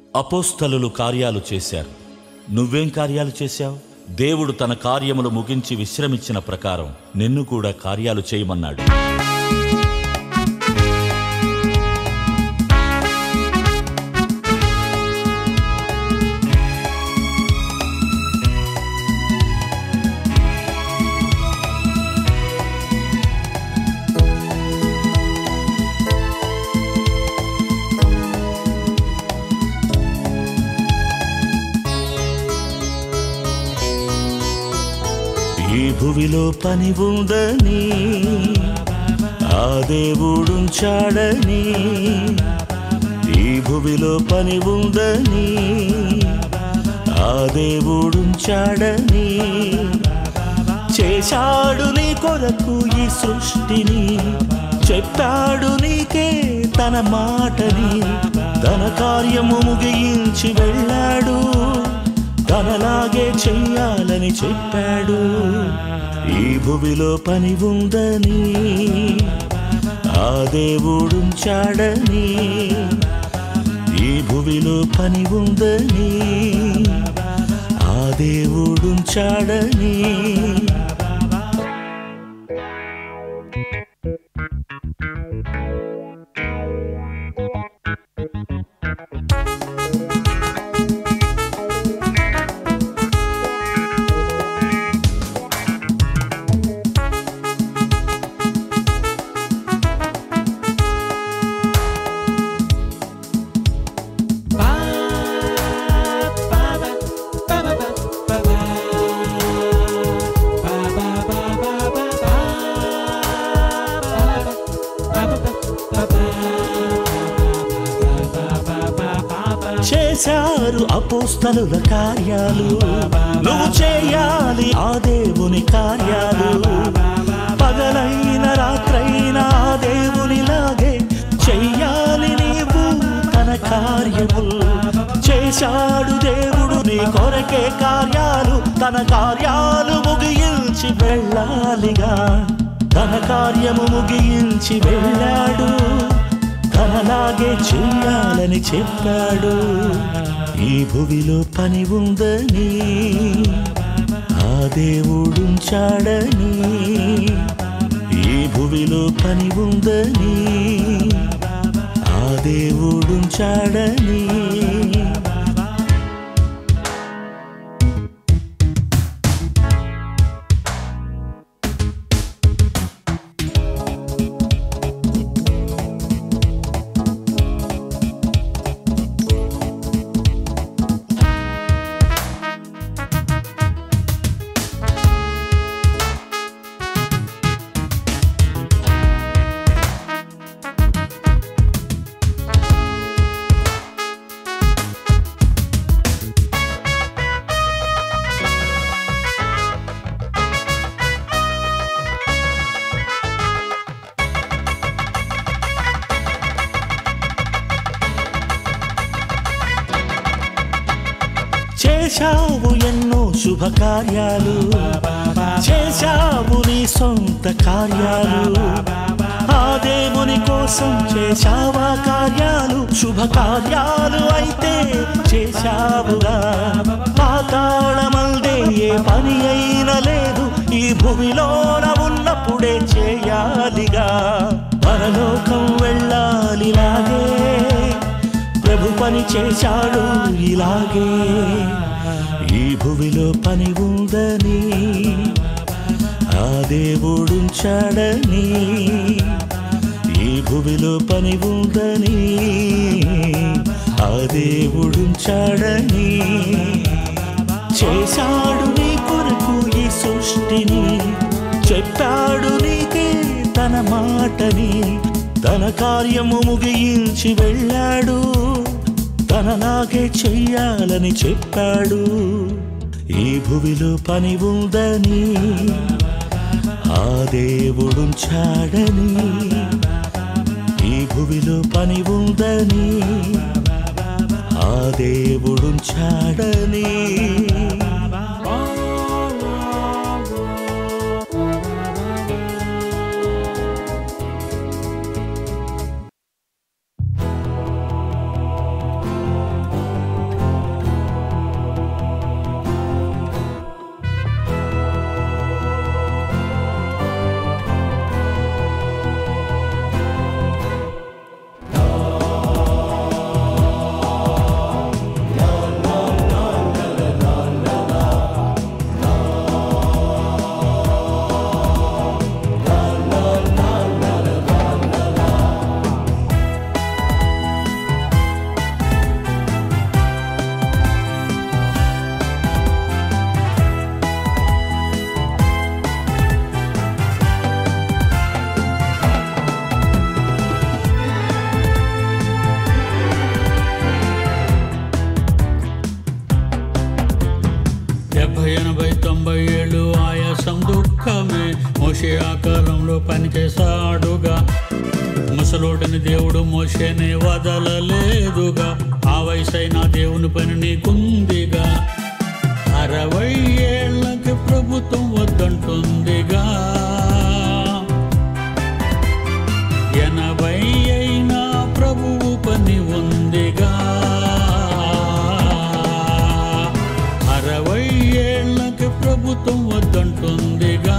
అపోస్తలులు కార్యాలు చేశారు నువ్వేం కార్యాలు చేశావు దేవుడు తన కార్యములు ముగించి విశ్రమించిన ప్రకారం నిన్ను కూడా కార్యాలు చేయమన్నాడు ఈ భువిలో పని ఉందని ఆ దేవుడుంచాడని ఈ భువిలో పని ఉందని ఆ దేవుడుంచాడని చేశాడు నీ కొరకు ఈ సృష్టిని చెప్పాడు నీకే తన మాటని తన కార్యము ముగించి వెళ్ళాడు తనలాగే చెయ్యాలని చెప్పాడు ఈ భువిలో పని ఉందని ఆ దేవుడుంచాడని ఈ భువిలో పని ఉందని ఆ దేవుడుంచాడని చేశారు అపోస్తలుల కార్యాలు నువ్వు చేయాలి ఆ దేవుని కార్యాలు పగలైన రాత్రైన ఆ దేవునిలాగే చెయ్యాలి నీవు తన కార్యములు చేశాడు దేవుడు నీ కొరకే కార్యాలు తన కార్యాలు ముగించి వెళ్ళాలిగా తన కార్యము ముగించి వెళ్ళాడు తనలాగే చెయ్యాలని చెప్పాడు ఈ భువిలో పని ఉందని ఆ దేవుడుంచాడని ఈ భువిలో పని ఉందని ఆ దేవుడుంచాడని చేశావు ఎన్నో శుభకార్యాలు చేశావు నీ సొంత కార్యాలు ఆ దేవుని కోసం చేశావా కార్యాలు శుభకార్యాలు అయితే చేశావుగా పాతాళమల్దే ఏ పని అయినా లేదు ఈ భూమిలోన ఉన్నప్పుడే చేయాలిగా పరలోకం వెళ్ళాలిలాగే ప్రభు పని చేశాడు ఇలాగే ఈ భువిలో పని ఉందని ఆ దేవుడుంచాడని ఈ భువిలో పని ఉందని ఆ దేవుడుంచాడని చేశాడు నీ కొరకు ఈ సృష్టిని చెప్పాడు నీకే తన మాటని తన కార్యము ముగించి వెళ్ళాడు తనలాగే చెయ్యాలని చెప్పాడు ఈ భువిలో పని ఉందని ఆ దేవుడుంచాడని ఈ భువిలో పని ఉందని ఆ దేవుడుంచాడని డెబ్బై ఎనభై తొంభై ఏళ్ళు ఆయాసం దుఃఖమే మోషే ఆకారంలో పనిచేశాడుగా ముసలోడని దేవుడు మోషేనే వదలలేదుగా ఆ వయసైన దేవుని పని నీకుందిగా అరవై ఏళ్ళకి ప్రభుత్వం వద్దంటుందిగా ఎనభై అయినా ప్రభువు పని ఉందిగా అరవై ఏళ్ళకి ప్రభుత్వం వద్దంటుందిగా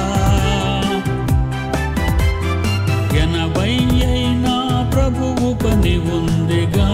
ఎనభై అయినా ప్రభువు పని ఉందిగా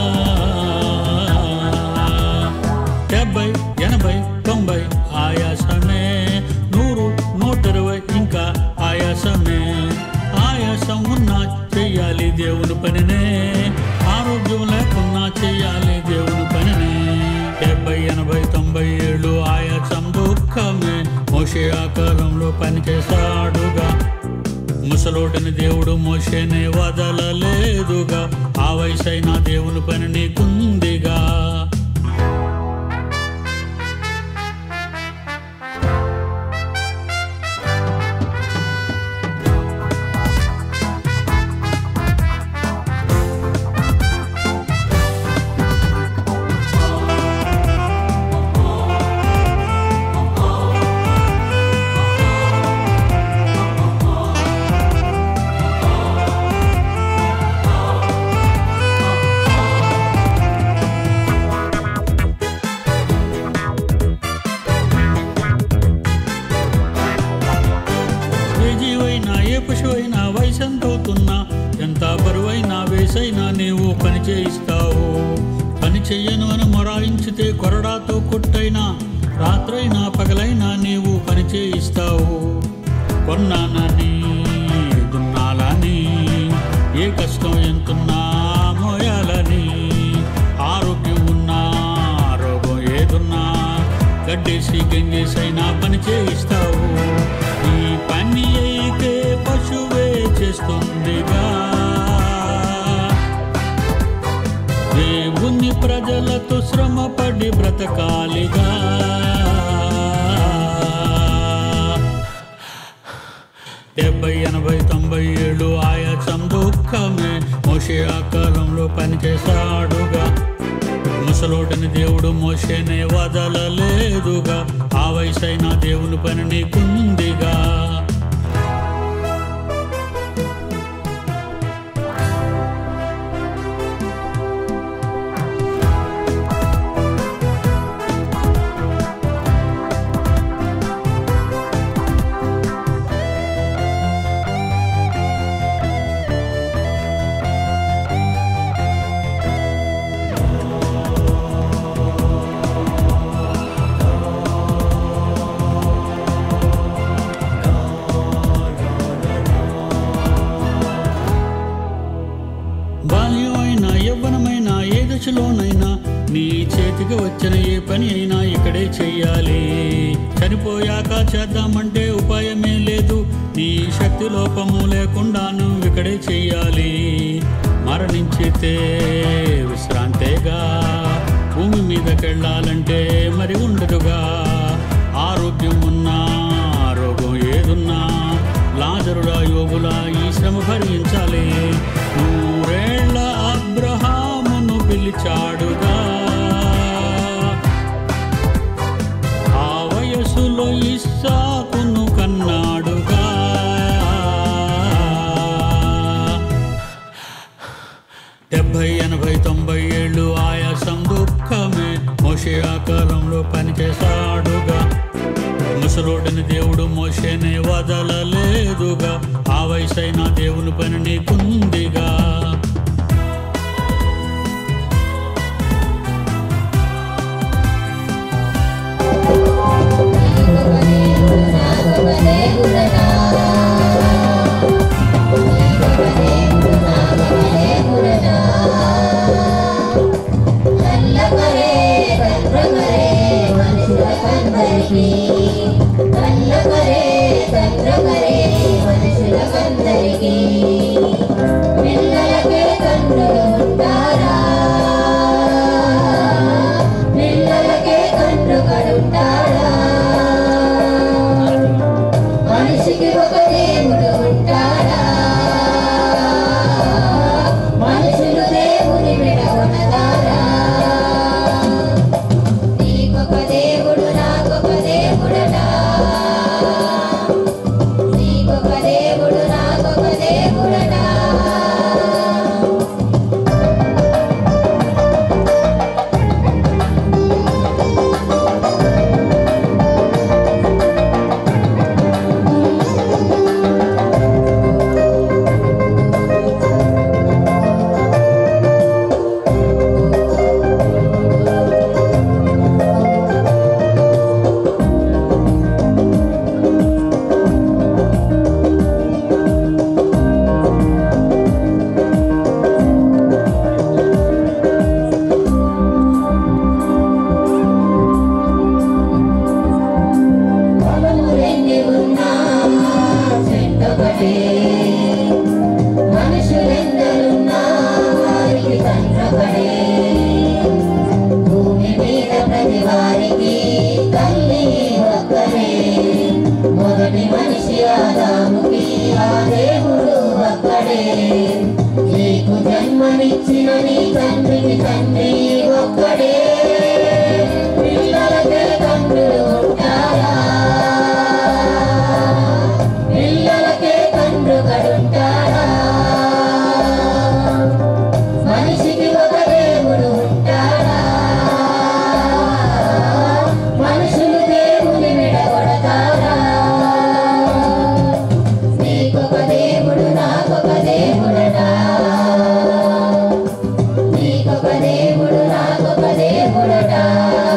డెబ్బై ఎనభై తొంభై ఆయాసమే నూరు నూట ఇరవై ఇంకా ఆయాసమే ఆయాసం ఉన్నా చెయ్యాలి దేవుని పనినే ఆరోగ్యం లేకున్నా చెయ్యాలి దేవుని పనినే డెబ్బై ఎనభై తొంభై ఏళ్ళు ఆయాసం దుఃఖమే మోషే ఆకారంలో పనిచేశాడుగా ముసలోటని దేవుడు మోషేనే వదలలేదుగా ఆ వయసైన దేవుని పని నీకుందిగా ఏ జీవైనా ఏ పశువైనా వయసెంతవుతున్నా ఎంత బరువైనా వేసైనా నీవు పని చేయిస్తావు పని చెయ్యను అని మొరాయించితే కొరడాతో కొట్టైనా రాత్రైనా పగలైనా నీవు పని చేయిస్తావు కొన్నానని దున్నాలని ఏ కష్టం ఎంతున్నా మోయాలని ఆరోగ్యం ఉన్నా రోగం ఏదున్నా గడ్డేసి గంగేసైనా పని చేయిస్తావు ఈ పని అయితే పశువే చేస్తుందిగా దేవుని ప్రజలతో శ్రమపడి బ్రతకాలిగా డెబ్బై ఎనభై తొంభై ఏళ్ళు ఆయాసం దుఃఖమే మోషే ఆకారంలో పనిచేశాడుగా ముసలోటిని దేవుడు మోషేనే వదలలేదుగా ఆ వయసైన దేవుని పని నీకుందిగా బాల్యమైనా యవ్వనమైనా ఏ దశలోనైనా నీ చేతికి వచ్చిన ఏ పని అయినా ఇక్కడే చెయ్యాలి చనిపోయాక చేద్దామంటే ఉపాయమే లేదు నీ శక్తి లోపము లేకుండా నువ్వు ఇక్కడే చెయ్యాలి మరణించితే విశ్రాంతేగా భూమి మీదకెళ్ళాలంటే మరి ఉండదుగా ఆరోగ్యం ఉన్నా రోగం ఏదున్నా లాజరుడా యోగులా ఈ శ్రమ భరించాలి నూరేళ్ల అబ్రహామును పిలిచాడుగా ఆ వయసులో ఇస్సాకును కన్నాడుగా డెబ్బై ఎనభై తొంభై ఏళ్ళు ఆయాసం దుఃఖమే మోషే ఆకారంలో పనిచేశాడుగా ముసలోడని దేవుడు మోషేనే వదలలేదుగా ఆ వయసైన దేవుని పని నీకుందిగా పిల్లలకే తండ్రులు ఉంటారా పిల్లలకే తండ్రు కడుంటారా జన్మనిచ్చిన నీ తండ్రికి తండ్రి ఒక్కడే పిల్లలకే తండ్రులు ఉంటారా పిల్లలకే తండ్రుగడుంటారా మనిషికి ఒక దేవుడు ఉంటాడా మనుషులు దేవుని విడగొడతారా నీకొక దేవుడు నాకొక దేవుడనా నీకొక దేవుడు నాకొక దేవుడనా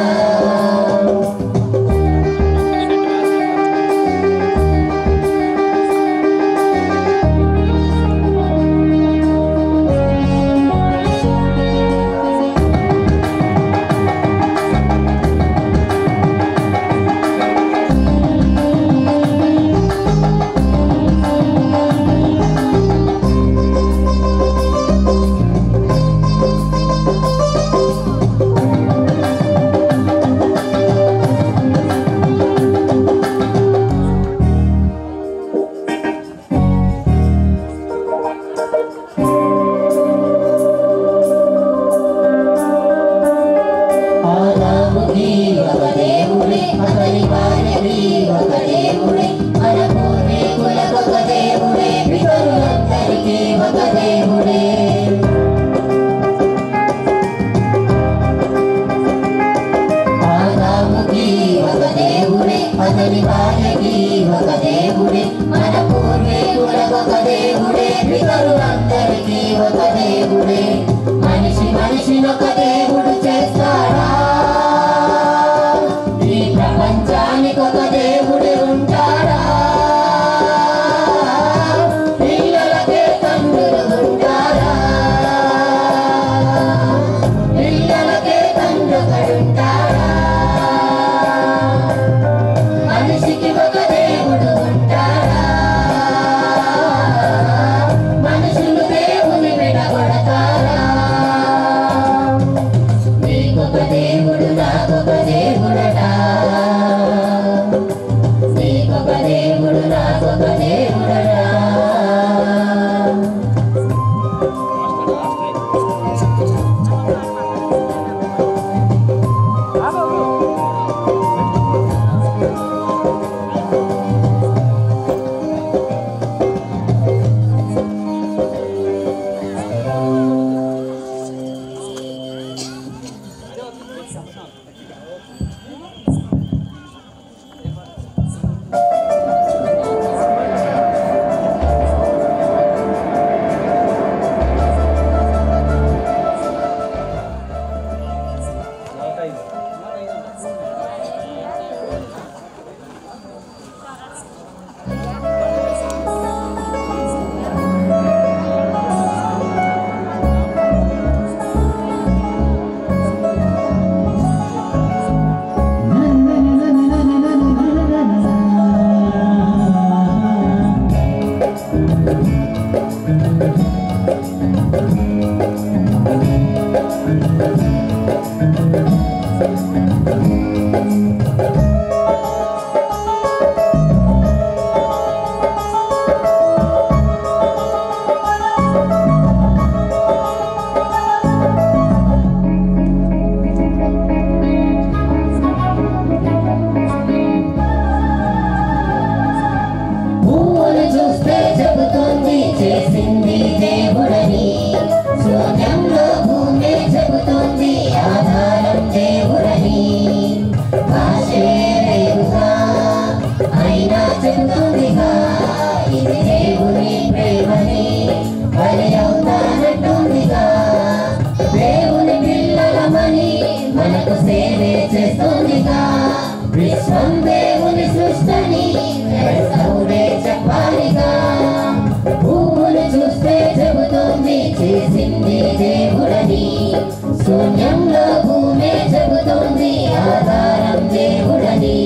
ఆదాముకి ఒక దేవుడే అతని భార్యకి ఒక దేవుడే మన పూర్వీకులకు ఒక దేవుడే పితరులందరికీ ఒక దేవుడే ఆదాముకి ఒక దేవుడే అతని భార్యకి ఒక దేవుడే మన పూర్వీకులకు ఒక దేవుడే పితరులందరికీ ఒక దేవుడే మనిషి మనిషిని ఒక దేవుడు చేస్తాడా ఈ ప్రపంచానికి ఒక దేవుడు ఉంటాడా పిల్లలకే తండ్రులు ఉంటారా పిల్లలకే తండ్రులుంటారా మనిషికి ఒక దేవుడు ఉంటాడా మనుషులు దేవుని విడగొడతారా నీకొక దేవుడు నాకొక దేవుడటా నీకొక దేవుడు నాకొక దేవుడటా పువ్వులు చూస్తే చెబుతుంది చేసింది దేవుడని శూన్యంలో భూమి చెబుతుంది ఆధారం దేవుడని భాషే లేదుగా అయినా చెబుతుందిగా ఇది దేవుని ప్రేమని బలి అవుతానంటుందిగా దేవుని పిల్లలమని మనకు సేవే చేస్తుందిగా విశ్వం దేవుని సృష్టని క్రైస్తవుడే చెప్పాలిగా పువ్వులు చూస్తే చెబుతుంది చేసింది దేవుడని శూన్యంలో భూమే చెబుతుంది ఆధారం దేవుడని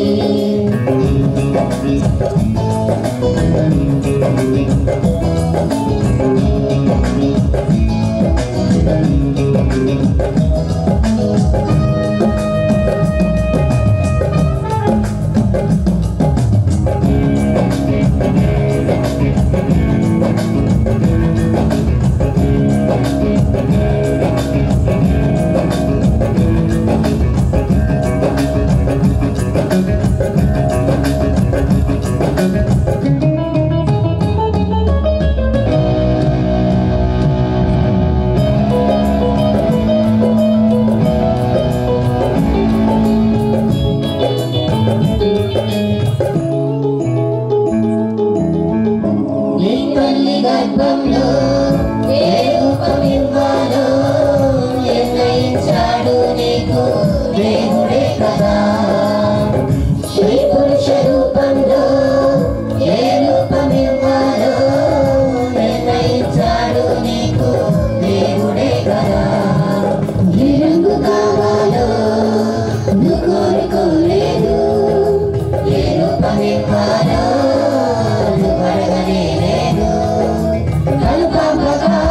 నీకు దేవుడే కదా స్త్రీ పురుష రూపంలో ఏ రూపమివ్వాలో నిర్ణయించాడు నీకు దేవుడే కదా ఏ రంగు కావాలో నువ్వు కోరుకోలేదు ఏ రూపమివ్వాలో నువ్వు అడగనే లేదు కనుపమ్మగా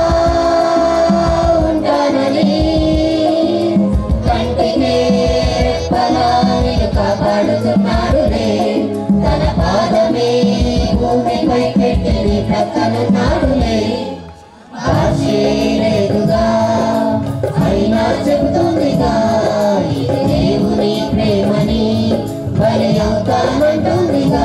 ఉంటానని కంటికి రెప్పలా నిన్ను కాపాడుతున్నాడులే తన పాదమే భూమిపై పెట్టి నీ ప్రక్కనున్నాడులే ఆశే లేదుగా అయినా చెబుతుందిగా ఇది దేవుని ప్రేమని బలి అవుతానంటుందిగా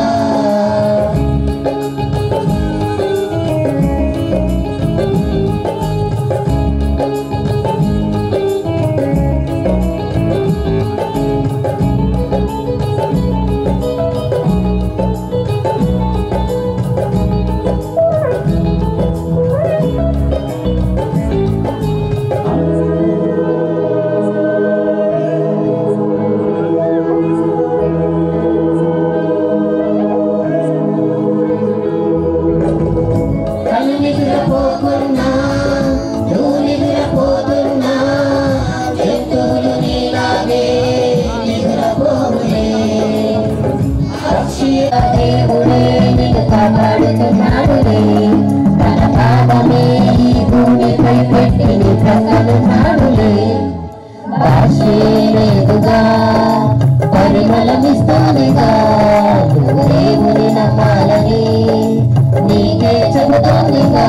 కళ్ళు నిద్రపోకున్నా నువ్వు నిద్రపోతున్నా జంతువులు నీలాగే నిద్రపోవులే పక్షి దేవుడే నిన్ను కాపాడుతున్నాడులే తన పాదమే ఈ భూమిపై పెట్టి నీ ప్రక్కనున్నాడులే భాషే లేదుగా పరిమళమిస్తోందిగా నువ్వు దేవుని నమ్మాలని నీకే చెబుతోందిగా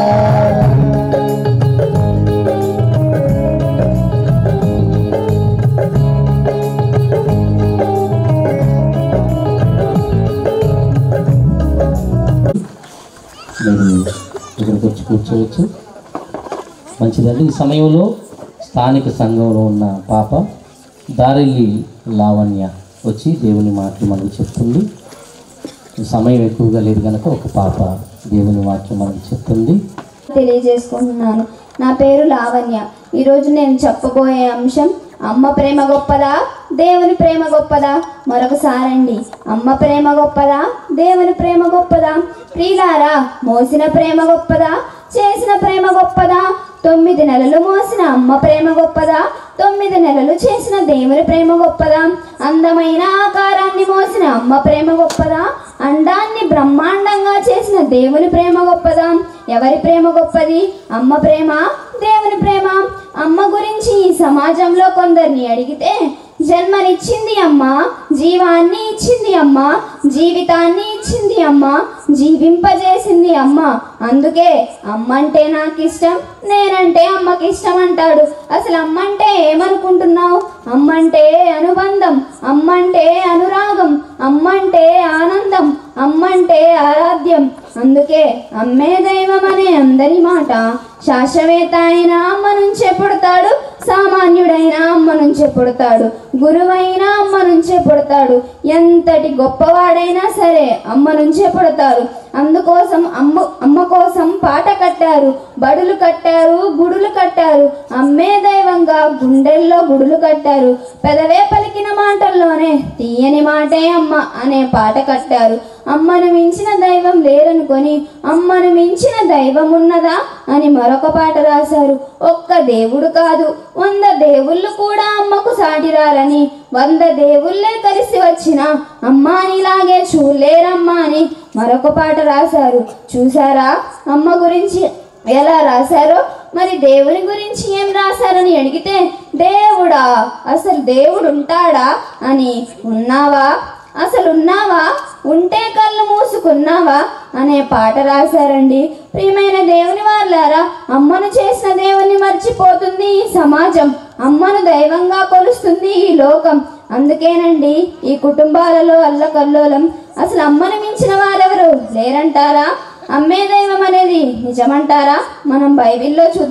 మీరు ఇక్కడికి వచ్చి కూర్చోవచ్చు మంచిదండి ఈ సమయంలో స్థానిక సంఘంలో ఉన్న పాప దారిల్లి లావణ్య వచ్చి దేవుని మాటలు మనకు చెప్తుంది ఈ సమయం ఎక్కువగా లేదు కనుక ఒక పాప దేవుని వాక్యం మనకు చెప్తుంది తెలియజేసుకుంటున్నాను నా పేరు లావణ్య ఈరోజు నేను చెప్పబోయే అంశం అమ్మ ప్రేమ గొప్పదా దేవుని ప్రేమ గొప్పదా మరొకసారండి అమ్మ ప్రేమ గొప్పదా దేవుని ప్రేమ గొప్పదా ప్రియులారా మోసిన ప్రేమ గొప్పదా చేసిన ప్రేమ గొప్పదా తొమ్మిది నెలలు మోసిన అమ్మ ప్రేమ గొప్పదా తొమ్మిది నెలలు చేసిన దేవుని ప్రేమ గొప్పదా అందమైన ఆకారాన్ని మోసిన అమ్మ ప్రేమ గొప్పదా అండాన్ని బ్రహ్మాండంగా చేసిన దేవుని ప్రేమ గొప్పదా ఎవరి ప్రేమ గొప్పది అమ్మ ప్రేమ దేవుని ప్రేమ అమ్మ గురించి ఈ సమాజంలో కొందరిని అడిగితే జన్మనిచ్చింది అమ్మ జీవాన్ని ఇచ్చింది అమ్మ జీవితాన్ని ఇచ్చింది అమ్మ జీవింపజేసింది అమ్మ అందుకే అమ్మ అంటే నాకు ఇష్టం నేనంటే అమ్మకి ఇష్టం అంటాడు అసలు అమ్మ అంటే ఏమనుకుంటున్నావు అమ్మ అంటే అనుబంధం అమ్మ అంటే అనురాగం అమ్మ అంటే ఆనందం అమ్మ అంటే ఆరాధ్యం అందుకే అమ్మే దైవం అనే అందరి మాట శాశ్వవేత్త అయిన అమ్మ నుంచే పుడతాడు సామాన్యుడైన అమ్మ నుంచే పుడతాడు గురువైన అమ్మ నుంచే పుడతాడు ఎంతటి గొప్పవాడైనా సరే అమ్మ నుంచే పుడతారు అందుకోసం అమ్మ అమ్మ కోసం పాట కట్టారు బడులు కట్టారు గుడులు కట్టారు అమ్మే దైవంగా గుండెల్లో గుడులు కట్టారు పెదవే పలికిన మాటల్లోనే తీయని మాటే అమ్మ అనే పాట కట్టారు అమ్మను మించిన దైవం లేరనుకొని అమ్మను మించిన దైవం ఉన్నదా అని మరొక పాట రాశారు ఒక్క దేవుడు కాదు వంద దేవుళ్ళు కూడా అమ్మకు సాటిరారని వంద దేవుళ్ళే కలిసి వచ్చిన అమ్మానిలాగే చూడలేరమ్మా అని మరొక పాట రాశారు చూసారా అమ్మ గురించి ఎలా రాశారో మరి దేవుని గురించి ఏం రాశారని అడిగితే దేవుడా అసలు దేవుడు ఉంటాడా అని ఉన్నావా అసలు ఉన్నావా ఉంటే కళ్ళు మూసుకున్నావా అనే పాట రాశారండి ప్రియమైన దేవుని వాళ్ళారా అమ్మను చేసిన దేవుని మర్చిపోతుంది ఈ సమాజం అమ్మను దైవంగా కొలుస్తుంది ఈ లోకం అందుకేనండి ఈ కుటుంబాలలో అల్లకల్లోలం అసలు అమ్మను మించిన వారెవరు లేరంటారా అమ్మే దైవం అనేది నిజమంటారా మనం బైబిల్లో చూద్దాం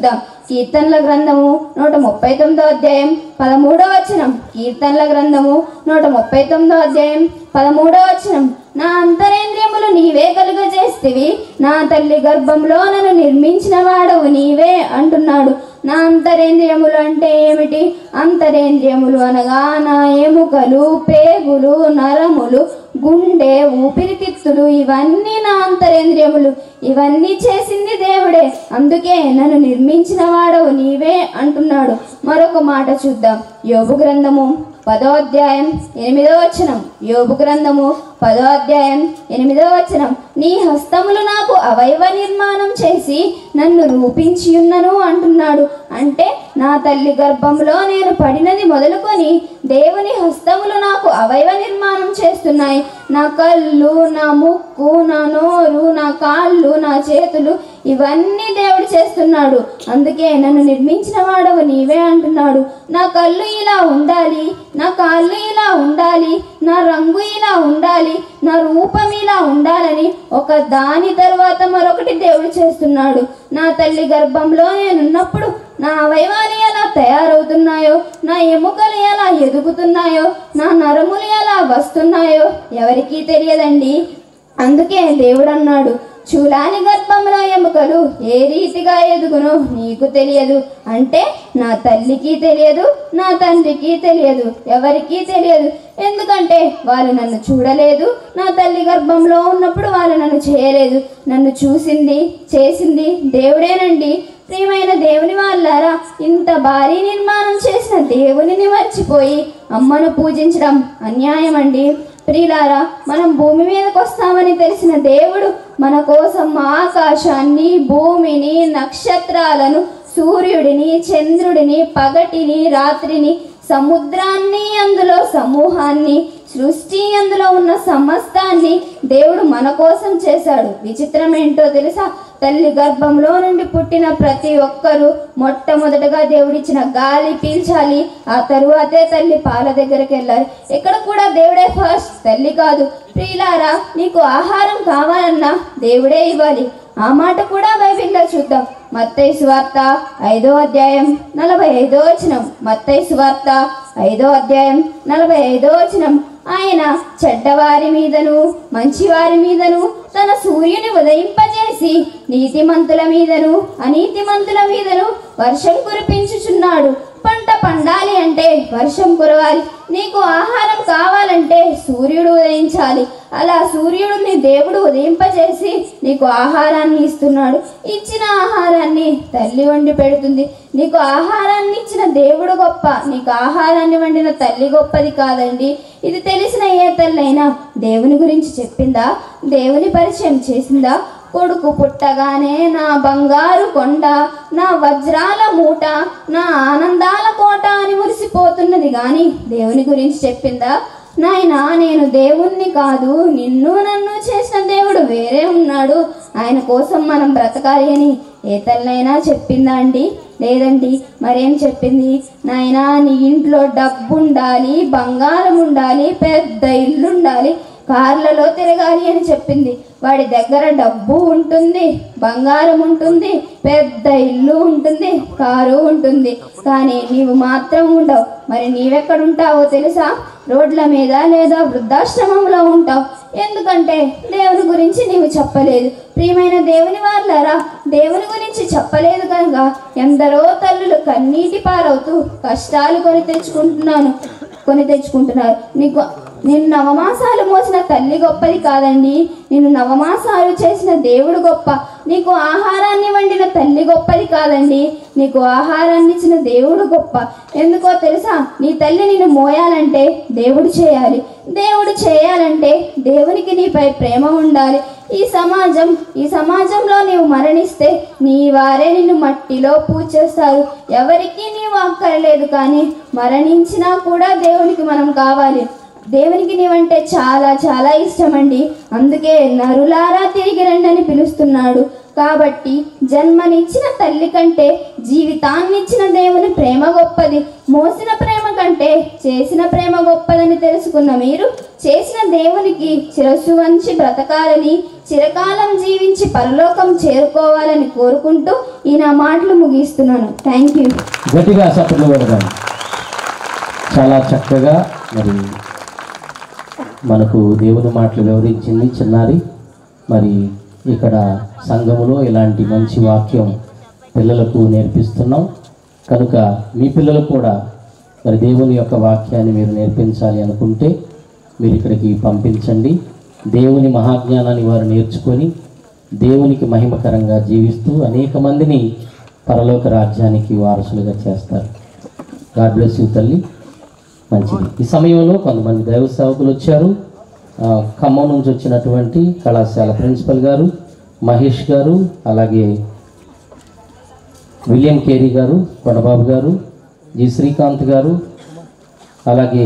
కీర్తనల గ్రంథము నూట ముప్పై తొమ్మిదో అధ్యాయం పదమూడో వచనం కీర్తనల గ్రంథము నూట ముప్పై తొమ్మిదో అధ్యాయం పదమూడో వచనం నా అంతరేంద్రియములు నీవే కలుగజేస్తివి నా తల్లి గర్భంలో నన్ను నిర్మించిన వాడవు నీవే అంటున్నాడు నా అంతరేంద్రియములు అంటే ఏమిటి అంతరేంద్రియములు అనగా నా ఎముకలు పేగులు నరములు గుండె ఊపిరితిత్తులు ఇవన్నీ నా అంతరేంద్రియములు ఇవన్నీ చేసింది దేవుడే అందుకే నన్ను నిర్మించిన వాడవు నీవే అంటున్నాడు మరొక మాట చూద్దాం యోగు గ్రంథము పదో అధ్యాయం ఎనిమిదో వచనం యోగు గ్రంథము పదో అధ్యాయం ఎనిమిదో వచనం నీ హస్తములు నాకు అవయవ నిర్మాణం చేసి నన్ను రూపించి ఉన్నను అంటున్నాడు అంటే నా తల్లి గర్భంలో నేను పడినది మొదలుకొని దేవుని హస్తములు నాకు అవయవ నిర్మాణం చేస్తున్నాయి నా కళ్ళు నా ముక్కు నా నోరు నా కాళ్ళు నా చేతులు ఇవన్నీ దేవుడు చేస్తున్నాడు అందుకే నన్ను నిర్మించిన వాడవు నీవే అంటున్నాడు నా కళ్ళు ఇలా ఉండాలి నా కాళ్ళు ఇలా ఉండాలి నా రంగు ఇలా ఉండాలి నా రూపం ఇలా ఉండాలని ఒక దాని తర్వాత మరొకటి దేవుడు చేస్తున్నాడు నా తల్లి గర్భంలో నేనున్నప్పుడు నా అవయవాలు ఎలా తయారవుతున్నాయో నా ఎముకలు ఎలా ఎదుగుతున్నాయో నా నరములు ఎలా వస్తున్నాయో ఎవరికీ తెలియదండి అందుకే దేవుడు అన్నాడు చూలాని గర్భంలో ఎముకలు ఏ రీతిగా ఎదుగునో నీకు తెలియదు అంటే నా తల్లికి తెలియదు నా తండ్రికి తెలియదు ఎవరికీ తెలియదు ఎందుకంటే వాళ్ళు నన్ను చూడలేదు నా తల్లి గర్భంలో ఉన్నప్పుడు వాళ్ళు నన్ను చేయలేదు నన్ను చూసింది చేసింది దేవుడేనండి ప్రియమైన దేవుని వాళ్ళారా ఇంత భారీ నిర్మాణం చేసిన దేవునిని మర్చిపోయి అమ్మను పూజించడం అన్యాయం అండి ప్రియులారా మనం భూమి మీదకి వస్తామని తెలిసిన దేవుడు మన కోసం ఆకాశాన్ని భూమిని నక్షత్రాలను సూర్యుడిని చంద్రుడిని పగటిని రాత్రిని సముద్రాన్ని అందులో సమూహాన్ని సృష్టి అందులో ఉన్న సమస్తాన్ని దేవుడు మన కోసం చేశాడు విచిత్రం ఏంటో తెలుసా తల్లి గర్భంలో నుండి పుట్టిన ప్రతి ఒక్కరూ మొట్టమొదటగా దేవుడిచ్చిన గాలి పీల్చాలి ఆ తరువాతే తల్లి పాల దగ్గరికి వెళ్ళాలి ఇక్కడ కూడా దేవుడే ఫస్ట్ తల్లి కాదు ప్రియులారా నీకు ఆహారం కావాలన్నా దేవుడే ఇవ్వాలి ఆ మాట కూడా బైబిల్లో చూద్దాం మత్తయి సువార్త ఐదో అధ్యాయం నలభై ఐదో వచనం మత్తయి సువార్త ఐదో అధ్యాయం నలభై ఐదో వచనం ఆయన చెడ్డవారి మీదను మంచివారి మీదను తన సూర్యుని ఉదయింపజేసి నీతిమంతుల మీదను అనీతిమంతుల మీదను వర్షం కురిపించుచున్నాడు పంట పండాలి అంటే వర్షం కురవాలి నీకు ఆహారం కావాలంటే సూర్యుడు ఉదయించాలి అలా సూర్యుడిని దేవుడు ఉదయింపజేసి నీకు ఆహారాన్ని ఇస్తున్నాడు ఇచ్చిన ఆహారాన్ని తల్లి వండి పెడుతుంది నీకు ఆహారాన్ని ఇచ్చిన దేవుడు గొప్ప నీకు ఆహారాన్ని వండిన తల్లి గొప్పది కాదండి ఇది తెలిసిన ఏ తల్లైనా దేవుని గురించి చెప్పిందా దేవుని పరిచయం చేసిందా కొడుకు పుట్టగానే నా బంగారు కొండ నా వజ్రాల మూట నా ఆనందాల కోట అని మురిసిపోతున్నది కానీ దేవుని గురించి చెప్పిందా నాయనా నేను దేవుణ్ణి కాదు నిన్ను నన్ను చేసిన దేవుడు వేరే ఉన్నాడు ఆయన కోసం మనం బ్రతకాలి అని ఏ తల్లైనా చెప్పిందా అండి లేదండి మరేం చెప్పింది నాయనా నీ ఇంట్లో డబ్బు ఉండాలి బంగారం ఉండాలి పెద్ద ఇల్లు ఉండాలి కార్లలో తిరగాలి అని చెప్పింది వాడి దగ్గర డబ్బు ఉంటుంది బంగారం ఉంటుంది పెద్ద ఇల్లు ఉంటుంది కారు ఉంటుంది కానీ నీవు మాత్రం ఉండవు మరి నీవెక్కడ ఉంటావో తెలుసా రోడ్ల మీద లేదా వృద్ధాశ్రమంలో ఉంటావు ఎందుకంటే దేవుని గురించి నీవు చెప్పలేదు ప్రియమైన దేవుని వాళ్ళారా దేవుని గురించి చెప్పలేదు కనుక ఎందరో తల్లులు కన్నీటి పాలవుతూ కష్టాలు కొని తెచ్చుకుంటున్నాను కొని తెచ్చుకుంటున్నారు నీకు నిన్ను నవమాసాలు మోసిన తల్లి గొప్పది కాదండి నిన్ను నవమాసాలు చేసిన దేవుడు గొప్ప నీకు ఆహారాన్ని వండిన తల్లి గొప్పది కాదండి నీకు ఆహారాన్ని ఇచ్చిన దేవుడు గొప్ప ఎందుకో తెలుసా నీ తల్లి నిన్ను మోయాలంటే దేవుడు చేయాలి దేవుడు చేయాలంటే దేవునికి నీపై ప్రేమ ఉండాలి ఈ సమాజం ఈ సమాజంలో నీవు మరణిస్తే నీ వారే నిన్ను మట్టిలో పూజ చేస్తారు ఎవరికీ నీవు అక్కర్లేదు కానీ మరణించినా కూడా దేవునికి మనం కావాలి దేవునికి నీవంటే చాలా చాలా ఇష్టమండి అందుకే నరులారా తిరిగి రండి అని పిలుస్తున్నాడు కాబట్టి జన్మనిచ్చిన తల్లి కంటే జీవితాన్నిచ్చిన దేవుని ప్రేమ గొప్పది మోసిన ప్రేమ కంటే కంటే చేసిన ప్రేమ గొప్పదని తెలుసుకున్న మీరు చేసిన దేవునికి శిరస్సు వంచి బ్రతకాలని చిరకాలం జీవించి పరలోకం చేరుకోవాలని కోరుకుంటూ ఈ నా మాటలు ముగిస్తున్నాను థ్యాంక్ యూ గట్టిగా సపోర్ట్లు పెడదాం చాలా చక్కగా మరి మనకు దేవుని మాటలు వివరించింది చిన్నారి మరి ఇక్కడ సంఘములో ఇలాంటి మంచి వాక్యం పిల్లలకు నేర్పిస్తున్నాం కనుక మీ పిల్లలకు కూడా మరి దేవుని యొక్క వాక్యాన్ని మీరు నేర్పించాలి అనుకుంటే మీరు ఇక్కడికి పంపించండి దేవుని మహాజ్ఞానాన్ని వారు నేర్చుకొని దేవునికి మహిమకరంగా జీవిస్తూ అనేక మందిని పరలోక రాజ్యానికి వారసులుగా చేస్తారు గాడ్ బ్లెస్ యూ తల్లి మంచిది ఈ సమయంలో కొంతమంది దైవ సేవకులు వచ్చారు ఆ, ఖమ్మం నుంచి వచ్చినటువంటి కళాశాల ప్రిన్సిపల్ గారు మహేష్ గారు అలాగే విలియం కేరీ గారు కొండబాబు గారు జి శ్రీకాంత్ గారు అలాగే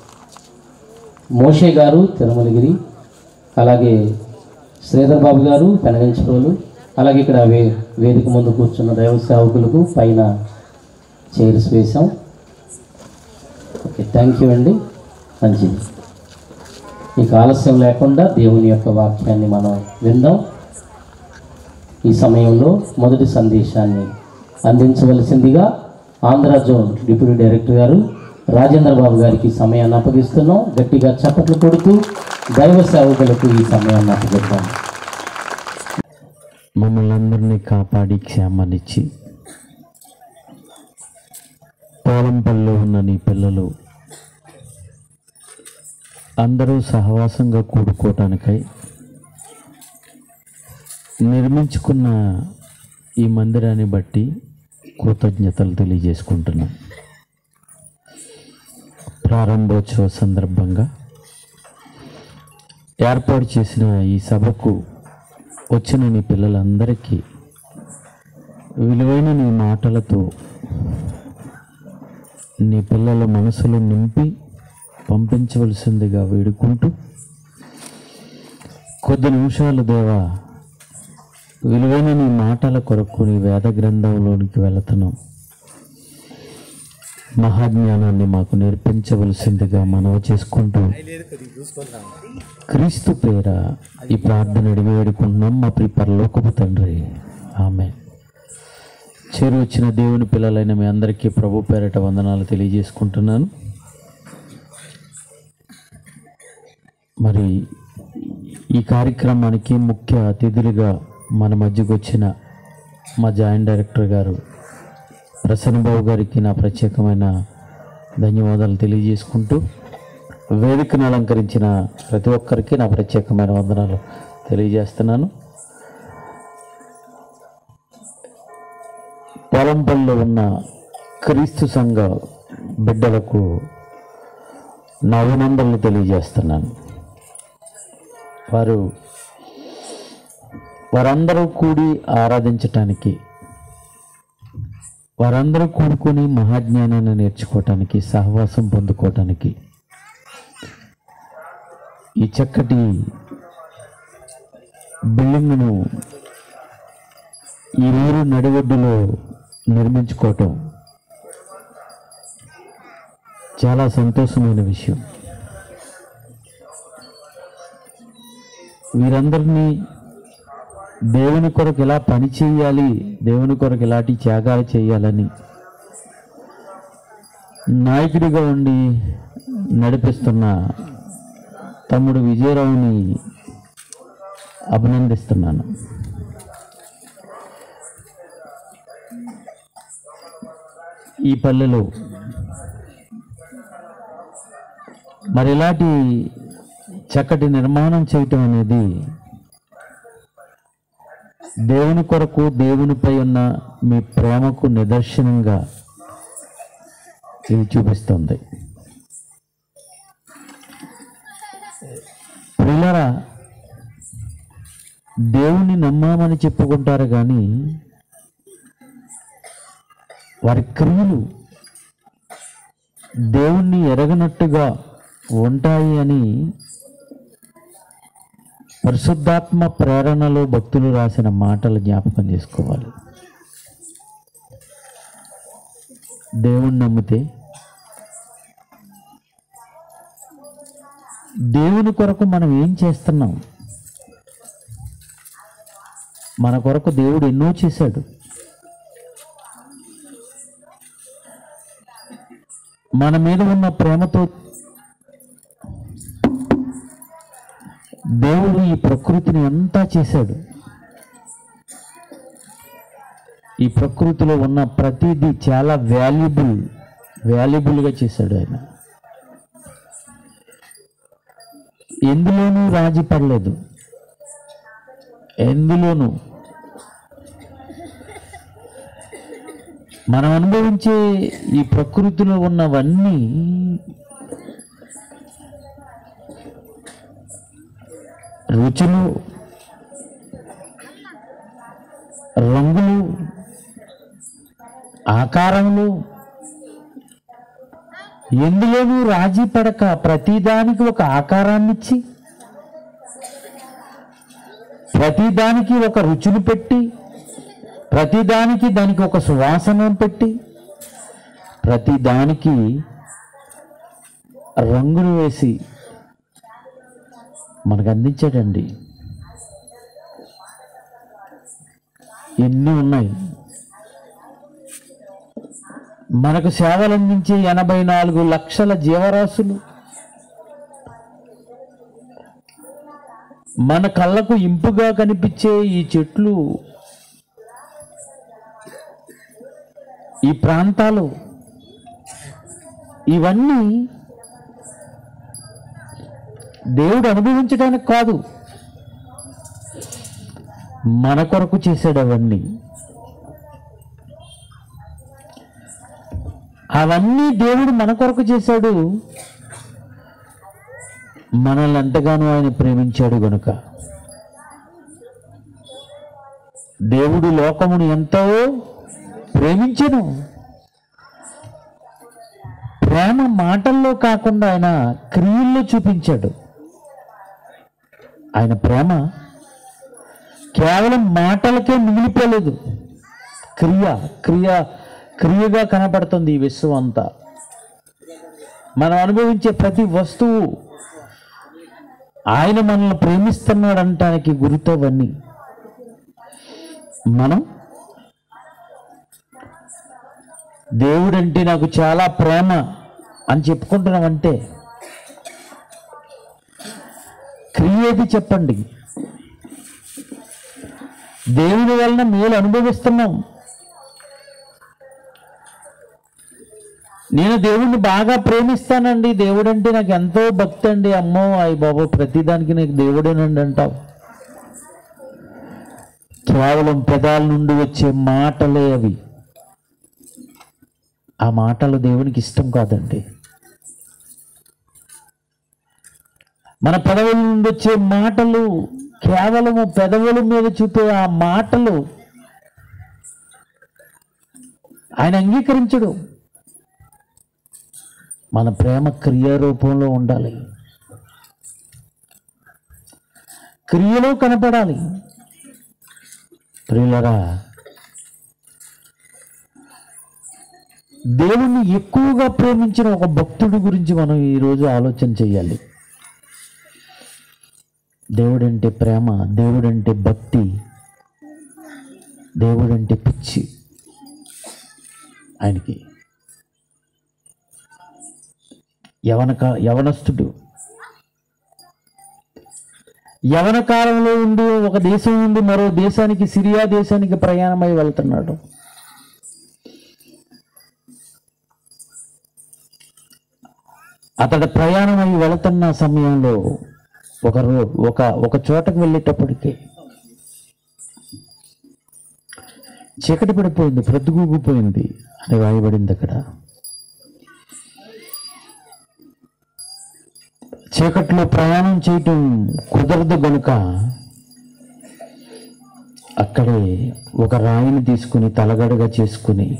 మోషే గారు తిరుమలగిరి అలాగే శ్రీధర్ బాబు గారు పెనగంచిరోలు అలాగే ఇక్కడ వే వేదిక ముందు కూర్చున్న దైవ సేవకులకు పైన చైర్స్ వేశాం ఓకే థ్యాంక్ యూ అండి మంచిది ఇక ఆలస్యం లేకుండా దేవుని యొక్క వాక్యాన్ని మనం విందాం ఈ సమయంలో మొదటి సందేశాన్ని అందించవలసిందిగా ఆంధ్ర జోన్ డిప్యూటీ డైరెక్టర్ గారు రాజేంద్ర బాబు గారికి సమయాన్ని అప్పగిస్తున్నాం గట్టిగా చప్పట్లు కొడుతూ దైవ సేవకులకు ఈ సమయాన్ని అప్పగిద్దాం మమ్మల్ని అందరినీ కాపాడి క్షేమాన్నిచ్చి పోలంపల్లిలో ఉన్న నీ పిల్లలు అందరూ సహవాసంగా కూడుకోవటానికై నిర్మించుకున్న ఈ మందిరాన్ని బట్టి కృతజ్ఞతలు తెలియజేసుకుంటున్నాం ప్రారంభోత్సవ సందర్భంగా ఏర్పాటు చేసిన ఈ సభకు వచ్చిన నీ పిల్లలందరికీ విలువైన నీ మాటలతో నీ పిల్లల మనసులు నింపి పంపించవలసిందిగా వేడుకుంటూ కొద్ది నిమిషాలు దేవా విలువైన నీ మాటల కొరకు నీ వేద గ్రంథంలోనికి వెళుతున్నాం మహాజ్ఞానాన్ని మాకు నేర్పించవలసిందిగా మనవి చేసుకుంటూ క్రీస్తు పేర ఈ ప్రార్థన అడిగి వేడుకుంటున్నాం మా ప్రియ పరలోకపు తండ్రి ఆమె చేరు వచ్చిన దేవుని పిల్లలైన మీ అందరికీ ప్రభు పేరట వందనాలు తెలియజేసుకుంటున్నాను మరి ఈ కార్యక్రమానికి ముఖ్య అతిథులుగా మన మధ్యకు వచ్చిన మా జాయింట్ డైరెక్టర్ గారు ప్రసన్నబాబు గారికి నా ప్రత్యేకమైన ధన్యవాదాలు తెలియజేసుకుంటూ వేదికను అలంకరించిన ప్రతి ఒక్కరికి నా ప్రత్యేకమైన వందనాలు తెలియజేస్తున్నాను పొలంపల్లిలో ఉన్న క్రీస్తు సంఘ బిడ్డలకు నా అభినందనలు తెలియజేస్తున్నాను వారు వారందరూ కూడి ఆరాధించటానికి వారందరూ కూడుకొని మహాజ్ఞానాన్ని నేర్చుకోవటానికి సహవాసం పొందుకోవటానికి ఈ చక్కటి బిల్డింగ్ను ఈ ఊరు నడివడ్డులో నిర్మించుకోవటం చాలా సంతోషమైన విషయం వీరందరినీ దేవుని కొరకు ఎలా పని చేయాలి దేవుని కొరకు ఎలాంటి త్యాగాలు చేయాలని నాయకుడిగా ఉండి నడిపిస్తున్న తమ్ముడు విజయరావుని అభినందిస్తున్నాను ఈ పల్లెలో మరి ఇలాంటి చక్కటి నిర్మాణం చేయటం అనేది దేవుని కొరకు దేవునిపై ఉన్న మీ ప్రేమకు నిదర్శనంగా ఇది చూపిస్తుంది పిల్లరా దేవుని నమ్మామని చెప్పుకుంటారు కానీ వారి క్రియలు దేవుణ్ణి ఎరగనట్టుగా ఉంటాయి అని పరిశుద్ధాత్మ ప్రేరణలో భక్తులు రాసిన మాటలు జ్ఞాపకం చేసుకోవాలి దేవుణ్ణి నమ్మితే దేవుని కొరకు మనం ఏం చేస్తున్నాం మన కొరకు దేవుడు ఎన్నో చేశాడు మన మీద ఉన్న ప్రేమతో దేవుడు ఈ ప్రకృతిని అంతా చేశాడు ఈ ప్రకృతిలో ఉన్న ప్రతిదీ చాలా వాల్యుబుల్ వాల్యుబుల్గా చేశాడు ఆయన ఎందులోనూ రాజీ పడలేదు ఎందులోనూ మనం అనుభవించే ఈ ప్రకృతిలో ఉన్నవన్నీ రుచులు రంగులు ఆకారములు ఎందులోనూ రాజీ పడక ప్రతిదానికి ఒక ఆకారాన్ని ఇచ్చి ప్రతిదానికి ఒక రుచులు పెట్టి ప్రతిదానికి దానికి ఒక సువాసన పెట్టి ప్రతిదానికి రంగులు వేసి మనకు అందించాడండి ఎన్ని ఉన్నాయి మనకు సేవలు అందించే ఎనభై నాలుగు లక్షల జీవరాశులు మన కళ్ళకు ఇంపుగా కనిపించే ఈ చెట్లు ఈ ప్రాంతాలు ఇవన్నీ దేవుడు అనుభవించడానికి కాదు మన కొరకు చేశాడు అవన్నీ అవన్నీ దేవుడు మన కొరకు చేశాడు మనల్ని ఎంతగానో ఆయన ప్రేమించాడు గనుక దేవుడు లోకమును ఎంతో ప్రేమించను ప్రేమ మాటల్లో కాకుండా ఆయన క్రియల్లో చూపించాడు ఆయన ప్రేమ కేవలం మాటలకే మిగిలిపోలేదు క్రియ క్రియ క్రియగా కనపడుతుంది ఈ విశ్వం అంతా మనం అనుభవించే ప్రతి వస్తువు ఆయన మనల్ని ప్రేమిస్తున్నాడు అనటానికి గురుతవన్నీ మనం దేవుడంటే నాకు చాలా ప్రేమ అని చెప్పుకుంటున్నామంటే క్రియేది చెప్పండి దేవుని వలన మేలు అనుభవిస్తున్నాం నేను దేవుణ్ణి బాగా ప్రేమిస్తానండి దేవుడు అంటే నాకు ఎంతో భక్తి అండి అమ్మో అయ్యి బాబు ప్రతిదానికి నాకు దేవుడేనండి అంటావు కేవలం పెదాల నుండి వచ్చే మాటలే అవి ఆ మాటలు దేవునికి ఇష్టం కాదండి మన పెదవుల నుండి వచ్చే మాటలు కేవలము పెదవుల మీద చూపే ఆ మాటలు ఆయన అంగీకరించడు మన ప్రేమ క్రియారూపంలో ఉండాలి క్రియలో కనపడాలి ప్రియులరా దేవుణ్ణి ఎక్కువగా ప్రేమించిన ఒక భక్తుడి గురించి మనం ఈరోజు ఆలోచన చేయాలి దేవుడంటే ప్రేమ దేవుడంటే భక్తి దేవుడంటే పిచ్చి ఆయనకి యవన కా- యవనస్తుడు యవన కాలంలో ఉండి ఒక దేశం నుండి మరో దేశానికి సిరియా దేశానికి ప్రయాణమై వెళ్తున్నాడు అతడు ప్రయాణమై వెళుతున్న సమయంలో ఒక రో ఒక ఒక చోటకు వెళ్ళేటప్పటికి చీకటి పడిపోయింది ప్రొద్దుగూగిపోయింది అని రాయబడింది అక్కడ చీకట్లో ప్రయాణం చేయటం కుదరదు గనుక అక్కడే ఒక రాయిని తీసుకుని తలగడగా చేసుకుని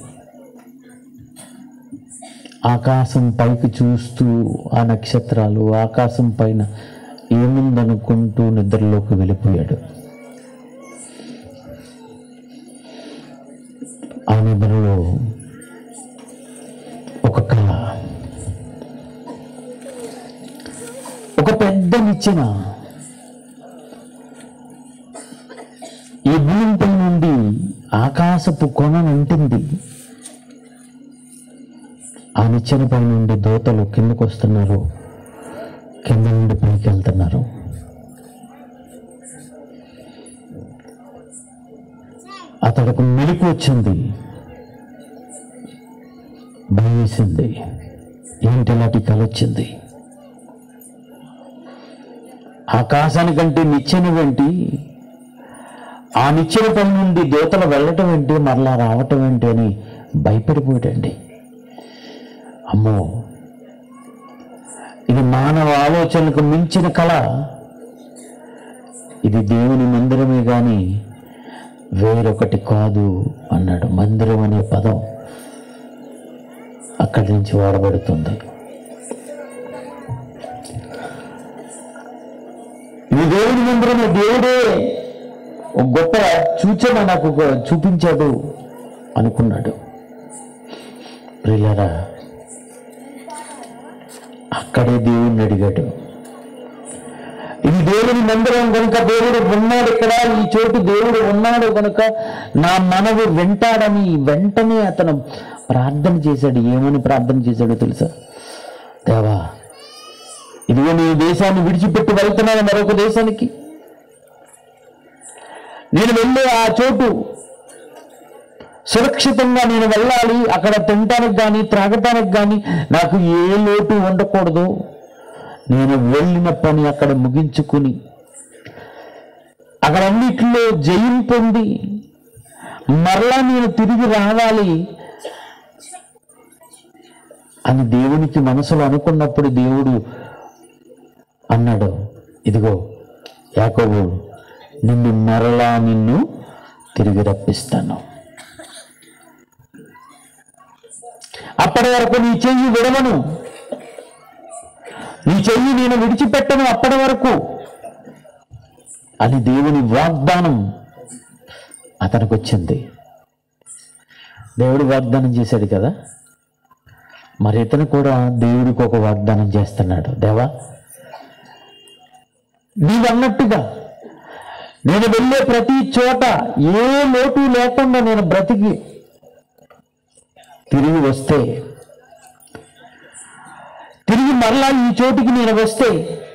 ఆకాశం పైకి చూస్తూ ఆ నక్షత్రాలు ఆకాశం పైన ఏముందనుకుంటూ నిద్రలోకి వెళ్ళిపోయాడు ఆ నిద్రలో ఒక కళ ఒక పెద్ద పెద్ద నిచ్చెన ఈ భూమిపై నుండి ఆకాశపు కొనను ఉంటుంది ఆ నిచ్చెనపై నుండి దోతలు కిందకు వస్తున్నారు కింద నుండి పైకి వెళ్తున్నారు అతడికి మెలకు వచ్చింది భయం వేసింది ఏంటి ఇలాంటి కల వచ్చింది ఆకాశానికంటే నిచ్చెన ఏంటి ఆ నిచ్చెన పై నుండి దోతలు వెళ్ళటం ఏంటి మరలా రావటం ఏంటి అని భయపడిపోయాడండి అమ్మో ఇది మానవ ఆలోచనకు మించిన కళ ఇది దేవుని మందిరమే గాని వేరొకటి కాదు అన్నాడు మందిరం అనే పదం అక్కడి నుంచి వాడబడుతుంది ఇది దేవుని మందిరమే దేవుడే ఒక గొప్ప సూచన నాకు ఒక చూపించాడు అనుకున్నాడు ప్రియులరా అక్కడే దేవుణ్ణి అడిగాడు ఇది దేవుని మందిరం కనుక దేవుడు ఉన్నాడు ఇక్కడ ఈ చోటు దేవుడు ఉన్నాడు కనుక నా మనవి వింటాడని వెంటనే అతను ప్రార్థన చేశాడు ఏమని ప్రార్థన చేశాడో తెలుసా దేవా ఇదిగో నీ దేశాన్ని విడిచిపెట్టి వెళ్తున్నాను మరొక దేశానికి నేను వెళ్ళే ఆ చోటు సురక్షితంగా నేను వెళ్ళాలి అక్కడ తినటానికి కానీ త్రాగటానికి కానీ నాకు ఏ లోటు ఉండకూడదు నేను వెళ్ళిన పని అక్కడ ముగించుకుని అక్కడ అన్నిటిలో జయం పొంది మరలా నేను తిరిగి రావాలి అని దేవునికి మనసులో అనుకున్నప్పుడు దేవుడు అన్నాడు ఇదిగో యాకోబు నిన్ను మరలా నిన్ను తిరిగి రప్పిస్తాను అప్పటి వరకు నీ చెయ్యి విడవను నీ చెయ్యి నేను విడిచిపెట్టను అప్పటి వరకు అది దేవుని వాగ్దానం అతనికి వచ్చింది దేవుడు వాగ్దానం చేశాడు కదా మరి ఇతను కూడా దేవుడికి ఒక వాగ్దానం చేస్తున్నాడు దేవా నీవన్నట్టుగా నేను వెళ్ళే ప్రతి చోట ఏ లోటు లేకుండా నేను బ్రతికి తిరిగి వస్తే తిరిగి మరలా ఈ చోటికి నేను వస్తే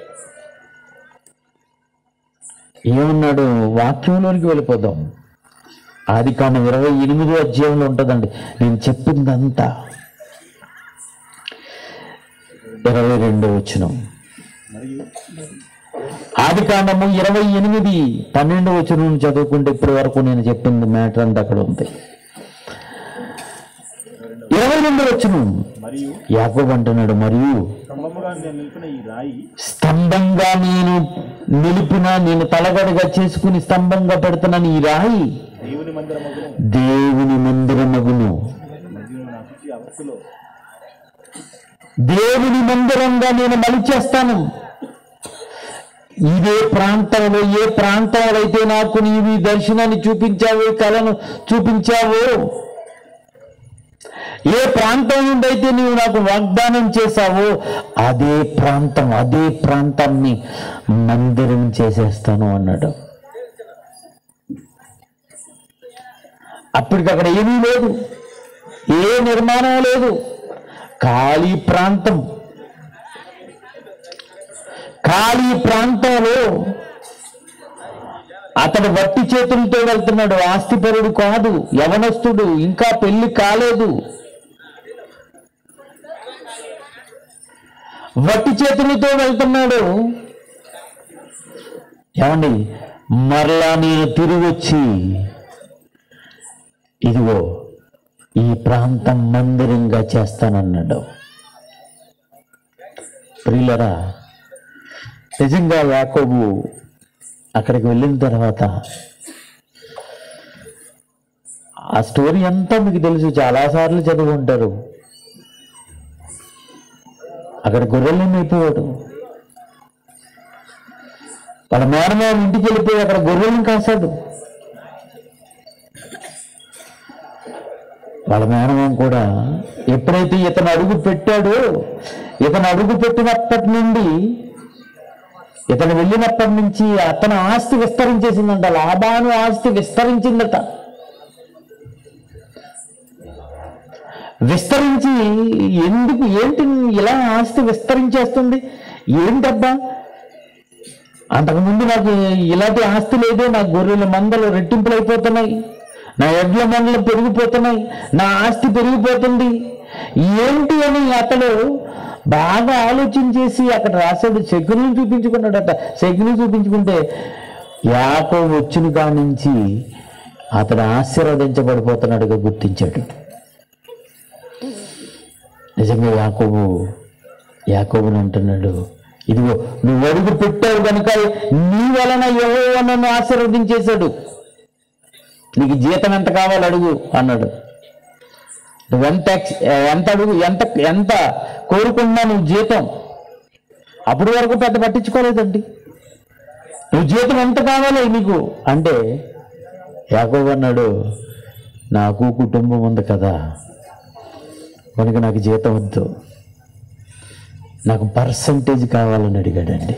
ఏమన్నాడు వాక్యంలోనికి వెళ్ళిపోదాం ఆది కాండం ఇరవై ఎనిమిదో అధ్యాయంలో ఉంటుందండి నేను చెప్పిందంతా ఇరవై రెండో వచనం ఆది కాండము ఇరవై ఎనిమిది పన్నెండు వచనం చదువుకుంటే ఇప్పటి వరకు నేను చెప్పింది మ్యాటర్ అంతా అక్కడ ఉంది ఇరవై రెండు వచనం యాకోబు అంటున్నాడు మరియు స్తంభంగా నేను నిలిపిన నేను తలగడగా చేసుకుని స్తంభంగా పెడుతున్నాను ఈ రాయి దేవుని మందిరమగును దేవుని మందిరంగా నేను మలిచేస్తాను ఇదే ప్రాంతంలో ఏ ప్రాంతంలో అయితే నాకు నీవు ఈ దర్శనాన్ని చూపించావు ఈ కళను చూపించావో ఏ ప్రాంతం నుండి అయితే నీవు నాకు వాగ్దానం చేశావో అదే ప్రాంతం అదే ప్రాంతాన్ని మందిరం చేసేస్తాను అన్నాడు అప్పటికి అక్కడ ఏమీ లేదు ఏ నిర్మాణం లేదు ఖాళీ ప్రాంతం ఖాళీ ప్రాంతంలో అతడు వట్టి చేతులతో వెళ్తున్నాడు ఆస్తిపరుడు కాదు యవనస్తుడు ఇంకా పెళ్లి కాలేదు వట్టి చేతులతో వెళ్తున్నాడు ఏమండి మరలా నేను తిరిగి వచ్చి ఇదిగో ఈ ప్రాంతం మందిరంగా చేస్తానన్నాడు ప్రియులరా నిజంగా యాకోబు అక్కడికి వెళ్ళిన తర్వాత ఆ స్టోరీ అంతా మీకు తెలుసు చాలాసార్లు చదువుకుంటారు అక్కడ గొర్రెల్ని మేపేవాడు వాళ్ళ మేనమామ ఇంటికి వెళ్ళిపోయి అక్కడ గొర్రెల్ని కాశాడు వాళ్ళ మేనమామ కూడా ఎప్పుడైతే ఇతను అడుగు పెట్టాడో ఇతను అడుగు పెట్టినప్పటి నుండి ఇతను వెళ్ళినప్పటి నుంచి అతను ఆస్తి విస్తరించేసిందంట లాభాను ఆస్తి విస్తరించిందట విస్తరించి ఎందుకు ఏంటి ఇలా ఆస్తి విస్తరించేస్తుంది ఏంటబ్బా అంతకుముందు నాకు ఇలాంటి ఆస్తి లేదే నా గొర్రెల మందలు రెట్టింపులు అయిపోతున్నాయి నా ఎడ్ల మందలు పెరిగిపోతున్నాయి నా ఆస్తి పెరిగిపోతుంది ఏంటి అని అతడు బాగా ఆలోచించేసి అక్కడ రాశాడు శకుని చూపించుకున్నాడట శకుని చూపించుకుంటే యాకో వచ్చిన కాడి నుంచి అతడు ఆశీర్వదించబడిపోతున్నాడుగా గుర్తించాడు నిజంగా యాకోబు యాకోబుని అంటున్నాడు ఇదిగో నువ్వు అడుగు పెట్టావు కనుక నీ వలన ఎవరో నన్ను ఆశీర్వదించేశాడు నీకు జీతం ఎంత కావాలి అడుగు అన్నాడు నువ్వెంత ఎక్స్- ఎంత అడుగు ఎంత ఎంత కోరుకున్నా నువ్వు జీతం అప్పటి వరకు పెద్ద పట్టించుకోలేదండి నువ్వు జీతం ఎంత కావాలి నీకు అంటే యాకోబు అన్నాడు నాకు కుటుంబం ఉంది కదా కనుక నాకు జీతం వద్దు నాకు పర్సంటేజ్ కావాలని అడిగాడండి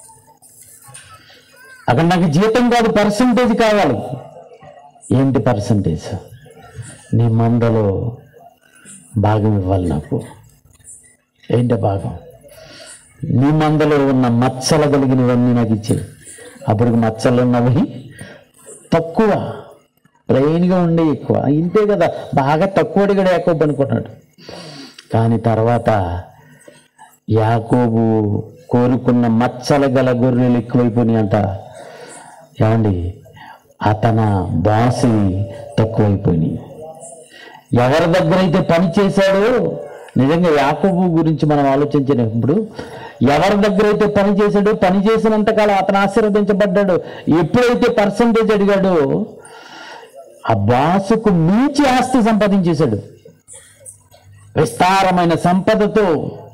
అక్కడ నాకు జీతం కాదు పర్సంటేజ్ కావాలి ఏంటి పర్సంటేజ్ నీ మందలో భాగం ఇవ్వాలి నాకు ఏంటి భాగం నీ మందలో ఉన్న మచ్చలు కలిగినవన్నీ నాకు ఇచ్చేవి అప్పటికి మచ్చలు ఉన్నవి తక్కువ ప్లెయిన్గా ఉండే ఎక్కువ ఇంతే కదా బాగా తక్కువ అడిగాడు యాకోబు అనుకున్నాడు కానీ తర్వాత యాకోబు కోరుకున్న మచ్చల గల గొర్రెలు ఎక్కువైపోయినాయి అంట ఏమండి అతన బాసి తక్కువైపోయినాయి ఎవరి దగ్గర అయితే పని చేశాడో నిజంగా యాకోబు గురించి మనం ఆలోచించినప్పుడు ఎవరి దగ్గర అయితే పని చేశాడో పని చేసినంతకాలం అతను ఆశీర్వదించబడ్డాడు ఎప్పుడైతే పర్సంటేజ్ అడిగాడో ఆ బాసుకు మించి ఆస్తి సంపాదించేశాడు విస్తారమైన సంపదతో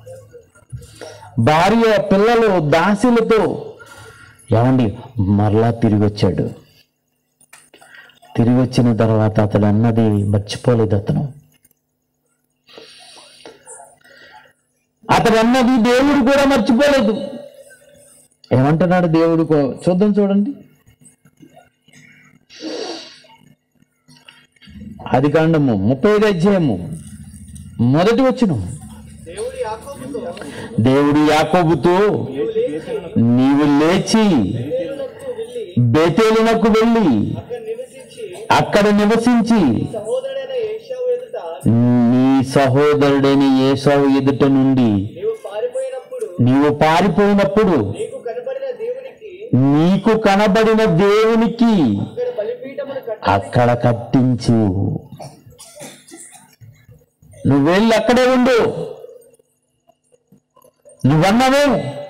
భార్య పిల్లలు దాసులతో ఏమండి మరలా తిరిగి వచ్చాడు తిరిగి వచ్చిన తర్వాత అతడు అన్నది మర్చిపోలేదు అతను అతడు అన్నది దేవుడు కూడా మర్చిపోలేదు ఏమంటున్నాడు దేవుడు కో- చూద్దాం చూడండి అది కాండము ముప్పై ఐదు అధ్యాయము మొదటి వచ్చిన దేవుడు యాకోబుతో నీవు లేచి బేతేలునకు వెళ్ళి అక్కడ నివసించి నీ సహోదరుడైన ఏసావు ఎదుట నుండి నీవు పారిపోయినప్పుడు నీకు కనబడిన దేవునికి అక్కడ కట్టించు నువ్వు వెళ్ళి అక్కడే ఉండు నువ్వన్నావే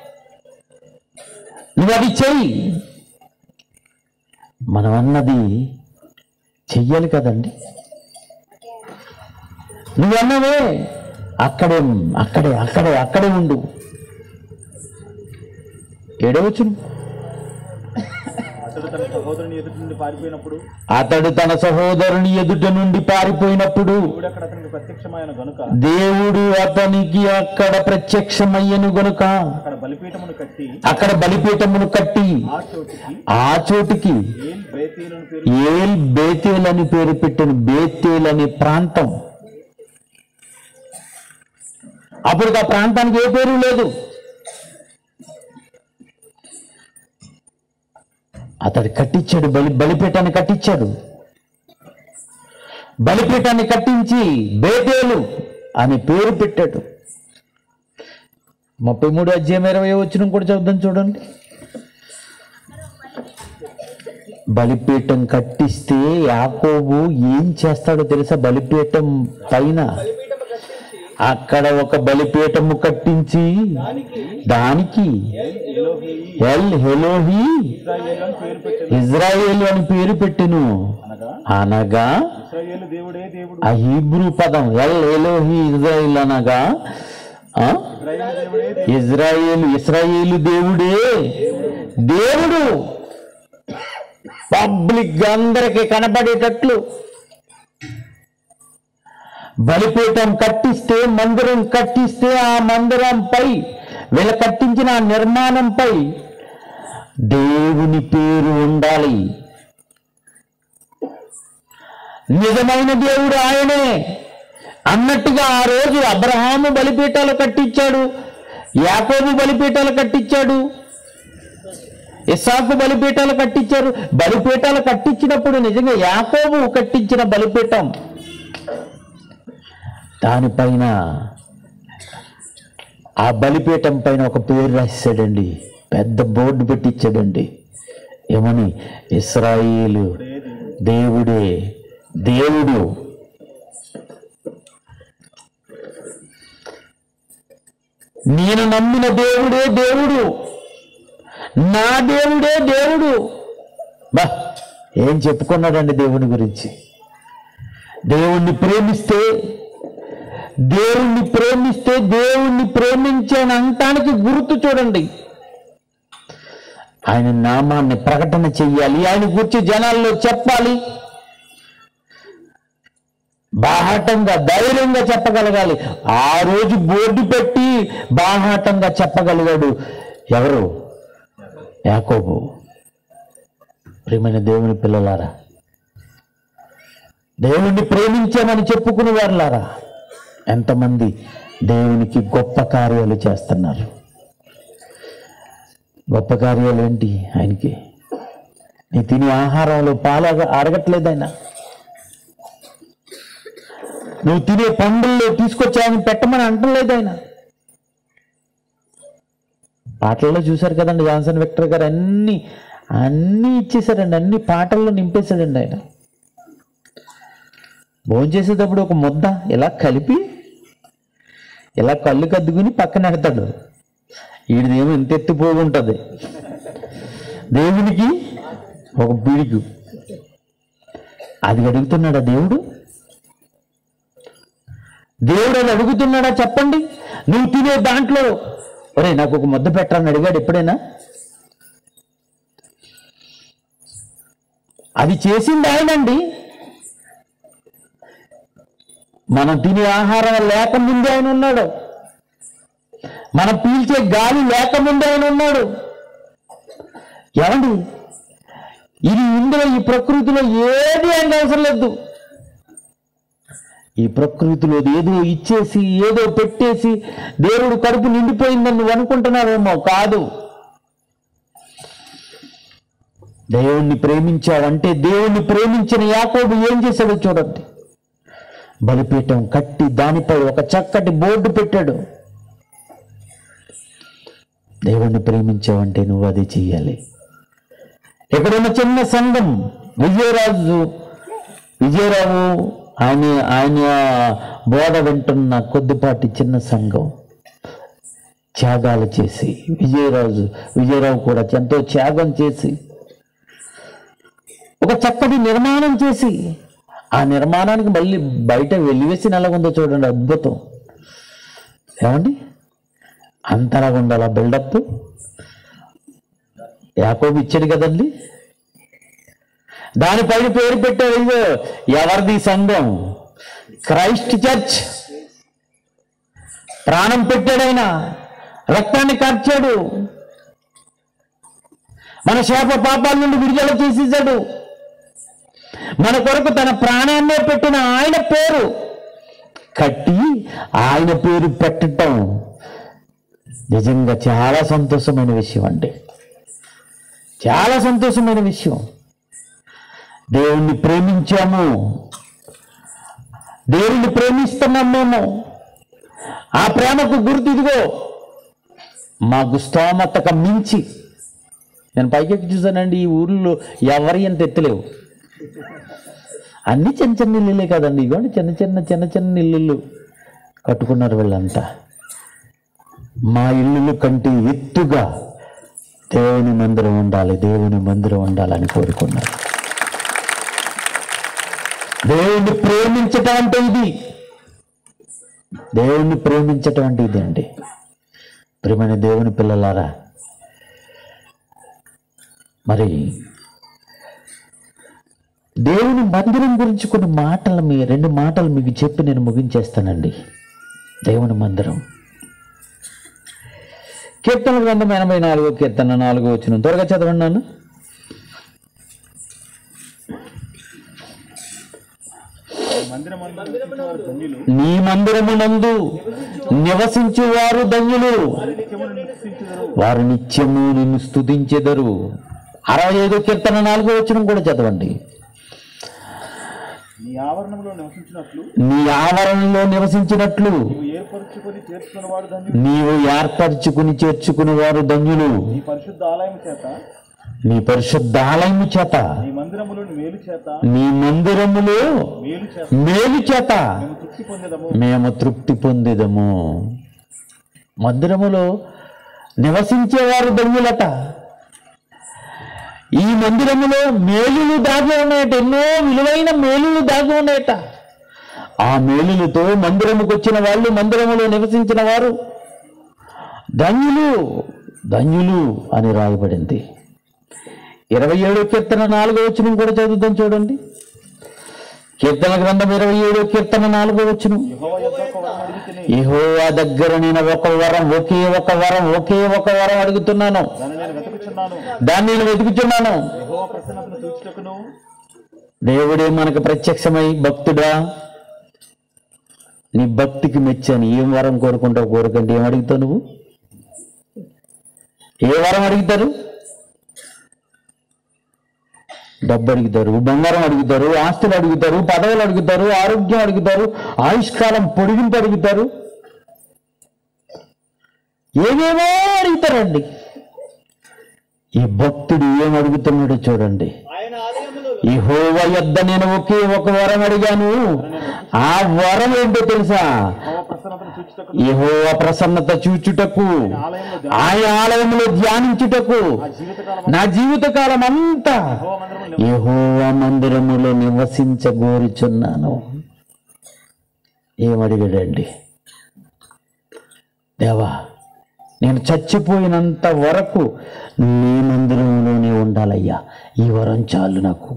నువ్వు అది చెయ్యి మనం అన్నది చెయ్యాలి కదండి నువ్వన్నవే అక్కడే అక్కడే అక్కడే అక్కడే ఉండు ఏడవచ్చును అతడు తన సహోదరుని ఎదుటి నుండి పారిపోయినప్పుడు అతడు తన సహోదరుని ఎదుట నుండి పారిపోయినప్పుడు దేవుడు అక్కడ అతనికి ప్రత్యక్షమైన గనుక దేవుడు అతనికి అక్కడ ప్రత్యక్షమయ్యను గనుక అక్కడ బలిపీఠమును కట్టి అక్కడ బలిపీఠమును కట్టి ఆ చోటికి ఆ చోటికి ఏల్ బేతీలను పేరు ఏల్ బేతేల్ అని పేరు పెట్టిన బేతేల్ అనే ప్రాంతం అప్పుడు ఆ ప్రాంతానికి ఏ పేరు లేదు అతడు కట్టించాడు బలి బలిపీఠాన్ని కట్టించాడు బలిపీఠాన్ని కట్టించి బేతేలు అని పేరు పెట్టాడు ముప్పై మూడు అధ్యాయం ఇరవై వచ్చిన కూడా చదువుదాం చూడండి బలిపీఠం కట్టిస్తే యాకోబు ఏం చేస్తాడో తెలుసా బలిపీఠం పైన అక్కడ ఒక బలిపీఠము కట్టించి దానికి ఎల్ హెలోహి ఇజ్రాయేల్ అని పేరు పెట్టెను అనగా ఇస్రాయేలు దేవుడే దేవుడు ఆ హీబ్రూ పదం ఎల్ ఎలోహి ఇజ్రాయిల్ అనగా ఆ? ఇజ్రాయేలు ఇస్రాయేలు దేవుడే దేవుడు పబ్లిక్ అందరికి కనబడేటట్లు బలిపీఠం కట్టిస్తే మందిరం కట్టిస్తే ఆ మందిరంపై వీళ్ళ కట్టించిన ఆ నిర్మాణంపై దేవుని పేరు ఉండాలి నిజమైన దేవుడు ఆయనే అన్నట్టుగా ఆ రోజు అబ్రహాము బలిపీఠాలు కట్టించాడు యాకోబు బలిపీఠాలు కట్టించాడు ఇస్సాకు బలిపీఠాలు కట్టించారు బలిపీఠాలు కట్టించినప్పుడు నిజంగా యాకోబు కట్టించిన బలిపీఠం దానిపైన ఆ బలిపీఠం పైన ఒక పేరు రాశాడండి పెద్ద బోర్డు పెట్టించాడండి ఏమని ఇస్రాయేలు దేవుడే దేవుడు నేను నమ్మిన దేవుడే దేవుడు నా దేవుడే దేవుడు బా ఏం చెప్పుకున్నాడండి దేవుని గురించి దేవుణ్ణి ప్రేమిస్తే దేవుణ్ణి ప్రేమిస్తే దేవుణ్ణి ప్రేమించాను అంటానికి గుర్తు చూడండి ఆయన నామాన్ని ప్రకటన చెయ్యాలి ఆయన గురించి జనాల్లో చెప్పాలి బాహాటంగా ధైర్యంగా చెప్పగలగాలి ఆ రోజు బోర్డు పెట్టి బాహాటంగా చెప్పగలిగాడు ఎవరు యాకోబు ప్రియమైన దేవుని పిల్లలారా దేవుణ్ణి ప్రేమించామని చెప్పుకునే వారులారా ఎంతమంది దేవునికి గొప్ప కార్యాలు చేస్తున్నారు గొప్ప కార్యాలు ఏంటి ఆయనకి నీ తినే ఆహారంలో పాలు అరగ- అరగట్లేదు ఆయన నువ్వు తినే పండుల్లో తీసుకొచ్చి ఆయన పెట్టమని అంటలేదు ఆయన పాటల్లో చూశారు కదండి జాన్సన్ విక్టర్ గారు అన్ని అన్నీ ఇచ్చేసారండి అన్ని పాటల్లో నింపేశాడండి ఆయన భోజనం చేసేటప్పుడు ఒక ముద్ద ఇలా కలిపి ఇలా కళ్ళు కద్దుకుని పక్కన ఎడతాడు వీడిదేమో ఇంత ఎత్తిపోయి ఉంటుంది దేవునికి ఒక పిడికు అది అడుగుతున్నాడా దేవుడు దేవుడు అది అడుగుతున్నాడా చెప్పండి నువ్వు తినే దాంట్లో ఒరే నాకు ఒక ముద్ద పెట్టాలని అడిగాడు ఎప్పుడైనా అది చేసింది ఆయనండి మనం తినే ఆహారం లేకముందే ఆయన ఉన్నాడు మనం పీల్చే గాలి లేకముందే ఆయన ఉన్నాడు ఏమండి ఇది ఇందులో ఈ ప్రకృతిలో ఏది ఆయనకు అవసరం లేదు ఈ ప్రకృతిలో ఏదో ఇచ్చేసి ఏదో పెట్టేసి దేవుడు కడుపు నిండిపోయిందని నువ్వు అనుకుంటున్నావేమో కాదు దేవుణ్ణి ప్రేమించావంటే దేవుణ్ణి ప్రేమించిన యాకోబు ఏం చేశాడో చూడండి బలిపీఠం కట్టి దానిపై ఒక చక్కటి బోర్డు పెట్టాడు దేవుణ్ణి ప్రేమించావంటే నువ్వు అది చెయ్యాలి ఎక్కడున్న చిన్న సంఘం విజయరాజు విజయరావు ఆయన ఆయన బోధ వింటున్న కొద్దిపాటి చిన్న సంఘం త్యాగాలు చేసి విజయరాజు విజయరావు కూడా ఎంతో త్యాగం చేసి ఒక చక్కటి నిర్మాణం చేసి ఆ నిర్మాణానికి మళ్ళీ బయట వెలివేసిన ఎలా ఉందో చూడండి అద్భుతం ఏమండి అంతలాగా ఉండాలి ఆ బిల్డప్ యాకోబు ఇచ్చాడు కదండి దానిపైన పేరు పెట్టారు ఇదిగో ఎవరిది సంఘం క్రైస్ట్ చర్చ్ ప్రాణం పెట్టాడైనా రక్తాన్ని కార్చాడు మన శాప పాపాల నుండి విడుదల చేసేసాడు మన కొరకు తన ప్రాణాన్నే పెట్టిన ఆయన పేరు కట్టి ఆయన పేరు పెట్టటం నిజంగా చాలా సంతోషమైన విషయం అండి చాలా సంతోషమైన విషయం దేవుణ్ణి ప్రేమించాము దేవుణ్ణి ప్రేమిస్తున్నాం మేము ఆ ప్రేమకు గుర్తు ఇదిగో మాకు స్తోమతకు మించి నేను పైకెక్కి చూసానండి ఈ ఊర్లో ఎవరి ఎంత ఎత్తలేవు అన్ని చిన్న చిన్న ఇల్లులే కదండి ఇగోండి చిన్న చిన్న చిన్న చిన్న ఇల్లులు కట్టుకున్నారు వీళ్ళంతా మా ఇల్లులు కంటే ఎత్తుగా దేవుని మందిరం ఉండాలి దేవుని మందిరం ఉండాలని కోరుకున్నారు దేవుణ్ణి ప్రేమించటం అంటే ఇది దేవుణ్ణి ప్రేమించటం అంటే ఇది అండి ప్రియమైన దేవుని పిల్లలారా మరి దేవుని మందిరం గురించి కొన్ని మాటలు మీ రెండు మాటలు మీకు చెప్పి నేను ముగించేస్తానండి దేవుని మందిరం కీర్తన గ్రంథం ఎనభై నాలుగో కీర్తన నాలుగో వచ్చిన త్వరగా చదవండి నాన్న మందిరం వారు ధన్యులు నీ మందిరమునందు నివసించు వారు ధన్యులు నిత్యమును నివసించుదురు వారు నిత్యము నిన్ను స్తుతించెదరు అరవై ఐదో కీర్తన నాలుగో వచ్చిన కూడా చదవండి నీ ఆవరణంలో నివసించినట్లు నీ ఆవరణలో నివసించినట్లు నీవు ఏర్పరచుకొని చేర్చుకున్న వాడు ధన్యుడు నీవు ఏర్పరచుకుని చేర్చుకుని వారు ధన్యులు నీ పరిశుద్ధ ఆలయం చేత నీ పరిశుద్ధాలయము చేత నీ మందిరములోని మేలు చేత నీ మందిరములో మేలు చేత మేలు చేత మేము తృప్తి పొందేదము మేము తృప్తి పొందేదము మందిరములో నివసించేవారు ధన్యులట ఈ మందిరములో మేలులు దాగి ఉన్నాయట ఎన్నో విలువైన మేలులు దాగి ఉన్నాయట ఆ మేలులతో మందిరముకు వచ్చిన వాళ్ళు మందిరములో నివసించిన వారు ధన్యులు ధన్యులు అని రాయబడింది ఇరవై ఏడో కీర్తన నాలుగో వచనం కూడా చదువుతాం చూడండి కీర్తన గ్రంథం ఇరవై ఏడో కీర్తన నాలుగో వచనం యెహోవా యొద్ద ఒక వరం అడిగితేనే యెహోవా దగ్గర నేను ఒక వరం ఒకే ఒక వరం ఒకే ఒక వరం అడుగుతున్నాను దాన్ని నేను వెతుకుచున్నాను దాన్ని నేను వెతుకుతున్నాను యెహోవా ప్రసన్నతను చూచుటకును దేవుడే మనకు ప్రత్యక్షమై భక్తుడా నీ భక్తికి మెచ్చని ఏం వరం కోరుకుంటావు కోరుకంటే ఏం అడుగుతావు నువ్వు ఏ వరం అడుగుతారు డబ్బు అడుగుతారు బంగారం అడుగుతారు ఆస్తులు అడుగుతారు పదవులు అడుగుతారు ఆరోగ్యం అడుగుతారు ఆయుష్కాలం పొడిగింపు అడుగుతారు ఏమేమో అడుగుతారండి ఈ భక్తుడు ఏం అడుగుతున్నాడో చూడండి యెహోవ యొద్ద నేను ఒకే ఒక వరం అడిగాను ఆ వరం ఏంటో తెలుసా యెహోవా ప్రసన్నతను చూచుటకును యెహోవ ప్రసన్నత చూచుటకు ఆలయంలో ఆయన ఆలయంలో ధ్యానించుటకు నా జీవితకాలం నా జీవితకాలం అంతా యెహోవా మందిరములో యెహోవా మందిరములో నివసించగోరుచున్నాను ఏమడిగాడండి దేవా నేను చచ్చిపోయినంత వరకు నీ మందిరంలోనే ఉండాలయ్యా ఈ వరం చాలు నాకు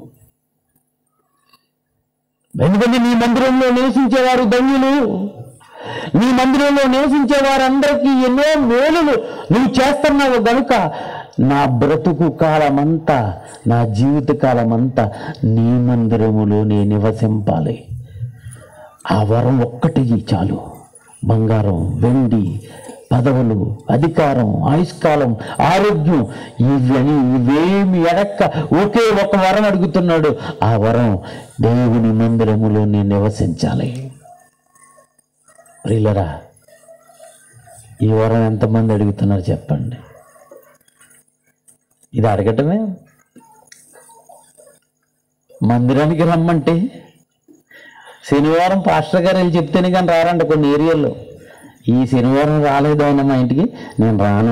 ఎందుకంటే నీ మందిరంలో నివసించేవారు ధన్యులు నీ మందిరంలో నివసించే వారందరికీ ఎన్నో మేలులు నువ్వు చేస్తున్నావు గనుక నా బ్రతుకు కాలమంతా నా జీవిత కాలమంతా నీ మందిరములో నే నివసింపాలి ఆ వరం ఒక్కటి చాలు బంగారం వెండి పదవులు అధికారం ఆయుష్కాలం ఆరోగ్యం ఇవన్నీ ఇవేమి ఎడక్క ఒకే ఒక వరం అడుగుతున్నాడు ఆ వరం దేవుని మందిరములో నేను నివసించాలి ప్రియులరా ఈ వరం ఎంతమంది అడుగుతున్నారు చెప్పండి ఇది అడగటమే మందిరానికి రమ్మంటే శనివారం పాస్టర్ గారు వెళ్ళి చెప్తేనే కానీ రారంట కొన్ని ఏరియాల్లో ఈ శనివారం రాలేదు ఆయన మా ఇంటికి నేను రాను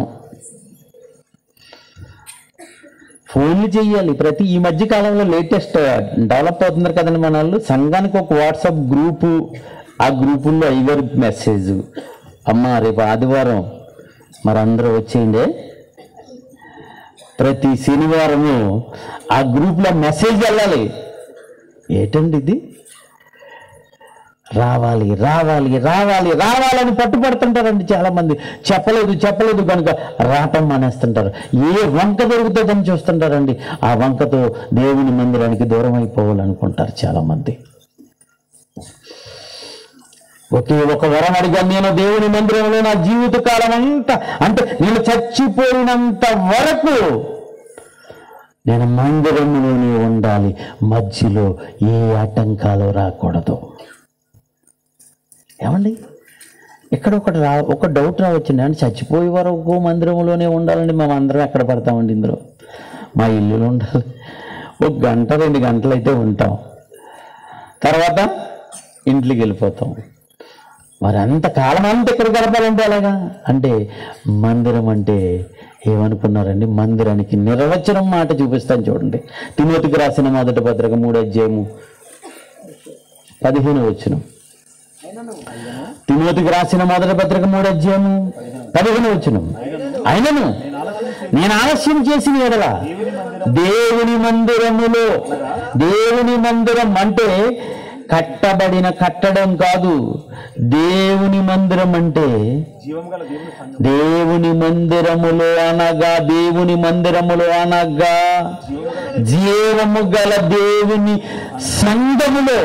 ఫోన్లు చెయ్యాలి ప్రతి ఈ మధ్య కాలంలో లేటెస్ట్ డెవలప్ అవుతున్నారు కదండి మన వాళ్ళు సంఘానికి ఒక వాట్సాప్ గ్రూపు ఆ గ్రూపుల్లో ఐవర్ మెసేజ్ అమ్మ రేపు ఆదివారం మరి అందరూ వచ్చేయండి ప్రతి శనివారము ఆ గ్రూప్లో మెసేజ్ వెళ్ళాలి ఏంటండి ఇది రావాలి రావాలి రావాలి రావాలని పట్టుపడుతుంటారండి చాలా మంది చెప్పలేదు చెప్పలేదు కనుక రావటం మానేస్తుంటారు ఏ వంక దొరుకుతుందని చూస్తుంటారండి ఆ వంకతో దేవుని మందిరానికి దూరం అయిపోవాలనుకుంటారు చాలా మంది ఒకే ఒక వరం అడిగాను నేను దేవుని మందిరంలో నా జీవిత కాలం అంతా అంటే నేను చచ్చిపోయినంత వరకు నేను మందిరంలోనే ఉండాలి మధ్యలో ఏ ఆటంకాలు రాకూడదు ఏమండి ఇక్కడ ఒకటి రా ఒక డౌట్ రావచ్చండి అంటే చచ్చిపోయే వరకు మందిరంలోనే ఉండాలండి మేము అందరం ఎక్కడ పడతామండి ఇందులో మా ఇల్లులో ఉండాలి ఒక గంట రెండు గంటలు అయితే ఉంటాం తర్వాత ఇంట్లోకి వెళ్ళిపోతాం మరి అంత కాలం అంతా ఎక్కడ గడపాలంటే అలాగా అంటే మందిరం అంటే ఏమనుకున్నారండి మందిరానికి నిర్వచనం మాట చూపిస్తాను చూడండి తిమోతికి రాసిన మొదటి పత్రిక మూడు అధ్యాయము పదిహేను వచ్చిన తిమోతికి రాసిన మొదటి పత్రిక మూడు అధ్యాయము పదిహేను వచ్చిన అయినను నేను ఆలస్యం చేసిన ఎడల దేవుని మందిరములో దేవుని మందిరం అంటే కట్టబడిన కట్టడం కాదు దేవుని మందిరం అంటే జీవం గల దేవుని సంఘం దేవుని మందిరములో అనగా దేవుని మందిరములో అనగా జీవము గల దేవుని సంఘములో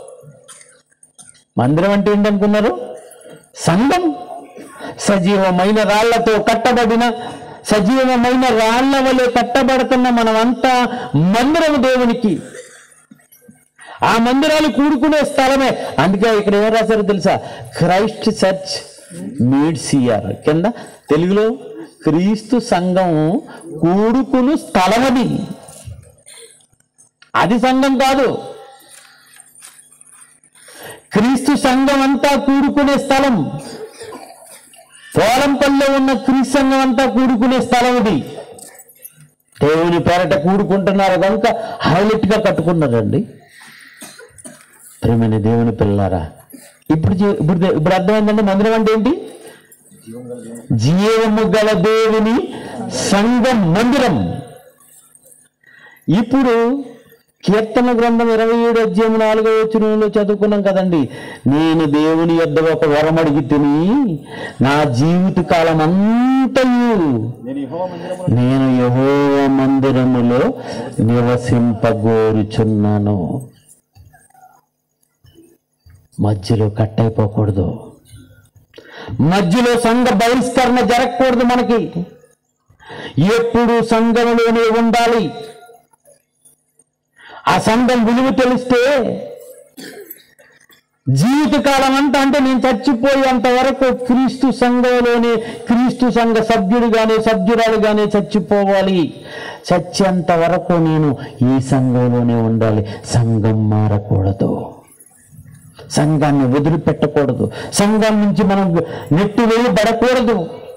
మందిరం అంటే ఏంటనుకున్నారు సంఘం సజీవమైన రాళ్లతో కట్టబడిన సజీవమైన రాళ్ల వలె కట్టబడుతున్న మనమంతా మందిరము దేవునికి ఆ మందిరాలు కూడుకునే స్థలమే అందుకే ఇక్కడ ఏం రాశారో తెలుసా క్రైస్ట్ చర్చ్ మీడ్ సిఆర్ కింద తెలుగులో క్రీస్తు సంఘం కూడుకును స్థలమది అది సంఘం కాదు క్రీస్తు సంఘం అంతా కూడుకునే స్థలం పోలంపల్లిలో ఉన్న క్రీస్తు సంఘం అంతా కూడుకునే స్థలం ఇది దేవుని పేరట కూడుకుంటున్నారు కనుక హైలైట్ గా కట్టుకున్నారండి ప్రేమైన దేవుని పిల్లారా ఇప్పుడు జీ- ఇప్పుడు దే- ఇప్పుడు అర్థమైందండి మందిరం అంటే ఏంటి జీవము గల దేవుని సంఘం మందిరం ఇప్పుడు కీర్తన గ్రంథం ఇరవై ఏడు అధ్యాయం నాలుగో వచ్చినంలో చదువుకున్నాం కదండి నేను దేవుని యొద్ద ఒక వరం అడిగి తిని నా జీవిత కాలం అంతయు నేను యెహోవా మందిరములో నేను యెహోవ మందిరములో నివసింపగోరుచున్నాను మధ్యలో కట్ అయిపోకూడదు మధ్యలో సంఘ బహిష్కరణ జరగకూడదు మనకి ఎప్పుడు సంఘంలోనే ఉండాలి ఆ సంఘం విలువ తెలిస్తే జీవితకాలం అంతా అంటే నేను చచ్చిపోయేంత వరకు క్రీస్తు సంఘంలోనే క్రీస్తు సంఘ సభ్యుడిగానే సభ్యురాలుగానే చచ్చిపోవాలి చచ్చేంత వరకు నేను ఈ సంఘంలోనే ఉండాలి సంఘం మారకూడదు సంఘాన్ని వదిలిపెట్టకూడదు సంఘం నుంచి మనం నెట్టి వేయబడకూడదు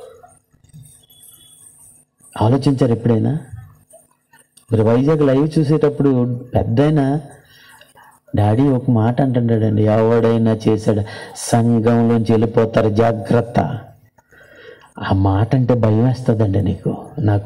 ఆలోచించారు ఎప్పుడైనా మీరు వైజాగ్ లైవ్ చూసేటప్పుడు పెద్దయినా డాడీ ఒక మాట అంటుంటాడండి ఎవడైనా చేశాడు సంఘంలోంచి వెళ్ళిపోతారు జాగ్రత్త ఆ మాట అంటే భయం వేస్తుందండి నీకు నాకు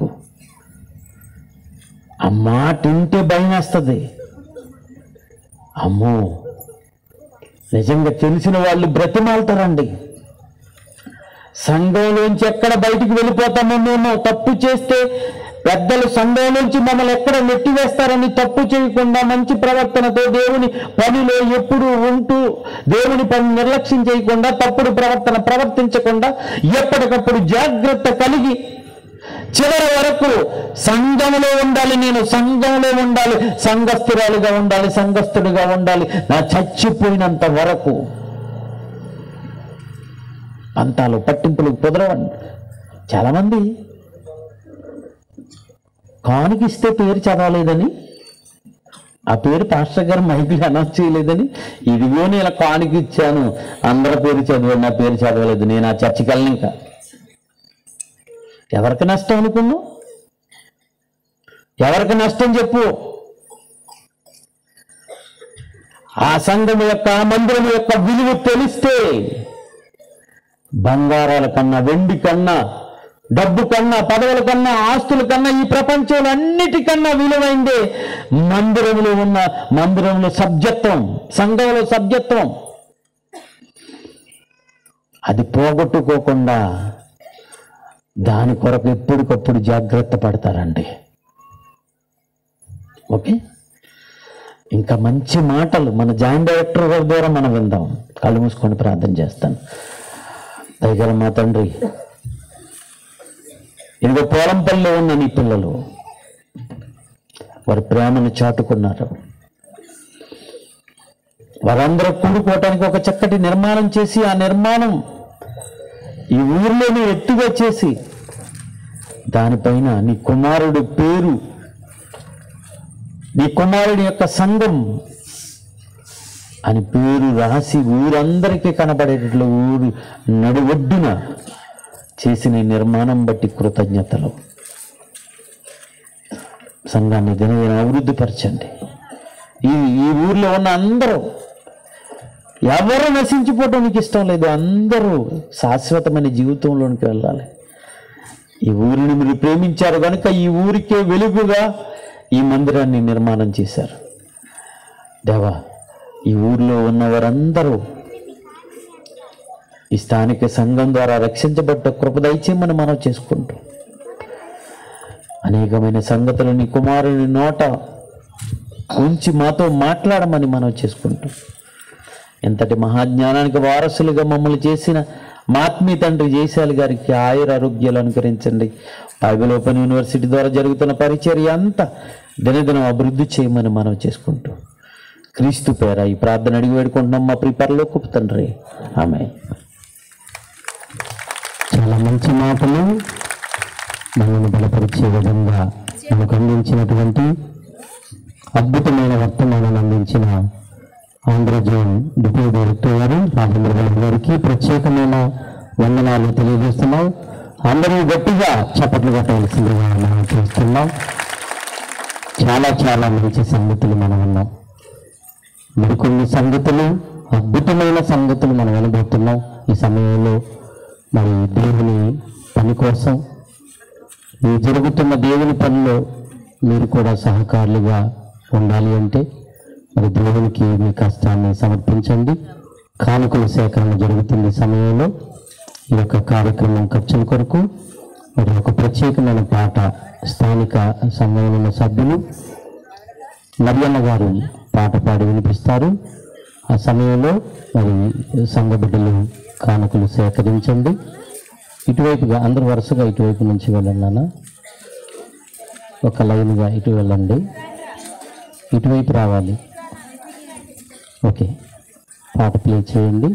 ఆ మాట వింటే భయం వేస్తుంది అమ్మో నిజంగా తెలిసిన వాళ్ళు బ్రతిమాలుతారండి సంఘంలోంచి ఎక్కడ బయటికి వెళ్ళిపోతామో మేము తప్పు చేస్తే పెద్దలు సంఘంలోంచి మమ్మల్ని ఎక్కడ నెట్టివేస్తారని తప్పు చేయకుండా మంచి ప్రవర్తనతో దేవుని పనిలో ఎప్పుడూ ఉంటూ దేవుని పని నిర్లక్ష్యం చేయకుండా తప్పుడు ప్రవర్తన ప్రవర్తించకుండా ఎప్పటికప్పుడు జాగ్రత్త కలిగి చివరి వరకు సంఘంలో ఉండాలి నేను సంఘంలో ఉండాలి సంఘస్థురాలుగా ఉండాలి సంఘస్థుడిగా ఉండాలి నా చచ్చిపోయినంత వరకు పంతాలు పట్టింపులు కుదరవండి చాలామంది కానుకిస్తే పేరు చదవలేదని ఆ పేరు పాస్టర్ గారు మైకులు అనౌన్స్ చేయలేదని ఇదిగో నేను కానుక ఇచ్చాను అందరి పేరు చదివాడు నా పేరు చదవలేదు నేను ఆ చర్చికి వెళ్ళను ఇంకా ఎవరికి నష్టం అనుకున్నావు ఎవరికి నష్టం చెప్పు ఆ సంఘం యొక్క ఆ మందిరం యొక్క విలువ తెలిస్తే బంగారాల కన్నా వెండి కన్నా డబ్బు కన్నా పదవుల కన్నా ఆస్తుల కన్నా ఈ ప్రపంచంలో అన్నిటికన్నా విలువైందే మందిరంలో ఉన్న మందిరంలో సభ్యత్వం సంఘంలో సభ్యత్వం అది పోగొట్టుకోకుండా దాని కొరకు ఎప్పటికప్పుడు జాగ్రత్త పడతారండి ఓకే ఇంకా మంచి మాటలు మన జాయింట్ డైరెక్టర్ గారి ద్వారా మనం విందాం కళ్ళు మూసుకొని ప్రార్థన చేస్తాను దయగల మా తండ్రి ఇదిగో పోలంపల్లిలో ఉన్న నీ పిల్లలు వారి ప్రేమను చాటుకున్నారు వారందరూ కూడుకోవటానికి ఒక చక్కటి నిర్మాణం చేసి ఆ నిర్మాణం ఈ ఊర్లోనే ఎత్తుగా చేసి దానిపైన నీ కుమారుడి పేరు నీ కుమారుడి యొక్క సంఘం అని పేరు రాసి ఊరందరికీ కనబడేటట్లు ఊరు నడువొడ్డున చేసిన ఈ నిర్మాణం బట్టి కృతజ్ఞతలు సంఘాన్ని దినదిన అభివృద్ధిపరచండి ఈ ఈ ఊర్లో ఉన్న అందరూ ఎవరు నశించిపోవటం నీకు ఇష్టం లేదు అందరూ శాశ్వతమైన జీవితంలోనికి వెళ్ళాలి ఈ ఊరిని మీరు ప్రేమించారు కనుక ఈ ఊరికే వెలుగుగా ఈ మందిరాన్ని నిర్మాణం చేశారు దేవా ఈ ఊర్లో ఉన్న వారందరూ ఈ స్థానిక సంఘం ద్వారా రక్షించబడ్డ కృప దయచేయమని మనం చేసుకుంటూ అనేకమైన సంగతులు నీ కుమారుని నోట ఉంచి మాతో మాట్లాడమని మనం చేసుకుంటాం ఎంతటి మహాజ్ఞానానికి వారసులుగా మమ్మల్ని చేసిన మా ఆత్మీయ తండ్రి జయశాలి గారికి ఆయుర ఆరోగ్యాలు అనుకరించండి బైబిల్ ఓపెన్ యూనివర్సిటీ ద్వారా జరుగుతున్న పరిచర్య అంతా దినదినం అభివృద్ధి చేయమని మనం చేసుకుంటూ క్రీస్తు పేర ఈ ప్రార్థన అడిగి వేడుకుంటున్నాం మా ప్రిపర్లోకి తండ్రి ఆమె చాలా మంచి మాటలు మనల్ని బలపరిచే విధంగా మనకు అందించినటువంటి అద్భుతమైన వర్తమానాన్ని అందించిన ఆంధ్రజోన్ డిప్యూటీ డైరెక్టర్ గారు రాజేంద్ర గారికి ప్రత్యేకమైన వందనాలు తెలియజేస్తున్నాం అందరూ గట్టిగా చప్పట్లు కొట్టవలసిందిగా మనం చూస్తున్నాం చాలా చాలా మంచి సంగతులు మనం ఉన్నాం మరికొన్ని సంగతులు అద్భుతమైన సంగతులు మనం వినబోతున్నాం ఈ సమయంలో మరి దేవుని పని కోసం ఈ జరుగుతున్న దేవుని పనిలో మీరు కూడా సహకారులుగా ఉండాలి అంటే మరి దేవునికి మీ కష్టాన్ని సమర్పించండి కానుకల సేకరణ జరుగుతుంది ఈ సమయంలో ఈ యొక్క కార్యక్రమం ఖర్చుల కొరకు మరి ఒక ప్రత్యేకమైన పాట స్థానిక సంఘంలో ఉన్న సభ్యులు మరియమ్మ గారు పాట పాడి వినిపిస్తారు ఆ సమయంలో మరి సంఘ బిడ్డలు కానుకలు సేకరించండి ఇటువైపుగా అందరు వరుసగా ఇటువైపు నుంచి వెళ్ళండి నాన్న ఒక లైన్గా ఇటు వెళ్ళండి ఇటువైపు రావాలి ఓకే పాట ప్లే చేయండి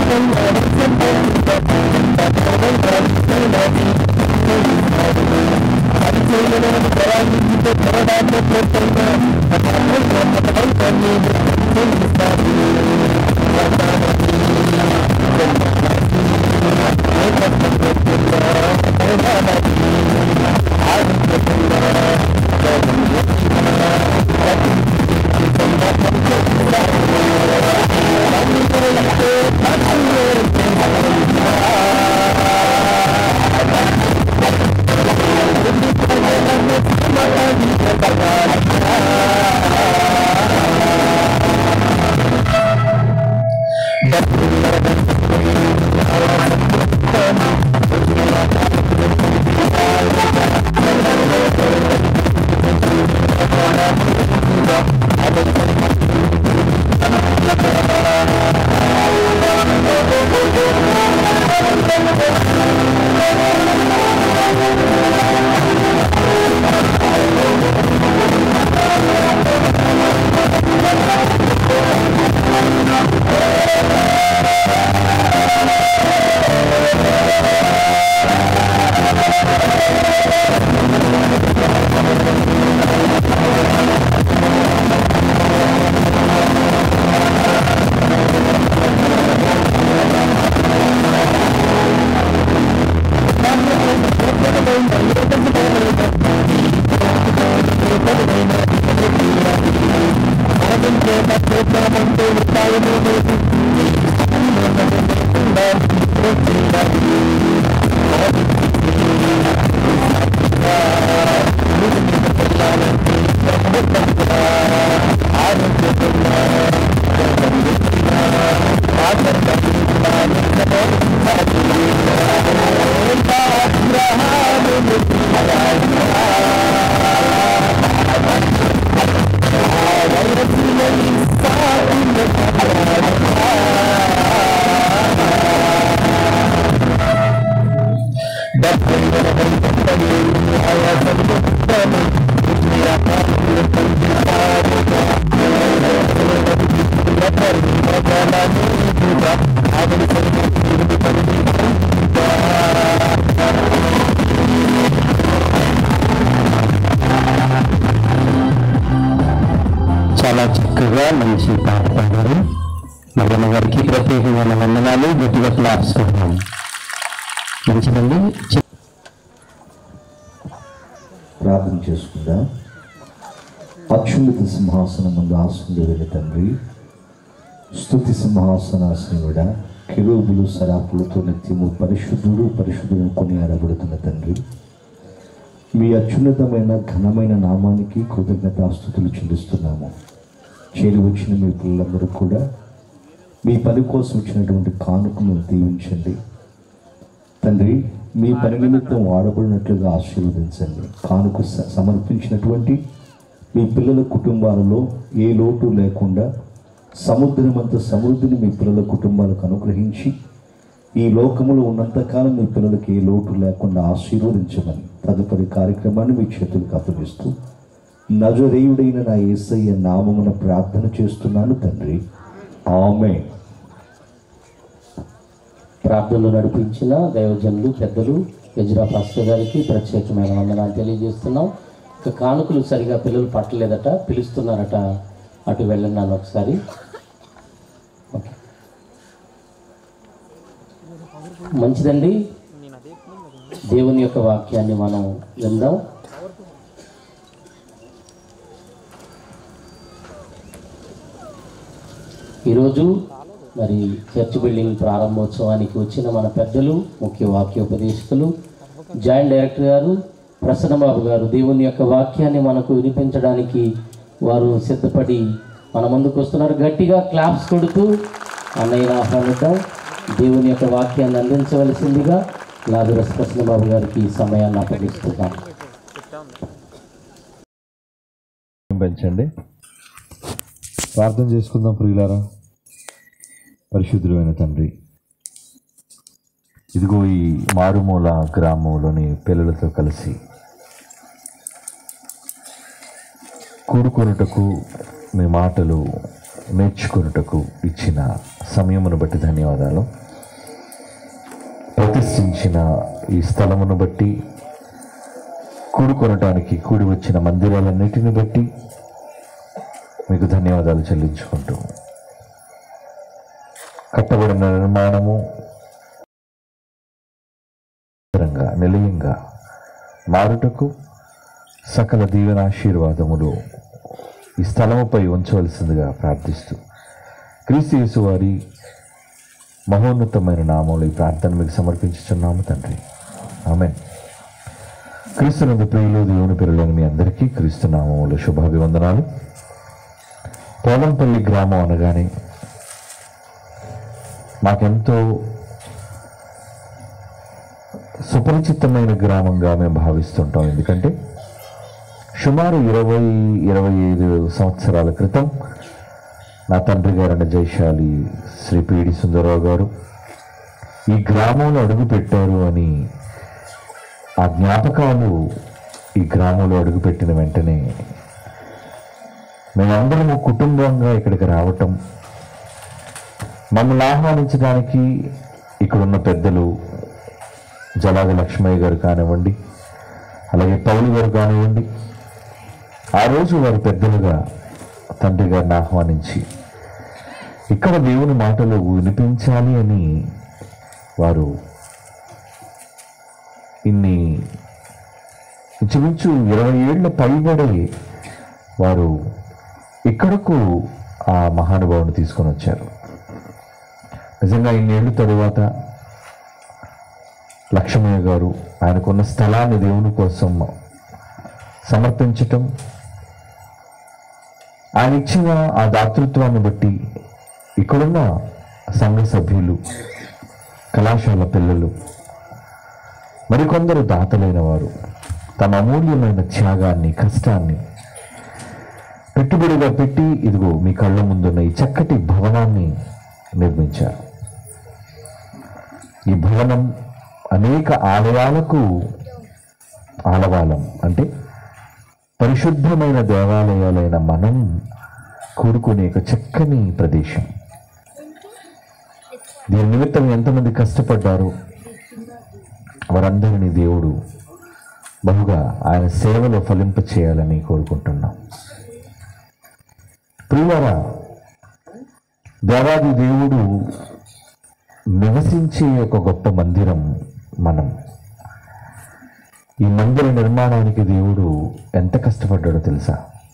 Thank చాలా చక్కగా మంచి పాట పాడారు మల్లమ్మ గారికి ప్రత్యేకమైన వందనాలు గట్టిగా క్లాప్స్ కొడదాం మంచిదండి చి- ప్రార్థన చేసుకుందాం అత్యున్నత సింహాసనం ముందు ఆసుండేవి తండ్రి స్థుతి సింహాసనాసనుడ కిరూబులు సరాపులతో నిత్యము పరిశుద్ధుడు పరిశుద్ధుడు కొని ఆడబడుతున్న తండ్రి మీ అత్యున్నతమైన ఘనమైన నామానికి కృతజ్ఞతాస్థుతులు చెల్లిస్తున్నాము చేరి వచ్చిన మీ పిల్లలందరూ కూడా మీ పని కోసం వచ్చినటువంటి కానుకను దీవించండి తండ్రి మీ పని నిమిత్తం వాడబడినట్లుగా ఆశీర్వదించండి కానుక స- సమర్పించినటువంటి మీ పిల్లల కుటుంబాలలో ఏ లోటు లేకుండా సముద్రమంత సమృద్ధిని మీ పిల్లల కుటుంబాలకు అనుగ్రహించి ఈ లోకములో ఉన్నంతకాలం మీ పిల్లలకి ఏ లోటు లేకుండా ఆశీర్వదించమని తదుపరి కార్యక్రమాన్ని మీ చేతులకు అప్పగిస్తూ నజరేయుడైన నా యేసయ్య నామమున ప్రార్థన చేస్తున్నాను తండ్రి ఆమె ప్రార్థనలు నడిపించిన దైవజనులు పెద్దలు గజరా పాస్టర్ గారికి ప్రత్యేకమైన వందనాలు తెలియజేస్తున్నాం ఇక కానుకలు సరిగా పిల్లలు పట్టలేదట పిలుస్తున్నారట అటు వెళ్ళన్నాను ఒకసారి ఓకే మంచిదండి దేవుని యొక్క వాక్యాన్ని మనం విందాం ఈరోజు మరి చర్చ్ బిల్డింగ్ ప్రారంభోత్సవానికి వచ్చిన మన పెద్దలు ముఖ్య వాక్యోపదేశకులు జాయింట్ డైరెక్టర్ గారు ప్రసన్నబాబు గారు దేవుని యొక్క వాక్యాన్ని మనకు వినిపించడానికి వారు సిద్ధపడి మన ముందుకు వస్తున్నారు గట్టిగా క్లాప్స్ కొడుతూ అన్నయ్యను ఆహ్వానిద్దాం దేవుని యొక్క వాక్యాన్ని అందించవలసిందిగా లాదురస్ ప్రసన్నబాబు గారికి ఈ సమయాన్ని అప్పగిస్తున్నాం పెంచండి ప్రార్థన చేసుకుందాం ప్రియులారా పరిశుద్ధులైన తండ్రి ఇదిగో ఈ మారుమూల గ్రామంలోని పిల్లలతో కలిసి కూడుకొనుటకు మీ మాటలు నేర్చుకొనుటకు ఇచ్చిన సమయమును బట్టి ధన్యవాదాలు ప్రతిష్ఠించిన ఈ స్థలమును బట్టి కూడుకొనటానికి కూడి వచ్చిన మందిరాలన్నిటిని బట్టి మీకు ధన్యవాదాలు చెల్లించుకుంటూ కట్టబడిన నిర్మాణము స్థిరంగా నిలయంగా మారుటకు సకల దీవెనాశీర్వాదములు ఈ స్థలముపై ఉంచవలసిందిగా ప్రార్థిస్తూ క్రీస్తు యేసు వారి మహోన్నతమైన నామంలో ఈ ప్రార్థన మీకు సమర్పించుచున్నాము తండ్రి ఆమెన్ క్రీస్తునందు ప్రియులు దేవుని పిల్లలని మీ అందరికీ క్రీస్తు నామంలో శుభాభివందనాలు పోలంపల్లి గ్రామం అనగానే మాకెంతో సుపరిచితమైన గ్రామంగా మేము భావిస్తుంటాం ఎందుకంటే సుమారు ఇరవై ఇరవై ఐదు సంవత్సరాల క్రితం నా తండ్రి గారైన జయశాలి శ్రీ పిడి సుందరరావు గారు ఈ గ్రామంలో అడుగు పెట్టారు అని ఆ జ్ఞాపకాలు ఈ గ్రామంలో అడుగుపెట్టిన వెంటనే మేమందరము కుటుంబంగా ఇక్కడికి రావటం మమ్మల్ని ఆహ్వానించడానికి ఇక్కడున్న పెద్దలు జలాది లక్ష్మయ్య గారు కానివ్వండి అలాగే పౌలు గారు కానివ్వండి ఆ రోజు వారు పెద్దలుగా తండ్రి గారిని ఆహ్వానించి ఇక్కడ దేవుని మాటలు వినిపించాలి అని వారు ఇన్ని ఇంచుమించు ఇరవై ఏళ్ళ పైబడి వారు ఇక్కడకు ఆ మహానుభావుని తీసుకొని వచ్చారు నిజంగా ఇన్నేళ్ళు తరువాత లక్ష్మయ్య గారు ఆయనకున్న స్థలాన్ని దేవుని కోసం సమర్పించటం ఆయన ఇచ్చిన ఆ దాతృత్వాన్ని బట్టి ఇక్కడున్న సంఘ సభ్యులు కళాశాల పిల్లలు మరికొందరు దాతలైన వారు తమ అమూల్యమైన త్యాగాన్ని కష్టాన్ని పెట్టుబడిగా పెట్టి ఇదిగో మీ కళ్ళ ముందున్న ఈ చక్కటి భవనాన్ని నిర్మించారు ఈ భవనం అనేక ఆలయాలకు ఆలవాలం అంటే పరిశుద్ధమైన దేవాలయాలైన మనం కూడుకునే ఒక చక్కని ప్రదేశం దీని నిమిత్తం ఎంతమంది కష్టపడ్డారు వారందరినీ దేవుడు బహుగా ఆయన సేవలో ఫలింప చేయాలని కోరుకుంటున్నాం ప్రియులారా దేవాది దేవుడు నివసించే ఒక గొప్ప మందిరం మనం ఈ మందిర నిర్మాణానికి దేవుడు ఎంత కష్టపడ్డాడో తెలుసా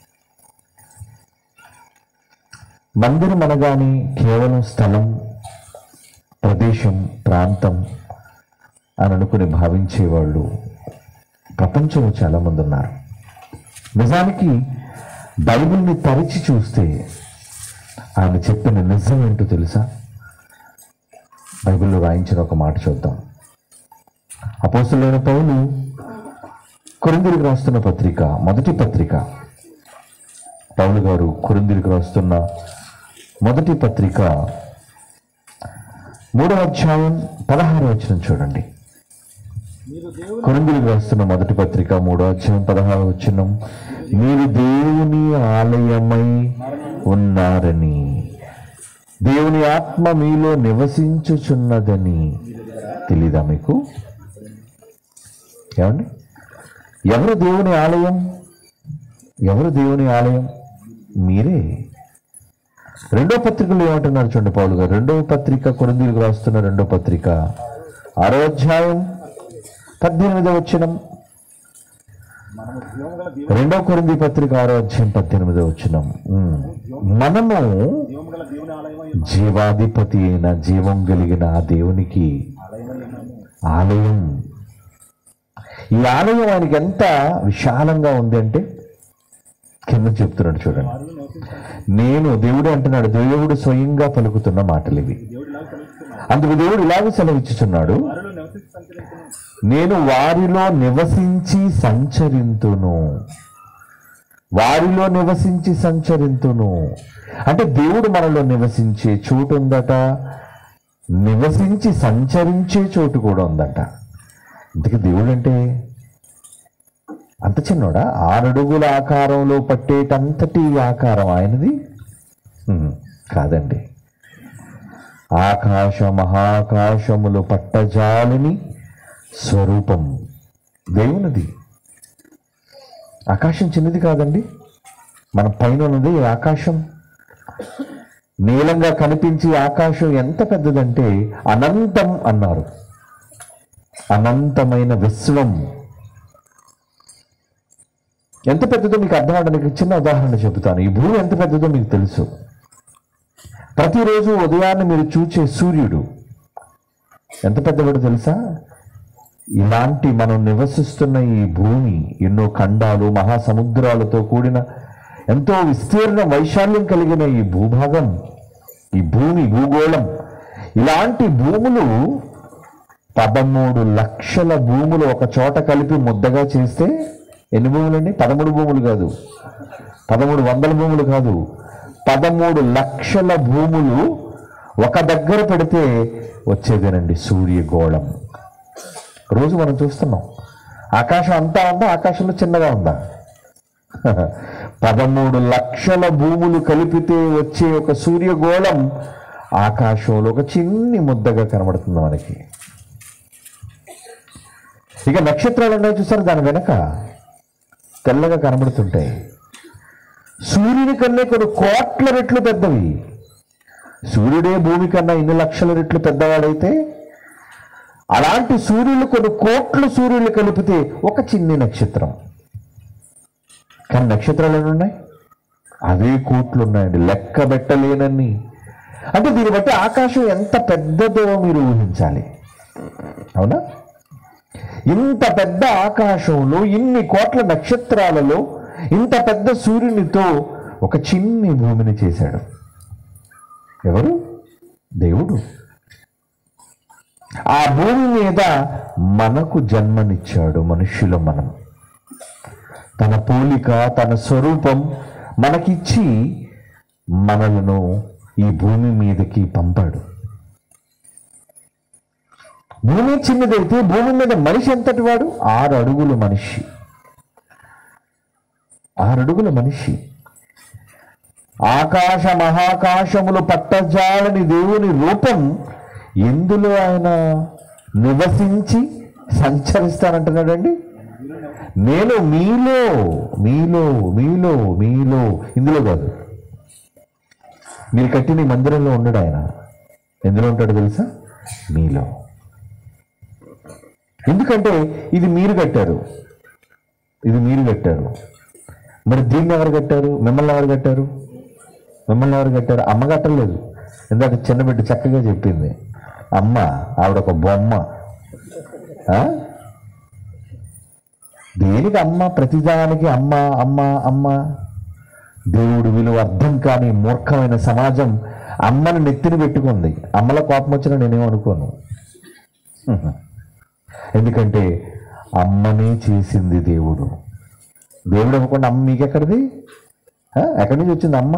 మందిరం అనగానే కేవలం స్థలం ప్రదేశం ప్రాంతం అని అనుకుని భావించేవాళ్ళు ప్రపంచంలో చాలామంది ఉన్నారు నిజానికి బైబిల్ని తరిచి చూస్తే ఆయన చెప్పిన నిజం ఏంటో తెలుసా బైబిల్లో రాయించిన ఒక మాట చూద్దాం అపోస్తులైన పౌలు కొరిందిరికి రాస్తున్న పత్రిక మొదటి పత్రిక పౌలు గారు కొరిందిరికి రాస్తున్న మొదటి పత్రిక మూడవ అధ్యాయం పదహారు వచనం చూడండి కొరిందులకు రాస్తున్న మొదటి పత్రిక మూడో అధ్యాయం పదహారు వచనం మీరు దేవుని ఆలయమై ఉన్నారని దేవుని ఆత్మ మీలో నివసించుచున్నదని తెలీదా మీకు ఏమండి ఎవరు దేవుని ఆలయం ఎవరు దేవుని ఆలయం మీరే రెండో పత్రికలు ఏమంటున్నారు చూడండి పౌలు గారు రెండో పత్రిక కొరిందీలకు రాస్తున్న రెండో పత్రిక ఆరో అధ్యాయం పద్దెనిమిదవ వచ్చినం రెండో కొరింది పత్రిక ఆరో అధ్యాయం పద్దెనిమిదవ వచ్చినం ఉమ్. మనము జీవాధిపతి అయిన జీవం కలిగిన ఆ దేవునికి ఆలయం ఈ ఆలయం ఆయనకి ఎంత విశాలంగా ఉంది అంటే కింద చెప్తున్నాడు చూడండి నేను దేవుడే అంటున్నాడు దేవుడు స్వయంగా పలుకుతున్న మాటలు ఇవి అందుకు దేవుడు ఇలాగ సెలవిచ్చుచున్నాడు నేను వారిలో నివసించి సంచరింతును వారిలో నివసించి సంచరింతును అంటే దేవుడు మనలో నివసించే చోటు ఉందట నివసించి సంచరించే చోటు కూడా ఉందట ఇంతకీ దేవుడు అంటే అంత చిన్నోడా ఆరడుగుల ఆకారంలో పట్టేటంతటి ఆకారం ఆయనది హ్మ్, కాదండి ఆకాశ మహాకాశములు పట్టజాలని స్వరూపం దేవునిది ఆకాశం చిన్నది కాదండి మన పైన ఉన్నది ఆకాశం నీలంగా కనిపించే ఆకాశం ఎంత పెద్దదంటే అనంతం అన్నారు అనంతమైన విశ్వం ఎంత పెద్దదో మీకు అర్థం అవడానికి చిన్న ఉదాహరణ చెబుతాను ఈ భూమి ఎంత పెద్దదో మీకు తెలుసు ప్రతిరోజు ఉదయాన్నే మీరు చూచే సూర్యుడు ఎంత పెద్దవాడు తెలుసా ఇలాంటి మనం నివసిస్తున్న ఈ భూమి ఎన్నో ఖండాలు మహాసముద్రాలతో కూడిన ఎంతో విస్తీర్ణ వైశాల్యం కలిగిన ఈ భూభాగం ఈ భూమి భూగోళం ఇలాంటి భూములు పదమూడు లక్షల భూములు ఒక చోట కలిపి ముద్దగా చేస్తే ఎన్ని భూములండి పదమూడు భూములు కాదు పదమూడు వందల భూములు కాదు పదమూడు లక్షల భూములు ఒక దగ్గర పెడితే వచ్చేదేనండి సూర్యగోళం రోజు మనం చూస్తున్నాం ఆకాశం అంతా ఉందా ఆకాశంలో చిన్నగా ఉందా పదమూడు లక్షల భూములు కలిపితే వచ్చే ఒక సూర్యగోళం ఆకాశంలో ఒక చిన్ని ముద్దగా కనబడుతుంది మనకి ఇక నక్షత్రాలు ఉన్నాయి చూసారు దాని వెనక తెల్లగా కనబడుతుంటాయి సూర్యుని కన్నా కొన్ని కోట్ల రెట్లు పెద్దవి సూర్యుడే భూమి కన్నా ఇన్ని లక్షల రెట్లు పెద్దవాడైతే అలాంటి సూర్యులు కొన్ని కోట్ల సూర్యులు కలిపితే ఒక చిన్ని నక్షత్రం కానీ నక్షత్రాలు ఎన్ని ఉన్నాయి అవే కోట్లు ఉన్నాయండి లెక్క పెట్టలేనన్ని అంటే దీన్ని బట్టి ఆకాశం ఎంత పెద్దదో మీరు ఊహించాలి అవునా ఇంత పెద్ద ఆకాశంలో ఇన్ని కోట్ల నక్షత్రాలలో ఇంత పెద్ద సూర్యునితో ఒక చిన్ని భూమిని చేశాడు ఎవరు దేవుడు ఆ భూమి మీద మనకు జన్మనిచ్చాడు మనుష్యులు మనం తన పోలిక తన స్వరూపం మనకిచ్చి మనలను ఈ భూమి మీదకి పంపాడు భూమి చిన్నదైతే భూమి మీద మనిషి ఎంతటి వాడు ఆరు అడుగుల మనిషి ఆరు అడుగుల మనిషి ఆకాశ మహాకాశములు పట్టజాలని దేవుని రూపం ఎందులో ఆయన నివసించి సంచరిస్తానంటున్నాడండి నేను మీలో మీలో మీలో మీలో ఇందులో కాదు మీరు కట్టిన ఈ మందిరంలో ఉండడు ఆయన ఎందులో ఉంటాడు తెలుసా మీలో ఎందుకంటే ఇది మీరు కట్టారు ఇది మీరు కట్టారు మరి దీన్ని ఎవరు కట్టారు మిమ్మల్ని ఎవరు కట్టారు మిమ్మల్ని ఎవరు కట్టారు అమ్మ కట్టలేదు ఎందుకంటే చిన్న బిడ్డ చక్కగా చెప్పింది అమ్మ ఆవిడ ఒక బొమ్మ ఆ? దేనికి అమ్మ ప్రతిదానికి అమ్మ అమ్మ అమ్మ దేవుడు విలువ అర్థం కాని మూర్ఖమైన సమాజం అమ్మని నెత్తిని పెట్టుకుంది అమ్మల కోపం వచ్చినా నేనేం అనుకోను హుహు. ఎందుకంటే అమ్మనే చేసింది దేవుడు దేవుడు అనుకోండి అమ్మ మీకెక్కడిది ఆ? ఎక్కడి నుంచి వచ్చింది అమ్మ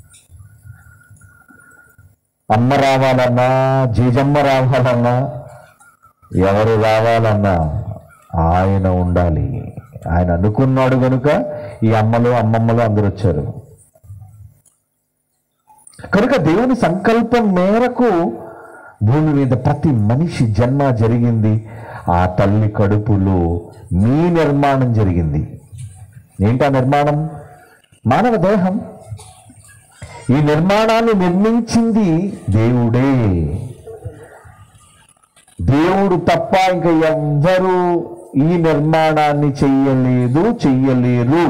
అమ్మ రావాలన్నా జేజమ్మ రావాలన్నా ఎవరు రావాలన్నా ఆయన ఉండాలి ఆయన అనుకున్నాడు కనుక ఈ అమ్మలు అమ్మమ్మలు అందరూ వచ్చారు కనుక దేవుని సంకల్పం మేరకు భూమి మీద ప్రతి మనిషి జన్మ జరిగింది ఆ తల్లి కడుపులో మీ నిర్మాణం జరిగింది ఏంటా నిర్మాణం మానవ దేహం ఈ నిర్మాణాన్ని నిర్మించింది దేవుడే దేవుడు తప్ప ఇంకా ఎవ్వరూ ఈ నిర్మాణాన్ని చెయ్యలేదు చెయ్యలేరు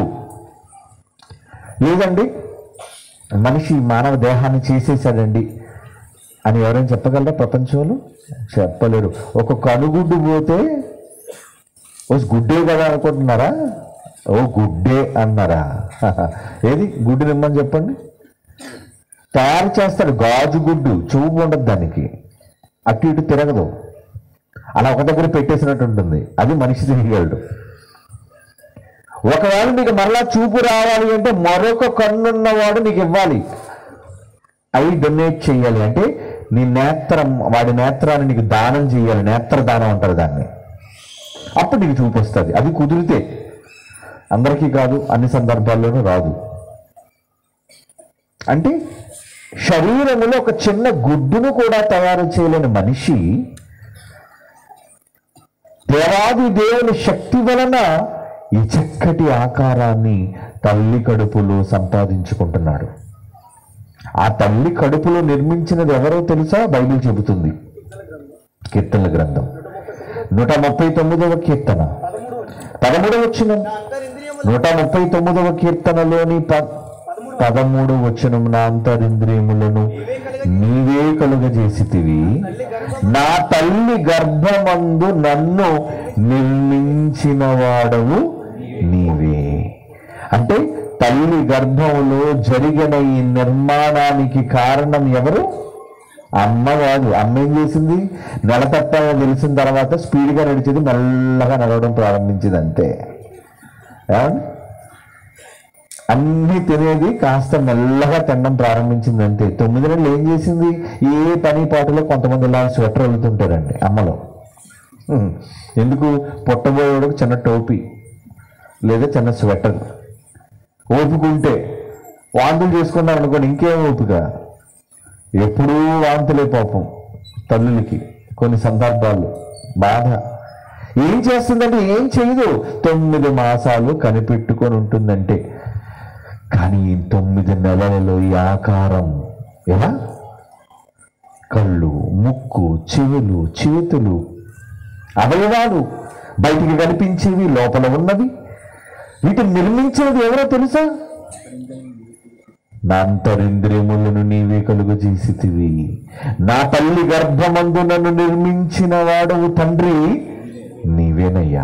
లేదండి మనిషి మానవ దేహాన్ని చేసేసాడండి అని ఎవరైనా చెప్పగలరా ప్రపంచంలో చెప్పలేరు ఒక కనుగుడ్డు పోతే ఓ గుడ్డే కదా అనుకుంటున్నారా ఓ గుడ్డే అన్నారా ఏది గుడ్డు నిమ్మని చెప్పండి తయారు చేస్తాడు గాజు గుడ్డు చూపు ఉండదు దానికి అటు ఇటు తిరగదు అలా ఒక దగ్గర పెట్టేసినట్టు ఉంటుంది అది మనిషి తిరిగలడు ఒకవేళ నీకు మరలా చూపు రావాలి అంటే మరొక కన్నున్నవాడు నీకు ఇవ్వాలి అవి డొనేట్ చేయాలి అంటే నీ నేత్రం వాడి నేత్రాన్ని నీకు దానం చేయాలి నేత్ర దానం అంటారు దాన్ని అప్పుడు నీకు చూపు వస్తుంది అది కుదిరితే అందరికీ కాదు అన్ని సందర్భాల్లోనూ రాదు అంటే శరీరంలో ఒక చిన్న గుడ్డును కూడా తయారు చేయలేని మనిషి దేవాది దేవుని శక్తి వలన ఈ చక్కటి ఆకారాన్ని తల్లి కడుపులో సంపాదించుకుంటున్నాడు ఆ తల్లి కడుపులో నిర్మించినది ఎవరో తెలుసా బైబిల్ చెబుతుంది కీర్తనల గ్రంథం నూట ముప్పై తొమ్మిదవ కీర్తన పదమూడవ వచ్చిన నూట ముప్పై తొమ్మిదవ కీర్తనలోని ప పదమూడు వచనం నా అంతరింద్రియములను నీవే కలుగజేసితివి నా తల్లి గర్భమందు నన్ను నిర్మించిన వాడవు నీవే అంటే తల్లి గర్భంలో జరిగిన ఈ నిర్మాణానికి కారణం ఎవరు అమ్మ కాదు అమ్మ ఏం చేసింది నెల తప్పగా తెలిసిన తర్వాత స్పీడ్గా నడిచేది మెల్లగా నడవడం ప్రారంభించింది అంతే ఏమండి? అన్ని తినేది కాస్త మెల్లగా తినడం ప్రారంభించింది అంతే తొమ్మిది నెలలు ఏం చేసింది ఏ పని పాటలో కొంతమంది ఇలా స్వెటర్ వెళ్తుంటారండి అమ్మలో హ్మ్. ఎందుకు పుట్టబోయేవాడికి చిన్న టోపీ లేదా చిన్న స్వెటర్ ఓపిక ఉంటే వాంతులు చేసుకున్నారు అనుకోండి ఇంకేం ఓపిక ఎప్పుడూ వాంతులే పాపం తల్లులకి కొన్ని సందర్భాలు బాధ ఏం చేస్తుందంటే ఏం చేయదు తొమ్మిది మాసాలు కనిపెట్టుకొని ఉంటుందంటే కానీ ఈ తొమ్మిది నెలలలో ఈ ఆకారం ఎలా కళ్ళు ముక్కు చెవులు చేతులు అవయవాలు బయటికి కనిపించేవి లోపల ఉన్నవి వీటిని నిర్మించినది ఎవరో తెలుసా నా అంతరింద్రియములను నీవే కలుగు చేసితివి నా తల్లి గర్భమందు నన్ను నిర్మించిన వాడవు తండ్రి నీవేనయ్యా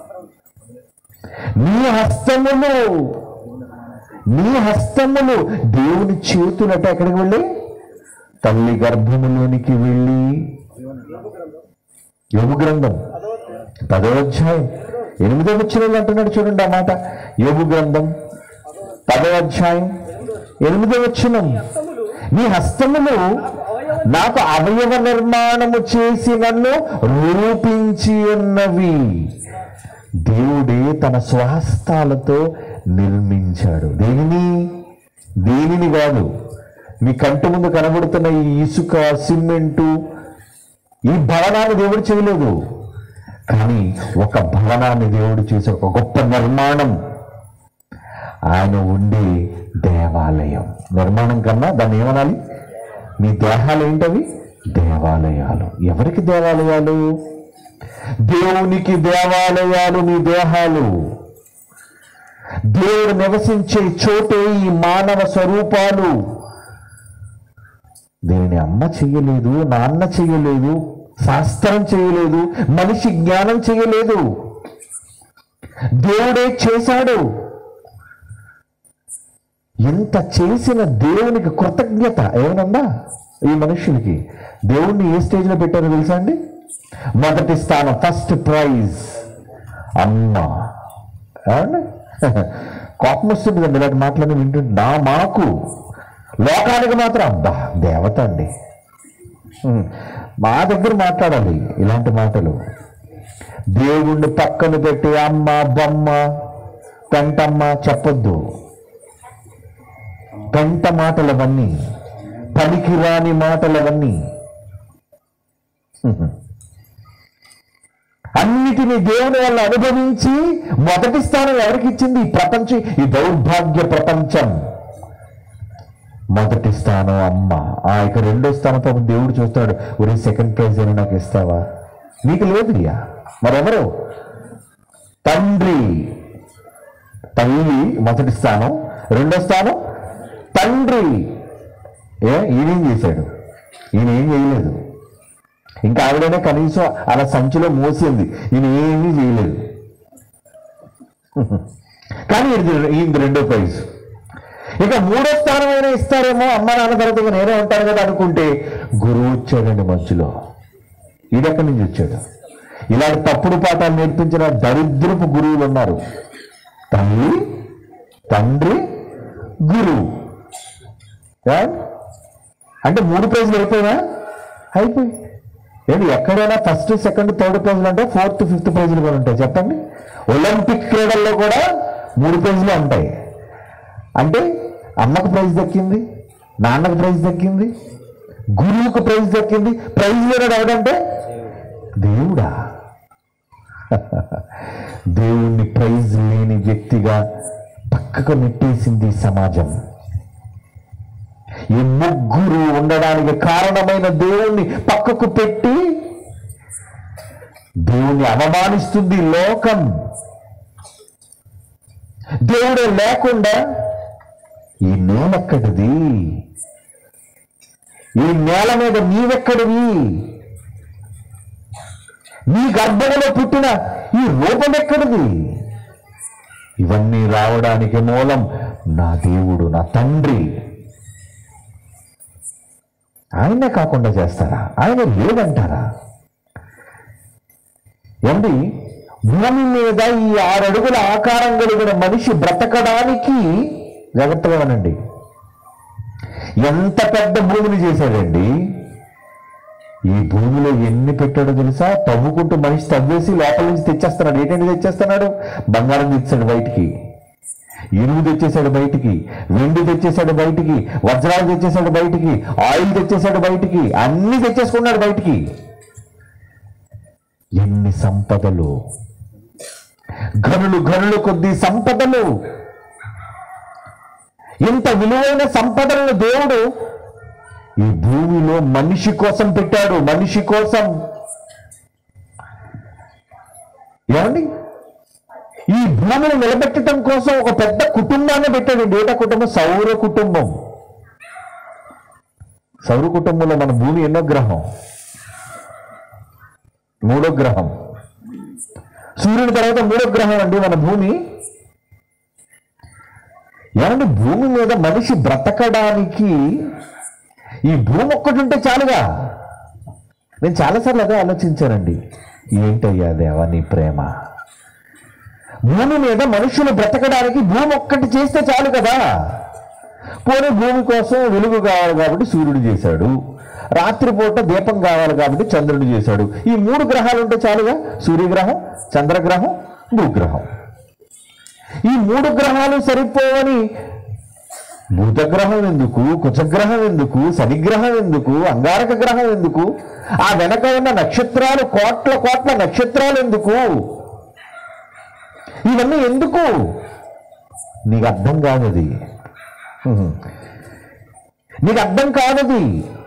నీ హస్తములు నీ హస్తములు దేవుని చేతులట ఎక్కడికి వెళ్ళి తల్లి గర్భములోనికి వెళ్ళి యోగు గ్రంథం పదో అధ్యాయం ఎనిమిదో వచ్చిన అంటున్నాడు చూడండి ఆ మాట యోగు గ్రంథం పదో అధ్యాయం ఎనిమిదో వచ్చినం నీ హస్తములు నాకు అవయవ నిర్మాణము చేసి నన్ను రూపించి ఉన్నవి దేవుడే తన స్వహస్తాలతో నిర్మించాడు దేనిని దేనిని కాదు మీ కంటి ముందు కనబడుతున్న ఈ ఇసుక సిమెంటు ఈ భవనాన్ని దేవుడు చేయలేదు కానీ ఒక భవనాన్ని దేవుడు చేసే ఒక గొప్ప నిర్మాణం ఆయన ఉండే దేవాలయం నిర్మాణం కన్నా దాన్ని ఏమనాలి మీ దేహాలు ఏంటవి దేవాలయాలు ఎవరికి దేవాలయాలు దేవునికి దేవాలయాలు మీ దేహాలు దేవుడు నివసించే చోటే ఈ మానవ స్వరూపాలు దీనిని అమ్మ చెయ్యలేదు నాన్న చెయ్యలేదు శాస్త్రం చేయలేదు మనిషి జ్ఞానం చేయలేదు దేవుడే చేశాడు ఇంత చేసిన దేవునికి కృతజ్ఞత ఏమనుందా ఈ మనుషులకి దేవుణ్ణి ఏ స్టేజ్లో పెట్టారో తెలుసా అండి మొదటి స్థానం ఫస్ట్ ప్రైజ్ అమ్మ ఏమండి కోపం వస్తుంటుందండి ఇలాంటి మాటలన్నీ వింటుంటే నా మాకు లోకానికి మాత్రం అబ్బా దేవత అండి ఉమ్, మా దగ్గర మాట్లాడాలి ఇలాంటి మాటలు దేవుణ్ణి పక్కన పెట్టి అమ్మ బొమ్మ పెంటమ్మ చెప్పొద్దు పెంట మాటలవన్నీ పనికిరాని మాటలవన్నీ ఉహు. అన్నిటినీ దేవుని వల్ల అనుభవించి మొదటి స్థానం ఎవరికి ఇచ్చింది ఈ ప్రపంచం ఈ దౌర్భాగ్య ప్రపంచం మొదటి స్థానం అమ్మ ఆ ఇక రెండో స్థానం పాపం దేవుడు చూస్తాడు ఒరే సెకండ్ ప్రైజ్ అని నాకు ఇస్తావా నీకు లేదు ఇయ్యా మరెవరు తండ్రి తల్లి మొదటి స్థానం రెండో స్థానం తండ్రి ఏ ఈయనేం చేశాడు ఈయన ఏం చేయలేదు ఇంకా ఆవిడనే కనీసం అలా సంచిలో మోసింది ఈయన ఏమీ చేయలేదు కానీ ఇది ఈయన రెండో ప్రైజ్ ఇక మూడో స్థానం అయినా ఇస్తారేమో అమ్మ నాన్న తర్వాత ఇక నేనే ఉంటాను కదా అనుకుంటే గురువు వచ్చాడండి మధ్యలో ఈడెక్కడి నుంచి వచ్చాడు ఇలాంటి తప్పుడు పాఠాలు నేర్పించిన దరిద్రపు గురువులు ఉన్నారు తల్లి తండ్రి గురువు ఏ? అంటే మూడు ప్రైజ్లు అయిపోయినా అయిపోయి ఏంటి ఎక్కడైనా ఫస్ట్ సెకండ్ థర్డ్ ప్రైజ్లు అంటే ఫోర్త్ ఫిఫ్త్ ప్రైజ్లు కూడా ఉంటాయి చెప్పండి ఒలింపిక్ క్రీడల్లో కూడా మూడు ప్రైజ్లు ఉంటాయి అంటే అమ్మకు ప్రైజ్ దక్కింది నాన్నకు ప్రైజ్ దక్కింది గురువుకు ప్రైజ్ దక్కింది ప్రైజ్ వినడు ఎవడంటే దేవుడా దేవుణ్ణి ప్రైజ్ లేని వ్యక్తిగా పక్కకు నెట్టేసింది ఈ సమాజం ఈ ముగ్గురు ఉండడానికి కారణమైన దేవుణ్ణి పక్కకు పెట్టి దేవుణ్ణి అవమానిస్తుంది లోకం దేవుడే లేకుండా ఈ నేలెక్కడిది ఈ నేల మీద నీవెక్కడివి నీ గర్భంలో పుట్టిన ఈ రూపం ఎక్కడిది ఇవన్నీ రావడానికి మూలం నా దేవుడు నా తండ్రి ఆయనే కాకుండా చేస్తారా ఆయన లేదంటారా ఏమండి భూమి మీద ఈ ఆరు అడుగుల ఆకారం కలిగిన మనిషి బ్రతకడానికి జాగ్రత్తగా వినండి ఎంత పెద్ద భూమిని చేశాడండి ఈ భూమిలో ఎన్ని పెట్టాడో తెలుసా తవ్వుకుంటూ మనిషి తవ్వేసి లోపల నుంచి తెచ్చేస్తున్నాడు ఏంటంటే తెచ్చేస్తున్నాడు బంగారం తెచ్చాడు బయటికి ఇనుము తెచ్చేశాడు బయటికి వెండి తెచ్చేశాడు బయటికి వజ్రాలు తెచ్చేశాడు బయటికి ఆయిల్ తెచ్చేశాడు బయటికి అన్ని తెచ్చేసుకున్నాడు బయటికి ఎన్ని సంపదలు గనులు గనులు కొద్ది సంపదలు ఇంత విలువైన సంపదలను దేవుడు ఈ భూమిలో మనిషి కోసం పెట్టాడు మనిషి కోసం ఏమండి ఈ భూమిని నిలబెట్టడం కోసం ఒక పెద్ద కుటుంబాన్ని పెట్టాడు ఏట కుటుంబం సౌర కుటుంబం సౌర కుటుంబంలో మన భూమి ఎన్నో గ్రహం మూడో గ్రహం సూర్యుని తర్వాత మూడో గ్రహం అండి మన భూమి ఏమంటే భూమి మీద మనిషి బ్రతకడానికి ఈ భూమి ఒక్కటి ఉంటే చాలుగా నేను చాలాసార్లు అదే ఆలోచించానండి ఏంటయ్యా దేవా నీ ప్రేమ భూమి మీద మనుషులు బ్రతకడానికి భూమి ఒక్కటి చేస్తే చాలు కదా పోనీ భూమి కోసం వెలుగు కావాలి కాబట్టి సూర్యుడు చేశాడు రాత్రిపూట దీపం కావాలి కాబట్టి చంద్రుడు చేశాడు ఈ మూడు గ్రహాలు ఉంటే చాలుగా సూర్యగ్రహం చంద్రగ్రహం భూగ్రహం ఈ మూడు గ్రహాలు సరిపోవని బుధగ్రహం ఎందుకు కుచగ్రహం ఎందుకు శనిగ్రహం ఎందుకు అంగారక గ్రహం ఎందుకు ఆ వెనక ఉన్న నక్షత్రాలు కోట్ల కోట్ల నక్షత్రాలు ఎందుకు ఇవన్నీ ఎందుకు నీకు అర్థం కాదది హ్మ్. నీకు అర్థం కాదది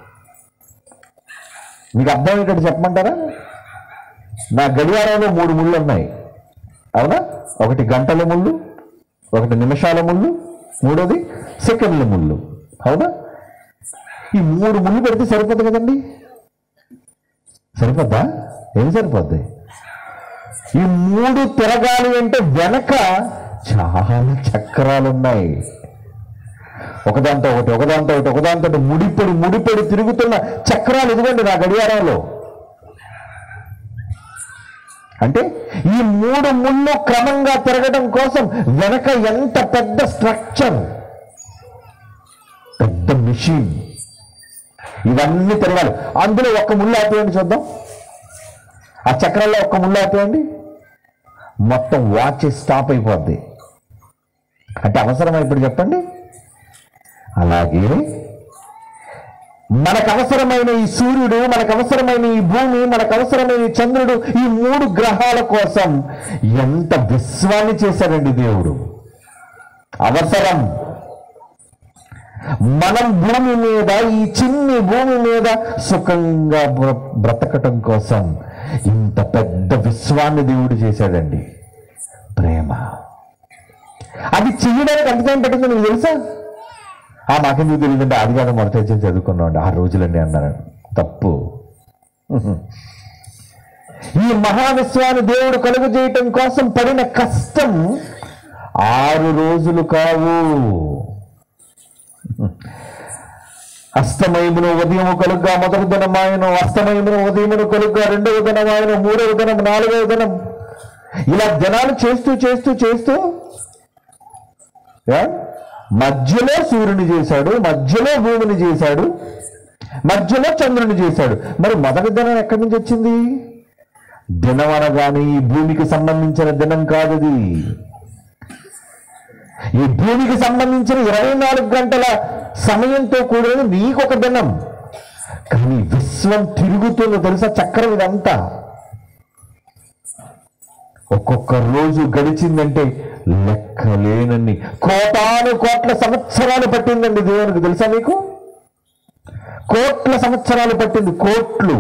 నీకు అర్థం ఇక్కడ చెప్పమంటారా నా గడియారంలో మూడు ముళ్ళు ఉన్నాయి అవునా ఒకటి గంటల ముళ్ళు ఒకటి నిమిషాల ముళ్ళు మూడోది సెకండ్ల ముళ్ళు అవునా ఈ మూడు ముళ్ళు పెడితే సరిపోద్ది కదండి సరిపోద్దా ఏం సరిపోద్ది ఈ మూడు తిరగాలి అంటే వెనక చాలా చక్రాలు ఉన్నాయి ఒకదాంతో ఒకటి ఒకదాంతో ఒకటి ఒకదాంతో ఒకటి ముడిపడి ముడిపడి తిరుగుతున్న చక్రాలు ఇదిగోండి నా గడియారంలో అంటే ఈ మూడు ముళ్ళు క్రమంగా తిరగడం కోసం వెనక ఎంత పెద్ద స్ట్రక్చర్ పెద్ద మిషన్ ఇవన్నీ తిరగాలి అందులో ఒక్క ముళ్ళు ఆపేయండి చూద్దాం ఆ చక్రాల్లో ఒక్క ముళ్ళు ఆపేయండి మొత్తం వాచ్ స్టాప్ అయిపోద్ది అంటే అవసరమా ఇప్పుడు చెప్పండి అలాగే మనకు అవసరమైన ఈ సూర్యుడు మనకు అవసరమైన ఈ భూమి మనకు అవసరమైన ఈ చంద్రుడు ఈ మూడు గ్రహాల కోసం ఎంత విశ్వాన్ని చేశాడండి దేవుడు అవసరం మనం భూమి మీద ఈ చిన్ని భూమి మీద సుఖంగా బ్ర- బ్రతకటం కోసం ఇంత పెద్ద విశ్వాన్ని దేవుడు చేశాడండి ప్రేమ అది చేయడానికి ఎంత టైం పట్టిందో నీకు తెలుసా ఆ మాకెందుకు తెలియదంటే అది కాదు మొదట వచ్చి చదువుకున్నాం ఆ రోజులన్నీ అన్నారు తప్పు ఈ మహావిశ్వాన్ని దేవుడు కలుగు చేయటం కోసం పడిన కష్టం ఆరు రోజులు కావు అస్తమయమును ఉదయము కలుగ్గా మొదటి దినం ఆయన అస్తమయమును ఉదయమును కలుగ్గా రెండవ దినం ఆయన మూడవ దినం నాలుగవ దినం ఇలా దినాలు చేస్తూ చేస్తూ చేస్తూ ఏ? మధ్యలో సూర్యుని చేశాడు మధ్యలో భూమిని చేశాడు మధ్యలో చంద్రుని చేశాడు మరి మొదటి దినం ఎక్కడి నుంచి వచ్చింది దినం అనగానే ఈ భూమికి సంబంధించిన దినం కాదది ఈ భూమికి సంబంధించిన ఇరవై నాలుగు గంటల సమయంతో కూడిన నీకొక దినం కానీ విశ్వం తిరుగుతుందో తెలుసా చక్రం ఇదంతా ఒక్కొక్క రోజు గడిచిందంటే లెక్కలేనన్ని కోటాను కోట్ల సంవత్సరాలు పట్టిందండి దేవునికి తెలుసా మీకు కోట్ల సంవత్సరాలు పట్టింది కోట్లు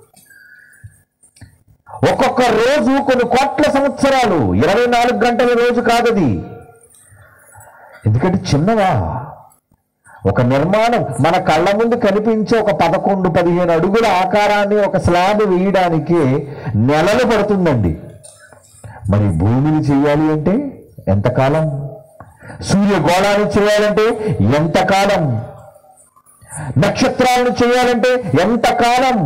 ఒక్కొక్క రోజు కొన్ని కోట్ల సంవత్సరాలు ఇరవై నాలుగు గంటల రోజు కాదది ఎందుకంటే చిన్నవా ఒక నిర్మాణం మన కళ్ళ ముందు కనిపించే ఒక పదకొండు పదిహేను అడుగుల ఆకారాన్ని ఒక స్లాబ్ వేయడానికి నెలలు పడుతుందండి మరి భూమిని చేయాలి అంటే ఎంతకాలం సూర్యగోళాన్ని చేయాలంటే ఎంతకాలం నక్షత్రాలను చేయాలంటే ఎంతకాలం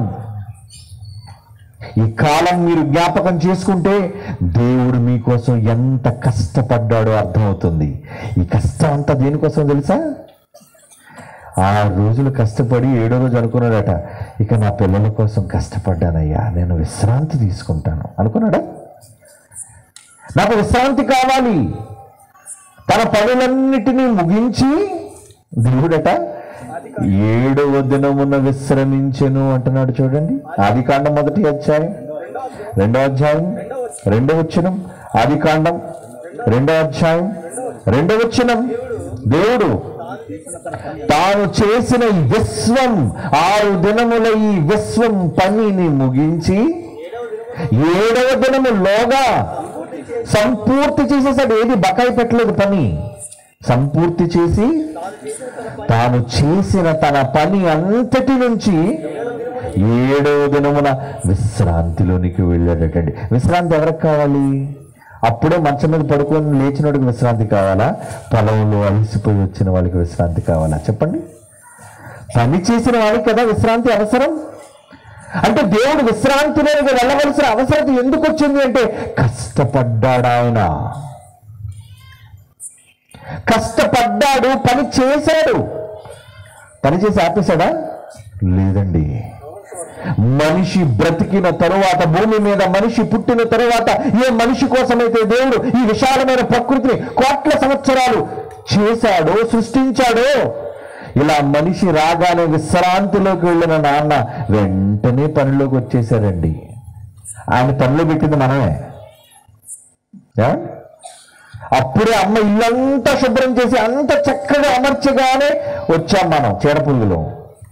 ఈ కాలం మీరు జ్ఞాపకం చేసుకుంటే దేవుడు మీకోసం ఎంత కష్టపడ్డాడో అర్థమవుతుంది ఈ కష్టం అంతా దేనికోసం తెలుసా ఆ రోజులు కష్టపడి ఏడో రోజు అనుకున్నాడట ఇక నా పిల్లల కోసం కష్టపడ్డానయ్యా నేను విశ్రాంతి తీసుకుంటాను అనుకున్నాడా నాకు విశ్రాంతి కావాలి తన పనులన్నిటినీ ముగించి దేవుడట ఏడవ దినమున విశ్రమించెను అంటున్నాడు చూడండి ఆది కాండం మొదటి అధ్యాయం రెండో అధ్యాయం రెండో వచ్చినం ఆది కాండం రెండో అధ్యాయం రెండో వచ్చినం దేవుడు తాను చేసిన ఈ విశ్వం ఆరు దినముల ఈ విశ్వం పనిని ముగించి ఏడవ దినములోగా సంపూర్తి చేసేసాడు ఏది బకాయి పెట్టలేదు పని సంపూర్తి చేసి తాను చేసిన తన పని అంతటి నుంచి ఏడవ దినమున విశ్రాంతిలోనికి వెళ్ళాడటండి విశ్రాంతి ఎవరికి కావాలి అప్పుడే మంచం మీద పడుకొని లేచినోడికి విశ్రాంతి కావాలా పొలంలో అలసిపోయి వచ్చిన వాళ్ళకి విశ్రాంతి కావాలా చెప్పండి పని చేసిన వాడికి కదా విశ్రాంతి అవసరం అంటే దేవుడు విశ్రాంతిలోనికి వెళ్ళవలసిన అవసరం ఎందుకు వచ్చింది అంటే కష్టపడ్డాడు ఆయన కష్టపడ్డాడు పని చేశాడు పని చేసి ఆపేశాడా లేదండి మనిషి బ్రతికిన తరువాత భూమి మీద మనిషి పుట్టిన తరువాత ఏ మనిషి కోసమైతే దేవుడు ఈ విశాలమైన ప్రకృతిని కోట్ల సంవత్సరాలు చేశాడో సృష్టించాడో ఇలా మనిషి రాగానే విశ్రాంతిలోకి వెళ్ళిన నాన్న వెంటనే పనిలోకి వచ్చేసారండి ఆయన పనిలో పెట్టింది మనమే ఏ? అప్పుడే అమ్మ ఇల్లంతా శుభ్రం చేసి అంత చక్కగా అమర్చగానే వచ్చాం మనం చీడపురుగులో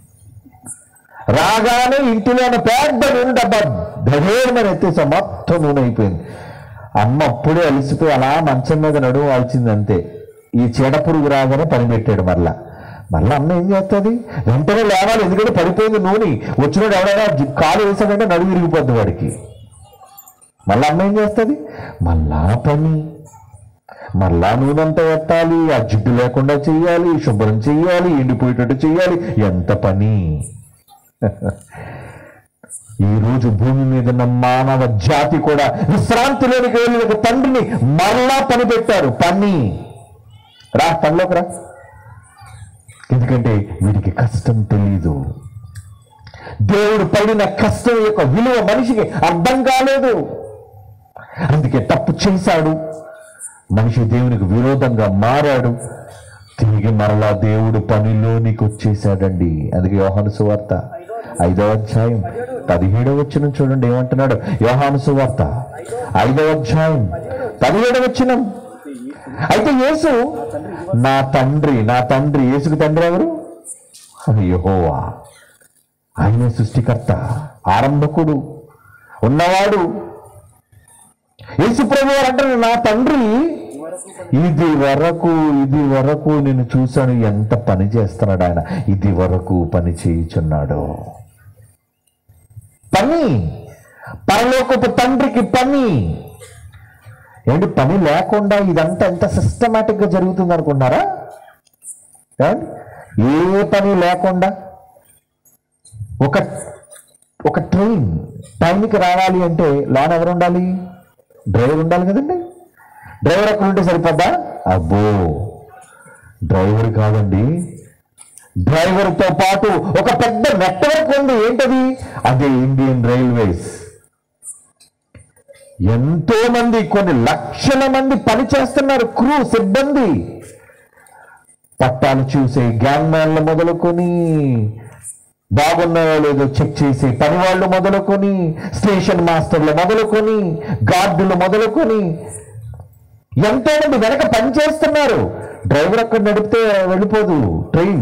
రాగానే ఇంటిలోని పెద్ద నూనె డబ్బా ధైర్యమని ఎత్తేసాం మొత్తం నూనె అయిపోయింది అమ్మ అప్పుడే అలసిపోయి అలా మంచం మీద నడువు వాల్చింది అంతే ఈ చీడపురుగు రాగానే పని పెట్టాడు మరలా మళ్ళీ అమ్మ ఏం చేస్తుంది వెంటనే లేవాలి ఎందుకంటే పడిపోయింది నూనె వచ్చినోడు ఎవడైనా జి- కాలు వేసాడంటే నడువు విరిగిపోద్ది వాడికి మళ్ళీ అమ్మ ఏం చేస్తుంది మళ్ళా పని మళ్ళా నూనెంత పెట్టాలి ఆ జిడ్డు లేకుండా చెయ్యాలి శుభ్రం చెయ్యాలి ఎండిపోయేటట్టు చెయ్యాలి ఎంత పని ఈ రోజు భూమి మీద ఉన్న మానవ జాతి కూడా విశ్రాంతిలోనికి వెళ్ళిన ఒక తండ్రిని మళ్ళా పని పెట్టారు పని రా పనిలోకి రా ఎందుకంటే వీడికి కష్టం తెలీదు దేవుడు పడిన కష్టం యొక్క విలువ మనిషికి అర్థం కాలేదు అందుకే తప్పు చేశాడు మనిషి దేవునికి విరోధంగా మారాడు తిరిగి మరలా దేవుడు పనిలోనికి వచ్చేసాడండి అందుకే యోహాను సువార్త ఐదవ అధ్యాయం పదిహేడవ వచ్చిన చూడండి ఏమంటున్నాడు యోహాను సువార్త ఐదవ అధ్యాయం పదిహేడవ వచ్చినం అయితే యేసు నా తండ్రి నా తండ్రి యేసుకు తండ్రి ఎవరు యెహోవా ఆయనే సృష్టికర్త ఆరంభకుడు ఉన్నవాడు యేసు ప్రభు వారు అంటారు నా తండ్రి ఇది వరకు ఇది వరకు నేను చూశాను ఎంత పని చేస్తున్నాడు ఆయన ఇది వరకు పని చేయుచున్నాడు పని పరలోకపు తండ్రికి పని ఏంటి పని లేకుండా ఇదంతా ఎంత సిస్టమేటిక్ గా జరుగుతుంది అనుకున్నారా ఏమండి? ఏ పని లేకుండా ఒక ఒక ట్రైన్ టైంకి రావాలి అంటే లోన్ ఎవరు ఉండాలి డ్రైవర్ ఉండాలి కదండి డ్రైవర్ ఎక్కడ ఉంటే సరిపోద్దా అబ్బో డ్రైవర్ కాదండి డ్రైవర్తో పాటు ఒక పెద్ద నెట్వర్క్ ఉంది ఏంటది అదే ఇండియన్ రైల్వేస్ ఎంతో మంది కొన్ని లక్షల మంది పని చేస్తున్నారు క్రూ సిబ్బంది పట్టాలు చూసే గ్యాంగ్ మ్యాన్లు మొదలుకొని బాగున్నాయో లేదో చెక్ చేసి పని వాళ్ళు మొదలుకొని స్టేషన్ మాస్టర్లు మొదలుకొని గార్డులు మొదలుకొని ఎంతో మంది వెనక పని చేస్తున్నారు డ్రైవర్ అక్కడ నడిపితే వెళ్ళిపోదు ట్రైన్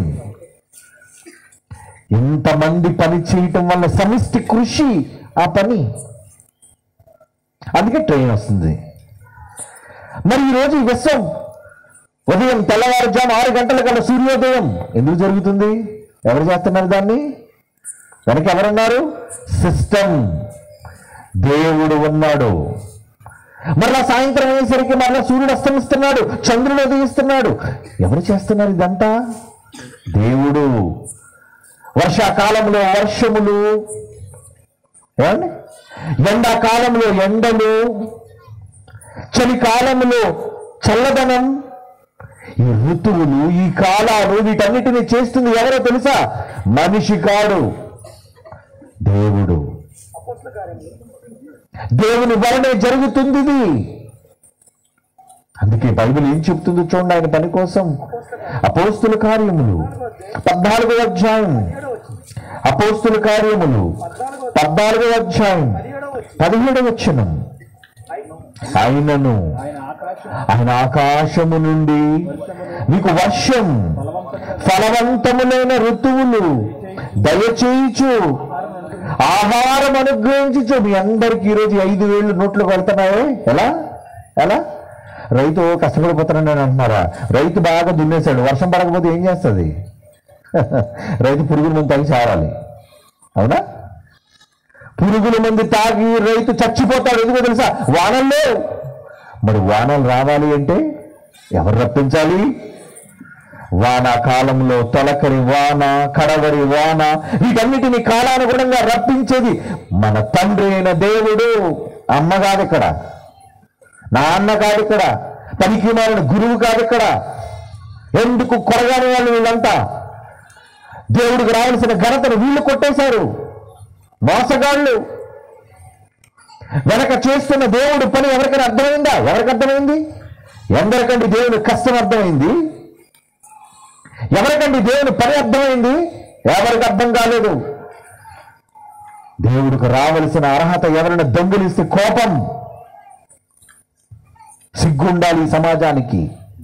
ఇంతమంది పని చేయటం వల్ల సమిష్టి కృషి ఆ పని అందుకే ట్రైన్ వస్తుంది మరి ఈరోజు ఈ విశ్వం ఉదయం తెల్లవారుజాము ఆరు గంటల కల్లా సూర్యోదయం ఎందుకు జరుగుతుంది ఎవరు చేస్తున్నారు దాన్ని వెనక ఎవరున్నారు సిస్టమ్ దేవుడు ఉన్నాడు మరలా సాయంత్రం అయ్యేసరికి మరలా సూర్యుడు అస్తమిస్తున్నాడు చంద్రుడు ఉదయిస్తున్నాడు ఎవరు చేస్తున్నారు ఇదంతా దేవుడు వర్షాకాలంలో వర్షములు ఏమండి ఎండాకాలంలో ఎండలు చలికాలంలో చల్లదనం ఈ ఋతువులు ఈ కాలాలు వీటన్నిటిని చేస్తుంది ఎవరో తెలుసా మనిషి కాడు దేవుడు దేవుని వలనే జరుగుతుంది ఇది అందుకే బైబిల్ ఏం చెప్తుందో చూడండి ఆయన పని కోసం అపోస్తుల కార్యములు పద్నాలుగో అధ్యాయం అపోస్తుల కార్యములు పద్నాలుగో అధ్యాయం పదిహేడవ వచనం ఆయనను ఆయన ఆకాశము నుండి మీకు వర్షం ఫలవంతములైన ఋతువులు దయచేయచు ఆహారం అనుగ్రహించు మీ అందరికి ఈరోజు ఐదు వేళ్ళు నోట్లకు వెళ్తున్నాయే ఎలా ఎలా రైతు కష్టపడిపోతున్నాడు అని అంటున్నారా రైతు బాగా దున్నేశాడు వర్షం పడకపోతే ఏం చేస్తుంది రైతు పురుగుల మందు తాగి చావాలి అవునా పురుగుల మంది తాగి రైతు చచ్చిపోతాడు ఎందుకో తెలుసా వానల్లో మరి వానలు రావాలి అంటే ఎవరు రప్పించాలి వాన కాలంలో తొలకరి వాన కడవరి వాన వీటన్నిటిని కాలానుగుణంగా రప్పించేది మన తండ్రి అయిన దేవుడు అమ్మ కాదు ఇక్కడ నాన్న కాదు ఇక్కడ పనికి మారిన గురువు కాదు ఇక్కడ ఎందుకు కొరగాని వాళ్ళు వీళ్ళంతా దేవుడికి రావాల్సిన ఘనతను వీళ్ళు కొట్టేశారు మోసగాళ్ళు వెనక చేస్తున్న దేవుడు పని ఎవరికైనా అర్థమైందా ఎవరికి అర్థమైంది ఎందరికండి దేవుని కష్టం అర్థమైంది ఎవరికండి దేవుని పని అర్థమైంది ఎవరికి అర్థం కాలేదు దేవుడికి రావలసిన అర్హత ఎవరైనా దొంగిలిస్తే కోపం సిగ్గుండాలి ఈ సమాజానికి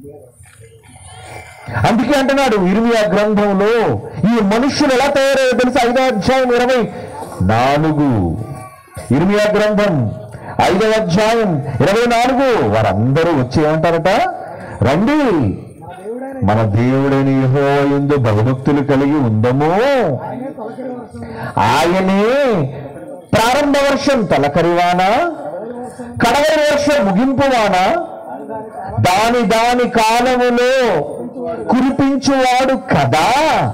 అందుకే అంటున్నాడు ఇర్మియా గ్రంథంలో ఈ మనుష్యులు ఎలా తయారయ్యో తెలుసు ఐదో అధ్యాయం ఇరవై నాలుగు ఇర్మియా గ్రంథం ఐదవ అధ్యాయం ఇరవై నాలుగు వారందరూ వచ్చి ఏమంటారట రండి మన దేవుడైన యెహోవా యందు భయభక్తులు కలిగి ఉందము ఆయనే ప్రారంభ వర్షం తలకరివాన కడవరి వర్షం ముగింపు వాన దాని దాని కాలములో కురిపించువాడు కదా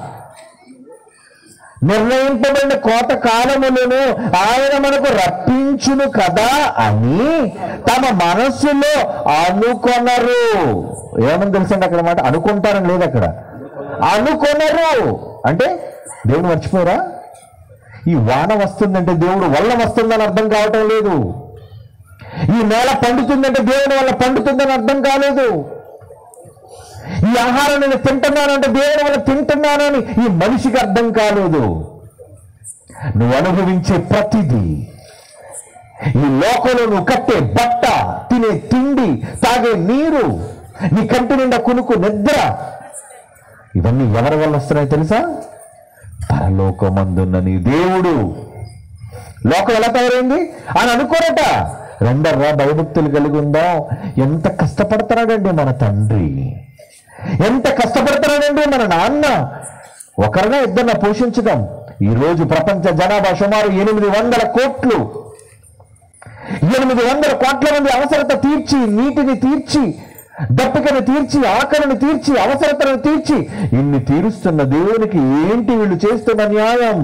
నిర్ణయింపబడిన కోత కాలములను ఆయన మనకు రప్పించును కదా అని తమ మనస్సులో అనుకొనరు ఏమని తెలుసండి అక్కడ మాట అనుకుంటారని లేదు అక్కడ అనుకొనరు అంటే దేవుడు మర్చిపోయారా ఈ వాన వస్తుందంటే దేవుడు వల్ల వస్తుందని అర్థం కావటం లేదు ఈ నేల పండుతుందంటే దేవుని వల్ల పండుతుందని అర్థం కాలేదు ఈ ఆహారం నేను తింటున్నానంటే దేవుని వల్ల తింటున్నానని ఈ మనిషికి అర్థం కాలేదు నువ్వు అనుభవించే ప్రతిదీ ఈ లోకంలో నువ్వు కట్టే బట్ట తినే తిండి తాగే నీరు నీ కంటి నిండా కునుకు నిద్ర ఇవన్నీ ఎవరి వల్ల వస్తున్నాయి తెలుసా పరలోకమందున్న నీ దేవుడు లోకం ఎలా తయారైంది అని అనుకోరట రెండర్రా భయభక్తులు కలిగి ఉందా ఎంత కష్టపడుతున్నాడండి మన తండ్రి ఎంత కష్టపడుతున్నాడండి మన నాన్న ఒకరిగా ఇద్దరిని పోషించడం ఈరోజు ప్రపంచ జనాభా సుమారు ఎనిమిది వందల కోట్లు ఎనిమిది వందల కోట్ల మంది అవసరత తీర్చి నీటిని తీర్చి దప్పికను తీర్చి ఆకలిని తీర్చి అవసరతను తీర్చి ఇన్ని తీరుస్తున్న దేవునికి ఏంటి వీళ్ళు చేస్తున్న న్యాయం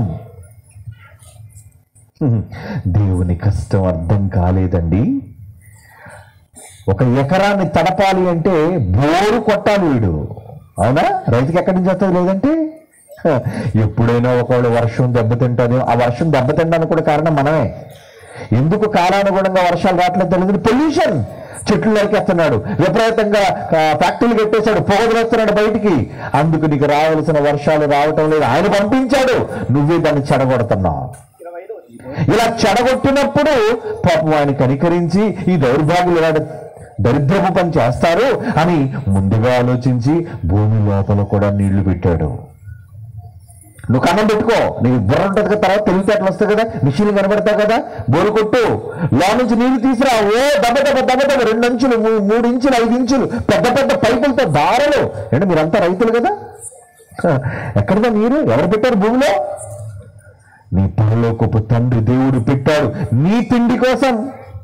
హ్మ్. దేవుని కష్టం అర్థం కాలేదండి ఒక ఎకరాన్ని తడపాలి అంటే బోరు కొట్టాలి వీడు అవునా రైతుకి ఎక్కడి నుంచి వస్తుంది లేదంటే హ, ఎప్పుడైనా ఒకవేళ వర్షం దెబ్బతింటుంది ఆ వర్షం దెబ్బతినడానికి కూడా కారణం మనమే ఎందుకు కాలానుగుణంగా వర్షాలు రావట్లేదు తెలియదు పొల్యూషన్ చెట్లు నరికేస్తున్నాడు విపరీతంగా ఆ, ఫ్యాక్టరీలు కట్టేశాడు పొగదులేస్తున్నాడు బయటికి అందుకు నీకు రావాల్సిన వర్షాలు రావటం లేదు ఆయన పంపించాడు నువ్వే దాన్ని చెడగొడుతున్నావు ఇలా చెడగొట్టినప్పుడు పాపం ఆయన కనికరించి ఈ దౌర్భాగ్యులు ఇలాంటి దరిద్రపు పని చేస్తారు అని ముందుగా ఆలోచించి భూమి లోపల కూడా నీళ్లు పెట్టాడు నువ్వు కన్నం పెట్టుకో నీకు బుర్ర ఉంటుంది కదా తర్వాత తెలివితేటలు వస్తాయి కదా మిషన్లు కనబడతాయి కదా బోరు కొట్టు లో నుంచి నీళ్లు తీసురా ఓ దెబ్బ దెబ్బ దెబ్బ దెబ్బ రెండు అంచులు మూ- మూడు ఇంచులు ఐదు ఇంచులు పెద్ద పెద్ద పైపులతో దారలు అంటే మీరంతా రైతులు కదా హ, ఎక్కడదా నీరు ఎవరు పెట్టారు భూమిలో నీ పరలోకపు తండ్రి దేవుడు పెట్టాడు నీ తిండి కోసం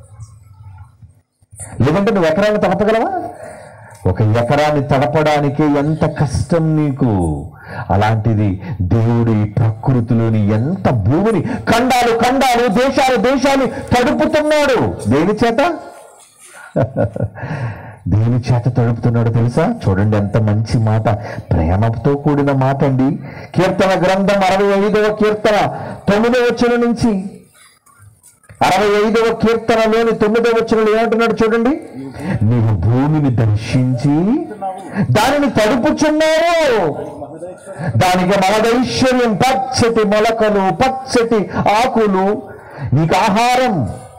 లేదంటే నువ్వు ఎకరాన్ని తడపగలవా ఒక ఎకరాన్ని తడపడానికి ఎంత కష్టం నీకు అలాంటిది దేవుడు ఈ ప్రకృతిలోని ఎంత భూమిని ఖండాలు ఖండాలు దేశాలు దేశాలు తడుపుతున్నాడు దేని చేత దేని చేత తడుపుతున్నాడు తెలుసా చూడండి ఎంత మంచి మాట ప్రేమతో కూడిన మాట అండి కీర్తన గ్రంథం అరవై ఐదవ కీర్తన తొమ్మిదవ వచ్చిన నుంచి అరవై ఐదవ కీర్తనలోని తొమ్మిదవ వచనంలో ఏమంటున్నాడు చూడండి నీవు భూమిని దర్శించి దానిని తడుపుచున్నావు దానికి మలదైశ్వర్యం పచ్చటి మొలకలు పచ్చటి ఆకులు నీకు ఆహారం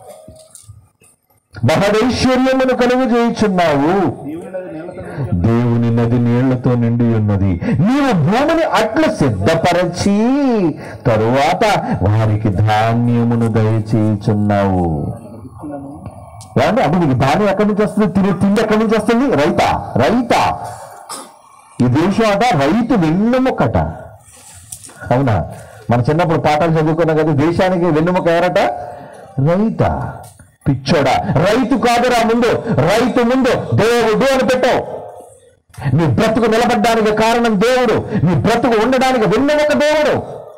మహదైశ్వర్యమును కలుగు చేయుచున్నావు దేవుని నది నీళ్లతో నిండి ఉన్నది నీవు భూమిని అట్లు సిద్ధపరచి తరువాత వారికి ధాన్యమును దయచేయుచున్నావు ఏమంటే అంటే నీకు ధాన్యం ఎక్కడి నుంచి వస్తుంది తినే తిండి ఎక్కడి నుంచి వస్తుంది రైత రైత ఈ దేశం అట రైతు వెన్నెముకట అవునా మన చిన్నప్పుడు పాఠాలు చదువుకున్నాం కదా దేశానికి వెన్నెముక ఎవరట రైత పిచ్చోడా రైతు కాదురా ముందు రైతు ముందు దేవుడు అని పెట్టావు నీ బ్రతుకు నిలబడ్డానికి కారణం దేవుడు నీ బ్రతుకు ఉండడానికి వెన్నెముక దేవుడు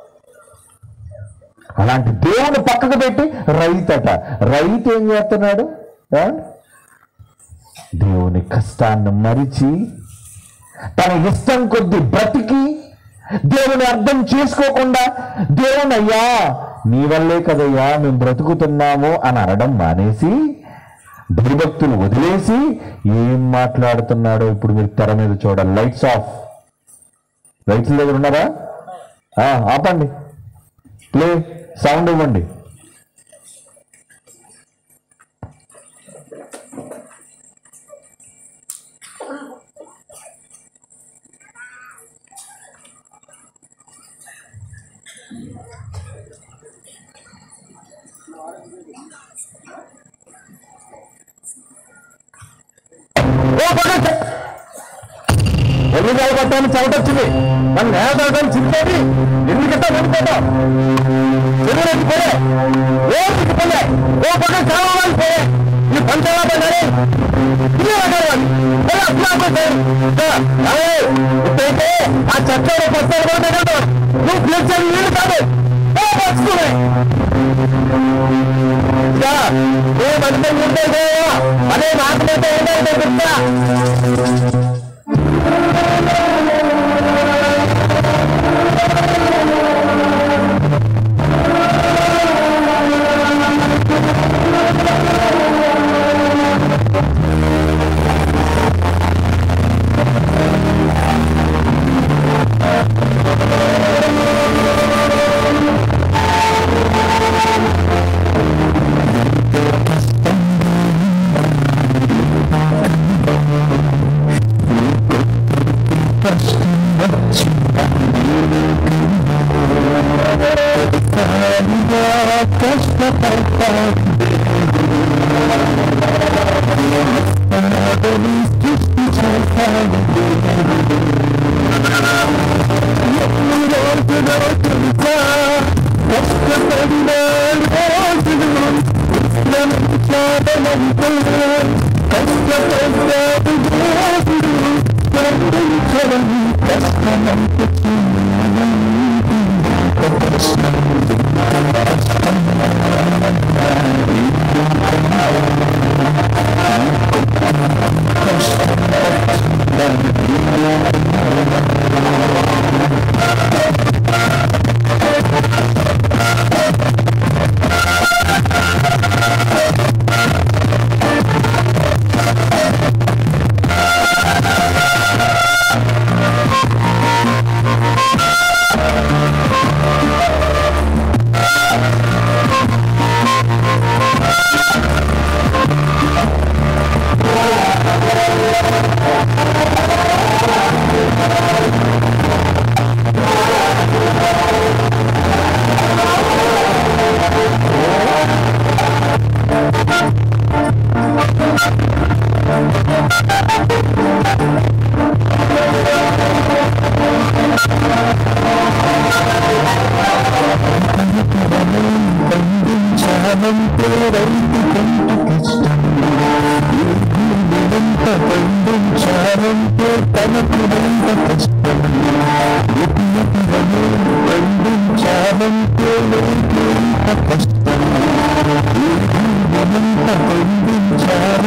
అలాంటి దేవుని పక్కకు పెట్టి రైతట రైతు ఏం చేస్తున్నాడు ఆ? దేవుని కష్టాన్ని మరిచి తన ఇష్టం కొద్ది బ్రతికి దేవుని అర్థం చేసుకోకుండా దేవుని అయ్యా నీ వల్లే కదయ్యా మేము బ్రతుకుతున్నాము అని అనడం మానేసి భక్తులు వదిలేసి ఏం మాట్లాడుతున్నాడో ఇప్పుడు మీరు తెర మీద చూడాలి లైట్స్ ఆఫ్ లైట్స్ దగ్గర ఉన్నారా ఆ, ఆపండి ప్లే సౌండ్ ఇవ్వండి ఓ పక్కకి. ఎల్లికాయ పట్టాన్ని చెవటొచ్చింది మన నేల తగ్గని చిప్పేది ఎందుకంటే వెళ్ళిపోతాం చెరువులకి పోయే ఓటికి పోయే ఓ పక్క కావాలి పోయే ఈ పంచాలా పడ్డారే ఇల్లు పడ్డారు ఇప్పుడైతే ఆ చట్టంలో పస్తాలు కూడా తగ్గదు నువ్వు పిలిచాను నీళ్ళు కాదు ఓ పచ్చుకునే ఏ మంచి ఉంటే అదే నాకు ఉంటే చెప్తా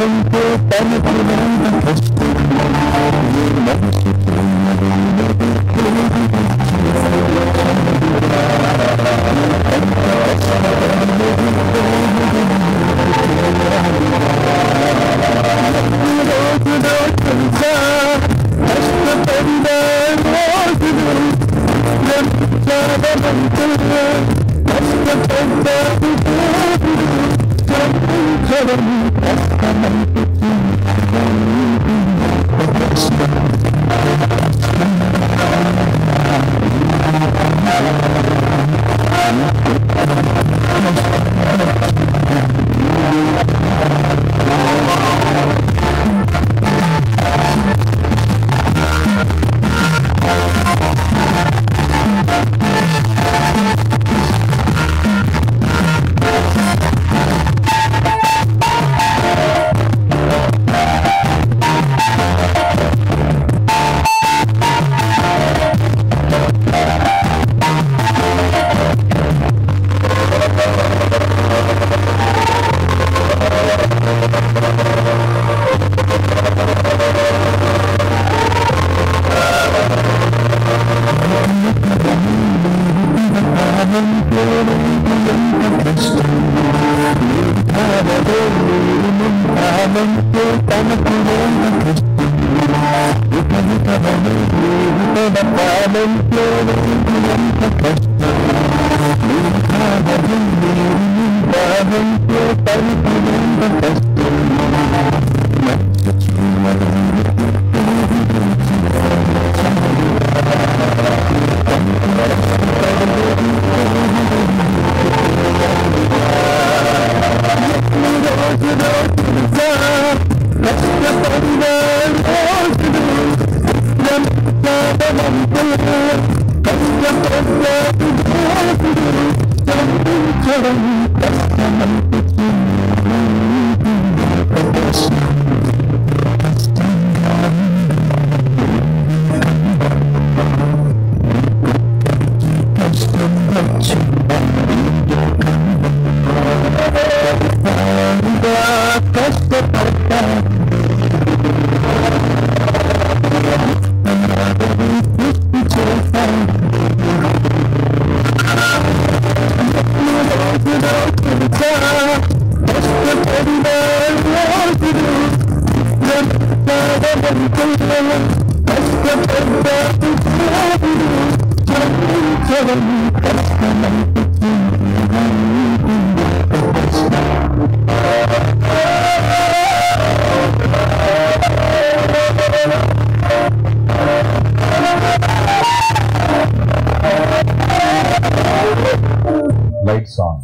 లైట్ సాంగ్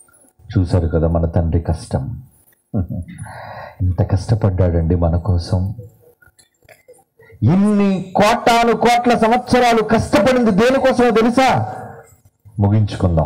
చూశారు కదా మన తండ్రి కష్టం ఎంత కష్టపడ్డాడండి మన కోసం ఇన్ని కోటాను కోట్ల సంవత్సరాలు కష్టపడింది దేనికోసమో తెలుసా ముగించుకుందాం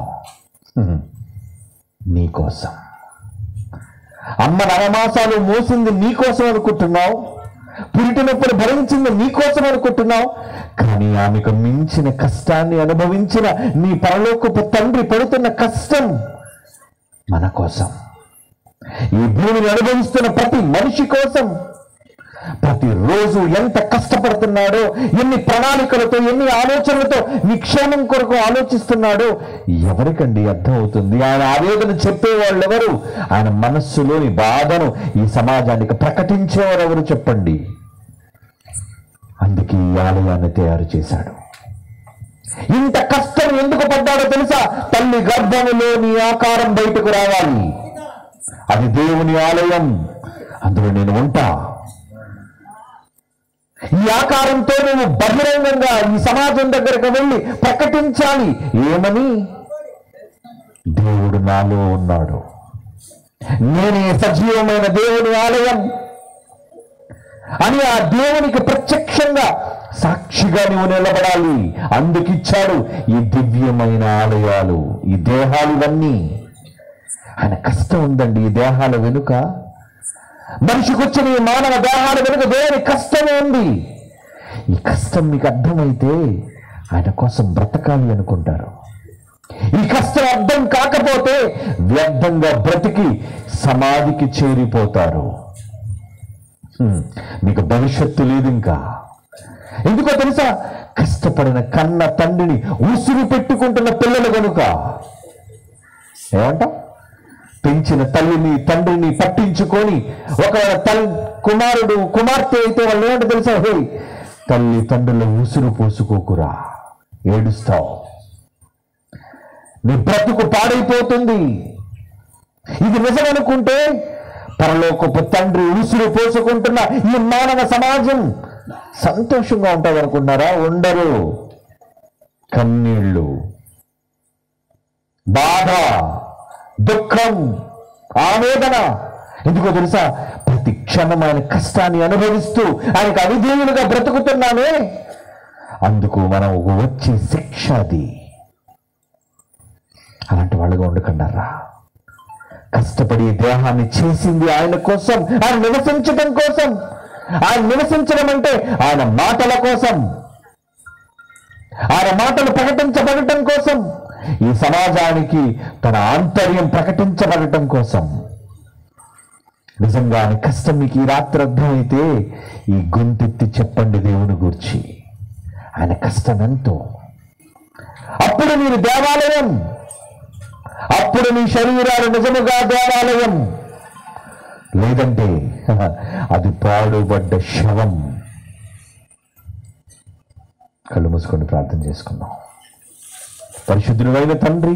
నీకోసం అమ్మ నవమాసాలు మోసింది నీకోసం అనుకుంటున్నావు పురిటినప్పుడు భరించింది నీకోసం అనుకుంటున్నావు కానీ ఆమెకు మించిన కష్టాన్ని అనుభవించిన నీ పరలోకపు తండ్రి పడుతున్న కష్టం మన కోసం ఈ భూమిని అనుభవిస్తున్న ప్రతి మనిషి కోసం ప్రతిరోజు ఎంత కష్టపడుతున్నాడో ఎన్ని ప్రణాళికలతో ఎన్ని ఆలోచనలతో నీ క్షేమం కొరకు ఆలోచిస్తున్నాడో ఎవరికండి అర్థమవుతుంది ఆయన ఆవేదన చెప్పేవాళ్ళు ఎవరు ఆయన మనస్సులోని బాధను ఈ సమాజానికి ప్రకటించేవారు ఎవరు చెప్పండి అందుకే ఈ ఆలయాన్ని తయారు చేశాడు ఇంత కష్టం ఎందుకు పడ్డాడో తెలుసా తల్లి గర్భములో నీ ఆకారం బయటకు రావాలి అది దేవుని ఆలయం అందులో నేను ఉంటా ఈ ఆకారంతో నువ్వు బహిరంగంగా ఈ సమాజం దగ్గరకు వెళ్ళి ప్రకటించాలి ఏమని దేవుడు నాలో ఉన్నాడు నేనే సజీవమైన దేవుని ఆలయం అని ఆ దేవునికి ప్రత్యక్షంగా సాక్షిగా నువ్వు నిలబడాలి అందుకిచ్చాడు ఈ దివ్యమైన ఆలయాలు ఈ దేహాలు ఇవన్నీ ఆయన కష్టం ఉందండి ఈ దేహాల వెనుక మనిషికి వచ్చిన ఈ మానవ దేహాల వెనుక దేవుని కష్టమే ఉంది ఈ కష్టం మీకు అర్థమైతే ఆయన కోసం బ్రతకాలి అనుకుంటారు ఈ కష్టం అర్థం కాకపోతే వ్యర్థంగా బ్రతికి సమాధికి చేరిపోతారు హ్మ్. మీకు భవిష్యత్తు లేదు ఇంకా ఎందుకో తెలుసా కష్టపడిన కన్న తండ్రిని ఉసురు పెట్టుకుంటున్న పిల్లలు కనుక ఏమంట పెంచిన తల్లిని తండ్రిని పట్టించుకొని ఒక తల్ కుమారుడు కుమార్తె అయితే వాళ్ళు ఏమంటే తెలుసా హే తల్లి తండ్రుల ఉసురు పోసుకోకురా ఏడుస్తావు నీ బ్రతుకు పాడైపోతుంది ఇది నిజమనుకుంటే పరలోకపు తండ్రి ఉసురు పోసుకుంటున్న ఈ మానవ సమాజం సంతోషంగా ఉంటుంది అనుకున్నారా ఉండరు కన్నీళ్ళు బాధ దుఃఖం ఆవేదన ఎందుకో తెలుసా ప్రతి క్షణం ఆయన కష్టాన్ని అనుభవిస్తూ ఆయనకు అవిధేయులుగా బ్రతుకుతున్నామే అందుకు మనం వచ్చే శిక్ష అది అలాంటి వాళ్ళుగా ఉండకండారా కష్టపడి ఈ దేహాన్ని చేసింది ఆయన కోసం ఆయన నివసించడం కోసం ఆయన నివసించడం అంటే ఆయన మాటల కోసం ఆయన మాటలు ప్రకటించబడటం కోసం ఈ సమాజానికి తన ఆంతర్యం ప్రకటించబడటం కోసం నిజంగా ఆయన కష్టం మీకు ఈ రాత్రి అర్థమైతే ఈ గొంతెత్తి చెప్పండి దేవుని గూర్చి ఆయన కష్టం ఎంతో అప్పుడు మీరు దేవాలయం అప్పుడు మీ శరీరాలు నిజముగా దేవాలయం లేదంటే అది పాడుబడ్డ శవం కళ్ళు మూసుకొని ప్రార్థన చేసుకుందాం పరిశుద్ధుడైన తండ్రి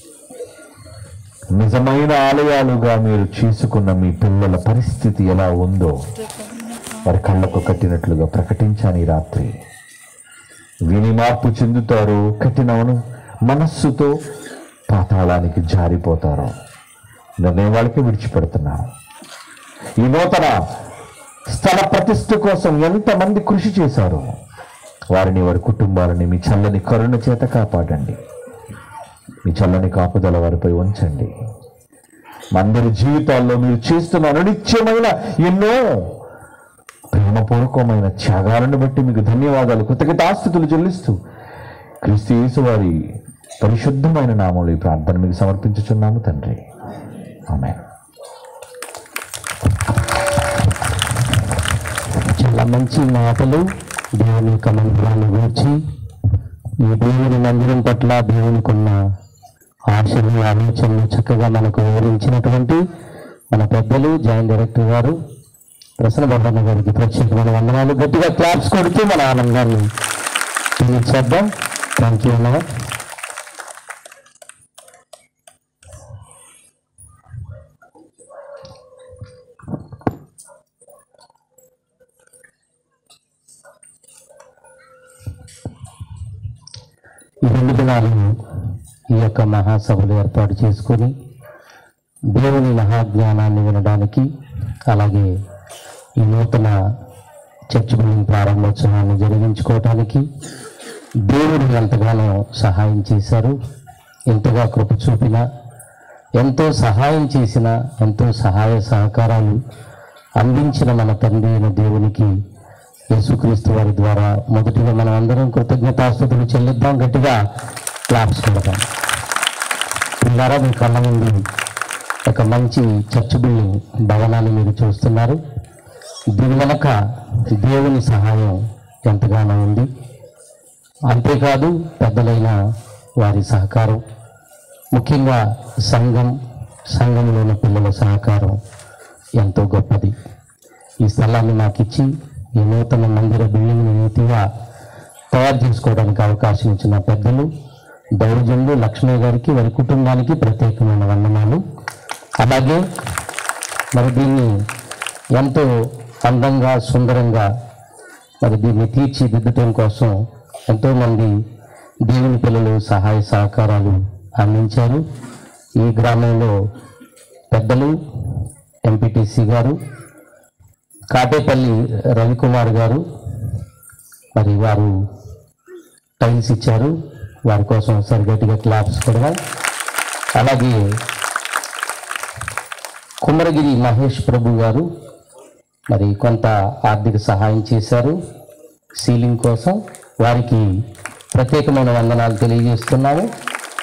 నిజమైన ఆలయాలుగా మీరు చేసుకున్న మీ పిల్లల పరిస్థితి ఎలా ఉందో వారి కళ్ళకు కట్టినట్లుగా ప్రకటించాను ఈ రాత్రి విని మార్పు చెందుతారు కఠినవను మనస్సుతో పాతాళానికి జారిపోతారు నిర్ణయం వాళ్ళకి విడిచిపెడుతున్నాను ఈ నూతన స్థల ప్రతిష్ఠ కోసం ఎంతమంది కృషి చేశారో వారిని వారి కుటుంబాలని మీ చల్లని కరుణ చేత కాపాడండి మీ చల్లని కాపుదల వారిపై ఉంచండి మా అందరి జీవితాల్లో మీరు చేస్తున్న అనిత్యమైన ఎన్నో ప్రేమపూర్వకమైన త్యాగాలను బట్టి మీకు ధన్యవాదాలు కృతజ్ఞతాస్థుతులు చెల్లిస్తూ క్రీస్తు యేసు వారి పరిశుద్ధమైన నామంలో ఈ ప్రార్థన మీకు సమర్పించుచున్నాము తండ్రి ఆమె చాలా మంచి మాటలు దేవుని యొక్క మందిరాన్ని గురించి ఈ దేవుని మందిరం పట్ల దేవునికి ఉన్న ఆశలు ఆలోచనలు చక్కగా మనకు వివరించినటువంటి మన పెద్దలు జాయింట్ డైరెక్టర్ గారు ప్రసన్న బాబన్న గారికి ప్రత్యేకమైన వందనాలు గట్టిగా క్లాప్స్ కొడుతూ మన ఆనందాన్ని తెలియచేద్దాం థ్యాంక్ యూ అన్నగా ఈ రెండు దినాలు ఈ యొక్క మహాసభలు ఏర్పాటు చేసుకొని దేవుని మహాజ్ఞానాన్ని వినడానికి అలాగే ఈ నూతన చర్చ్ బిల్డింగ్ ప్రారంభోత్సవాన్ని జరిగించుకోవటానికి దేవుడు ఎంతగానో సహాయం చేశారు ఎంతగా కృప చూపిన ఎంతో సహాయం చేసిన ఎంతో సహాయ సహకారాలు అందించిన మన తండ్రి అయిన దేవునికి యేసుక్రీస్తు వారి ద్వారా మొదటిగా మనం అందరం కృతజ్ఞతాస్తుతులు చెల్లిద్దాం గట్టిగా క్లాప్స్ కొడదాం పిల్లారా మీ కళ్ళ ముందు ఒక మంచి చర్చ్ బిల్డింగ్ భవనాన్ని మీరు చూస్తున్నారు దీని వెనక దేవుని సహాయం ఎంతగానో ఉంది అంతేకాదు పెద్దలైన వారి సహకారం ముఖ్యంగా సంఘం సంఘంలో ఉన్న పిల్లల సహకారం ఎంతో గొప్పది ఈ స్థలాన్ని నాకు ఇచ్చి ఈ నూతన మందిర బిల్డింగ్ని నీతిగా తయారు చేసుకోవడానికి అవకాశం ఇచ్చిన పెద్దలు దౌర్జన్లు లక్ష్మీ గారికి వారి కుటుంబానికి ప్రత్యేకమైన వందనాలు అలాగే మరి దీన్ని ఎంతో అందంగా సుందరంగా మరి దీన్ని తీర్చిదిద్దటం కోసం ఎంతోమంది దేవుని పిల్లలు సహాయ సహకారాలు అందించారు ఈ గ్రామంలో పెద్దలు ఎంపీటీసీ గారు కాటేపల్లి రవికుమార్ గారు మరి వారు టైల్స్ ఇచ్చారు వారి కోసం ఒకసారి గట్టిగా క్లాప్స్ కూడా అలాగే కుమరగిరి మహేష్ ప్రభు గారు మరి కొంత ఆర్థిక సహాయం చేశారు సీలింగ్ కోసం వారికి ప్రత్యేకమైన వందనాలు తెలియజేస్తున్నాము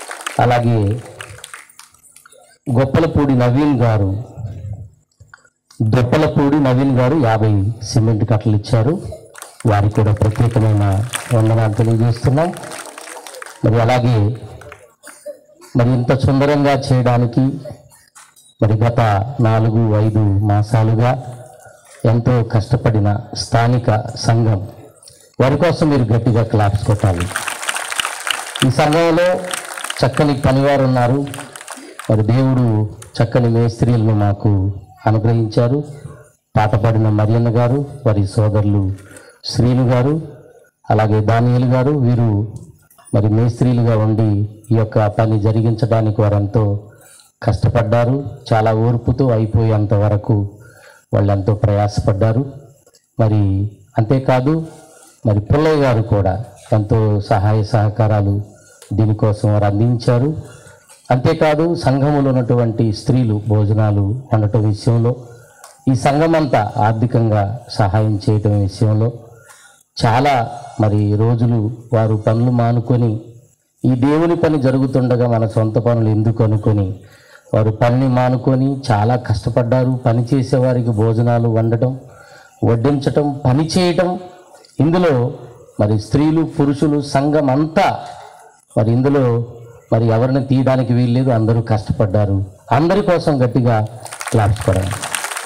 అలాగే గొప్పలపూడి నవీన్ గారు దొప్పలపూడి నవీన్ గారు యాభై సిమెంట్ కట్టలు ఇచ్చారు వారికి కూడా ప్రత్యేకమైన వందనాలు తెలియజేస్తున్నాం మరి అలాగే మరి ఇంత సుందరంగా చేయడానికి మరి గత నాలుగు ఐదు మాసాలుగా ఎంతో కష్టపడిన స్థానిక సంఘం వారి కోసం మీరు గట్టిగా క్లాప్స్ కొట్టాలి ఈ సంఘంలో చక్కని పనివారు ఉన్నారు మరి దేవుడు చక్కని మేస్త్రీలను మాకు అనుగ్రహించారు పాట పాడిన మరియన్న గారు వారి సోదరులు శ్రీను గారు అలాగే దానియలు గారు వీరు మరి మేస్త్రీలుగా ఉండి ఈ యొక్క పని జరిగించడానికి వారెంతో కష్టపడ్డారు చాలా ఓర్పుతో అయిపోయేంత వరకు వాళ్ళు ఎంతో ప్రయాసపడ్డారు మరి అంతేకాదు మరి పుల్లయ్య గారు కూడా ఎంతో సహాయ సహకారాలు దీనికోసం వారు అందించారు అంతేకాదు సంఘములో ఉన్నటువంటి స్త్రీలు భోజనాలు వండటం విషయంలో ఈ సంఘం అంతా ఆర్థికంగా సహాయం చేయటం విషయంలో చాలా మరి రోజులు వారు పనులు మానుకొని ఈ దేవుని పని జరుగుతుండగా మన సొంత పనులు ఎందుకు అనుకొని వారు పనిని మానుకొని చాలా కష్టపడ్డారు పని చేసేవారికి భోజనాలు వండటం వడ్డించటం పని చేయటం ఇందులో మరి స్త్రీలు పురుషులు సంఘం అంతా మరి ఇందులో మరి ఎవరిని తీయడానికి వీల్లేదు అందరూ కష్టపడ్డారు అందరి కోసం గట్టిగా క్లాప్స్ కొడండి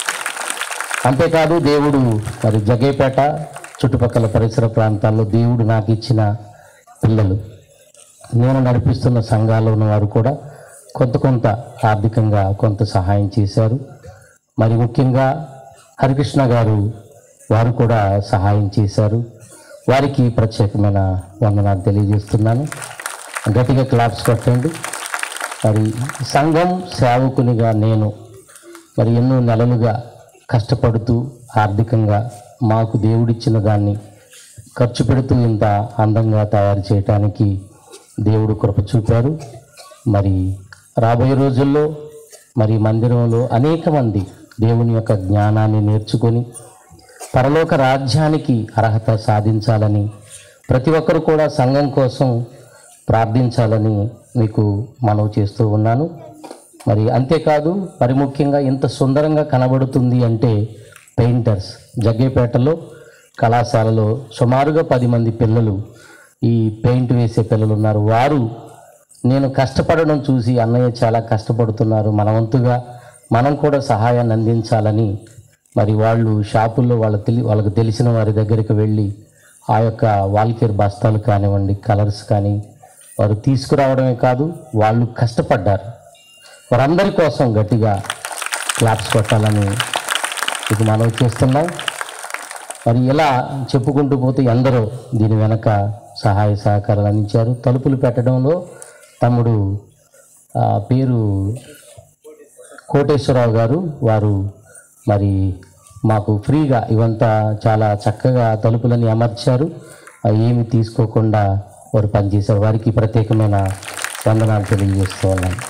అంతేకాదు దేవుడు మరి జగేపేట చుట్టుపక్కల పరిసర ప్రాంతాల్లో దేవుడు నాకు ఇచ్చిన పిల్లలు నేను నడిపిస్తున్న సంఘాల్లో ఉన్న వారు కూడా కొంత కొంత ఆర్థికంగా కొంత సహాయం చేశారు మరి ముఖ్యంగా హరికృష్ణ గారు వారు కూడా సహాయం చేశారు వారికి ప్రత్యేకమైన వందనాలు తెలియజేస్తున్నాను గట్టిగా క్లాప్స్ కొట్టండి మరి సంఘం సేవకునిగా నేను మరి ఎన్నో నెలలుగా కష్టపడుతూ ఆర్థికంగా మాకు దేవుడిచ్చిన దాన్ని ఖర్చు పెడుతూ ఇంత అందంగా తయారు చేయటానికి దేవుడు కృప చూపారు మరి రాబోయే రోజుల్లో మరి మందిరంలో అనేక మంది దేవుని యొక్క జ్ఞానాన్ని నేర్చుకొని పరలోక రాజ్యానికి అర్హత సాధించాలని ప్రతి ఒక్కరు కూడా సంఘం కోసం ప్రార్థించాలని మీకు మనవి చేస్తూ ఉన్నాను మరి అంతేకాదు మరి ముఖ్యంగా ఇంత సుందరంగా కనబడుతుంది అంటే పెయింటర్స్ జగ్గేపేటలో కళాశాలలో సుమారుగా పది మంది పిల్లలు ఈ పెయింట్ వేసే పిల్లలు ఉన్నారు వారు నేను కష్టపడడం చూసి అన్నయ్య చాలా కష్టపడుతున్నారు మన వంతుగా మనం కూడా సహాయాన్ని అందించాలని మరి వాళ్ళు షాపుల్లో వాళ్ళ తెలి వాళ్ళకి తెలిసిన వారి దగ్గరికి వెళ్ళి ఆ యొక్క వాల్కేర్ బస్తాలు కానివ్వండి కలర్స్ కానీ వారు తీసుకురావడమే కాదు వాళ్ళు కష్టపడ్డారు వారందరి కోసం గట్టిగా క్లాప్స్ కొట్టాలని ఇది మనవి చేస్తున్నాం మరి ఇలా చెప్పుకుంటూ పోతే ఎందరో దీని వెనక సహాయ సహకారాలు అందించారు తలుపులు పెట్టడంలో తమ్ముడు ఆ, పేరు కోటేశ్వరరావు గారు వారు మరి మాకు ఫ్రీగా ఇవంతా చాలా చక్కగా తలుపులని అమర్చారు ఆ ఏమి తీసుకోకుండా వారు పనిచేశారు వారికి ప్రత్యేకమైన వందనాలు తెలియజేస్తూ ఉన్నాను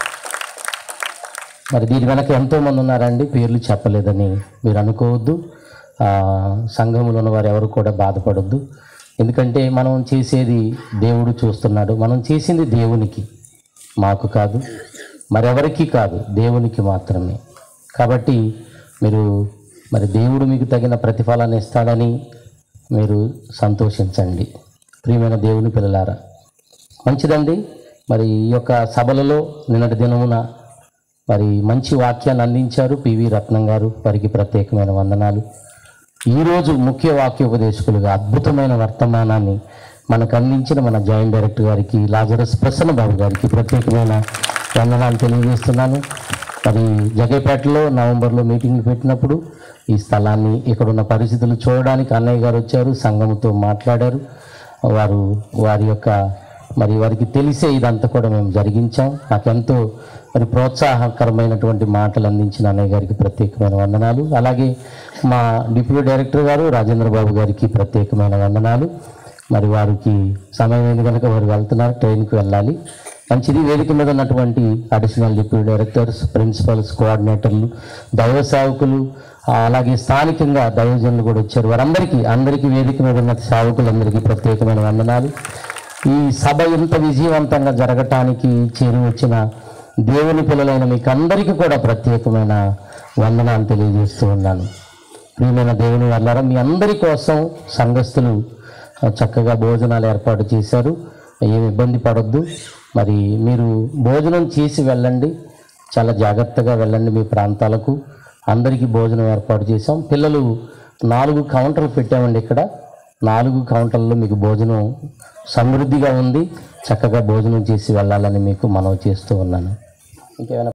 మరి దీని వెనక ఎంతోమంది ఉన్నారండి పేర్లు చెప్పలేదని మీరు అనుకోవద్దు ఆ, సంఘములో ఉన్న వారు ఎవరు కూడా బాధపడొద్దు ఎందుకంటే మనం చేసేది దేవుడు చూస్తున్నాడు మనం చేసింది దేవునికి మాకు కాదు మరెవరికి కాదు దేవునికి మాత్రమే కాబట్టి మీరు మరి దేవుడు మీకు తగిన ప్రతిఫలాన్ని ఇస్తాడని మీరు సంతోషించండి ప్రియమైన దేవుని పిల్లలారా మంచిదండి మరి ఈ యొక్క సభలలో నిన్నటి దినమున మరి మంచి వాక్యాన్ని అందించారు పివి రత్నం గారు వారికి ప్రత్యేకమైన వందనాలు ఈరోజు ముఖ్య వాక్యోపదేశకులుగా అద్భుతమైన వర్తమానాన్ని మనకు అందించిన మన జాయింట్ డైరెక్టర్ గారికి లాజరస్ ప్రసన్న బాబు గారికి ప్రత్యేకమైన వందనాలు తెలియజేస్తున్నాను మరి జగేపేటలో నవంబర్లో మీటింగ్లు పెట్టినప్పుడు ఈ స్థలాన్ని ఇక్కడ ఉన్న పరిస్థితులు చూడడానికి అన్నయ్య గారు వచ్చారు సంఘంతో మాట్లాడారు వారు వారి యొక్క మరి వారికి తెలిసే ఇదంతా కూడా మేము జరిగించాం నాకెంతో మరి ప్రోత్సాహకరమైనటువంటి మాటలు అందించిన అన్నయ్య గారికి ప్రత్యేకమైన వందనాలు అలాగే మా డిప్యూటీ డైరెక్టర్ గారు రాజేంద్ర బాబు గారికి ప్రత్యేకమైన వందనాలు మరి వారికి సమయం అయింది కనుక వారు వెళ్తున్నారు ట్రైన్కి వెళ్ళాలి మంచిది వేదిక మీద ఉన్నటువంటి అడిషనల్ డిప్యూటీ డైరెక్టర్స్ ప్రిన్సిపల్స్ కోఆర్డినేటర్లు దైవ సేవకులు ఆ, అలాగే స్థానికంగా దైవజనులు కూడా వచ్చారు వారందరికీ అందరికీ వేదిక మీద ఉన్న సేవకులందరికీ ప్రత్యేకమైన వందనాలు ఈ సభ ఇంత విజయవంతంగా జరగటానికి చేరి వచ్చిన దేవుని పిల్లలైన మీకు అందరికీ కూడా ప్రత్యేకమైన వందనాలు తెలియజేస్తూ ఉన్నాను ప్రియమైన దేవుని వల్లారా మీ అందరి కోసం సంఘస్థులు ఆ, చక్కగా భోజనాలు ఏర్పాటు చేశారు ఏమి ఇబ్బంది పడొద్దు మరి మీరు భోజనం చేసి వెళ్ళండి చాలా జాగ్రత్తగా వెళ్ళండి మీ ప్రాంతాలకు అందరికీ భోజనం ఏర్పాటు చేసాం పిల్లలు నాలుగు కౌంటర్లు పెట్టామండి ఇక్కడ నాలుగు కౌంటర్లో మీకు భోజనం సమృద్ధిగా ఉంది చక్కగా భోజనం చేసి వెళ్ళాలని మీకు మనవి చేస్తూ ఉన్నాను ఇంకేమైనా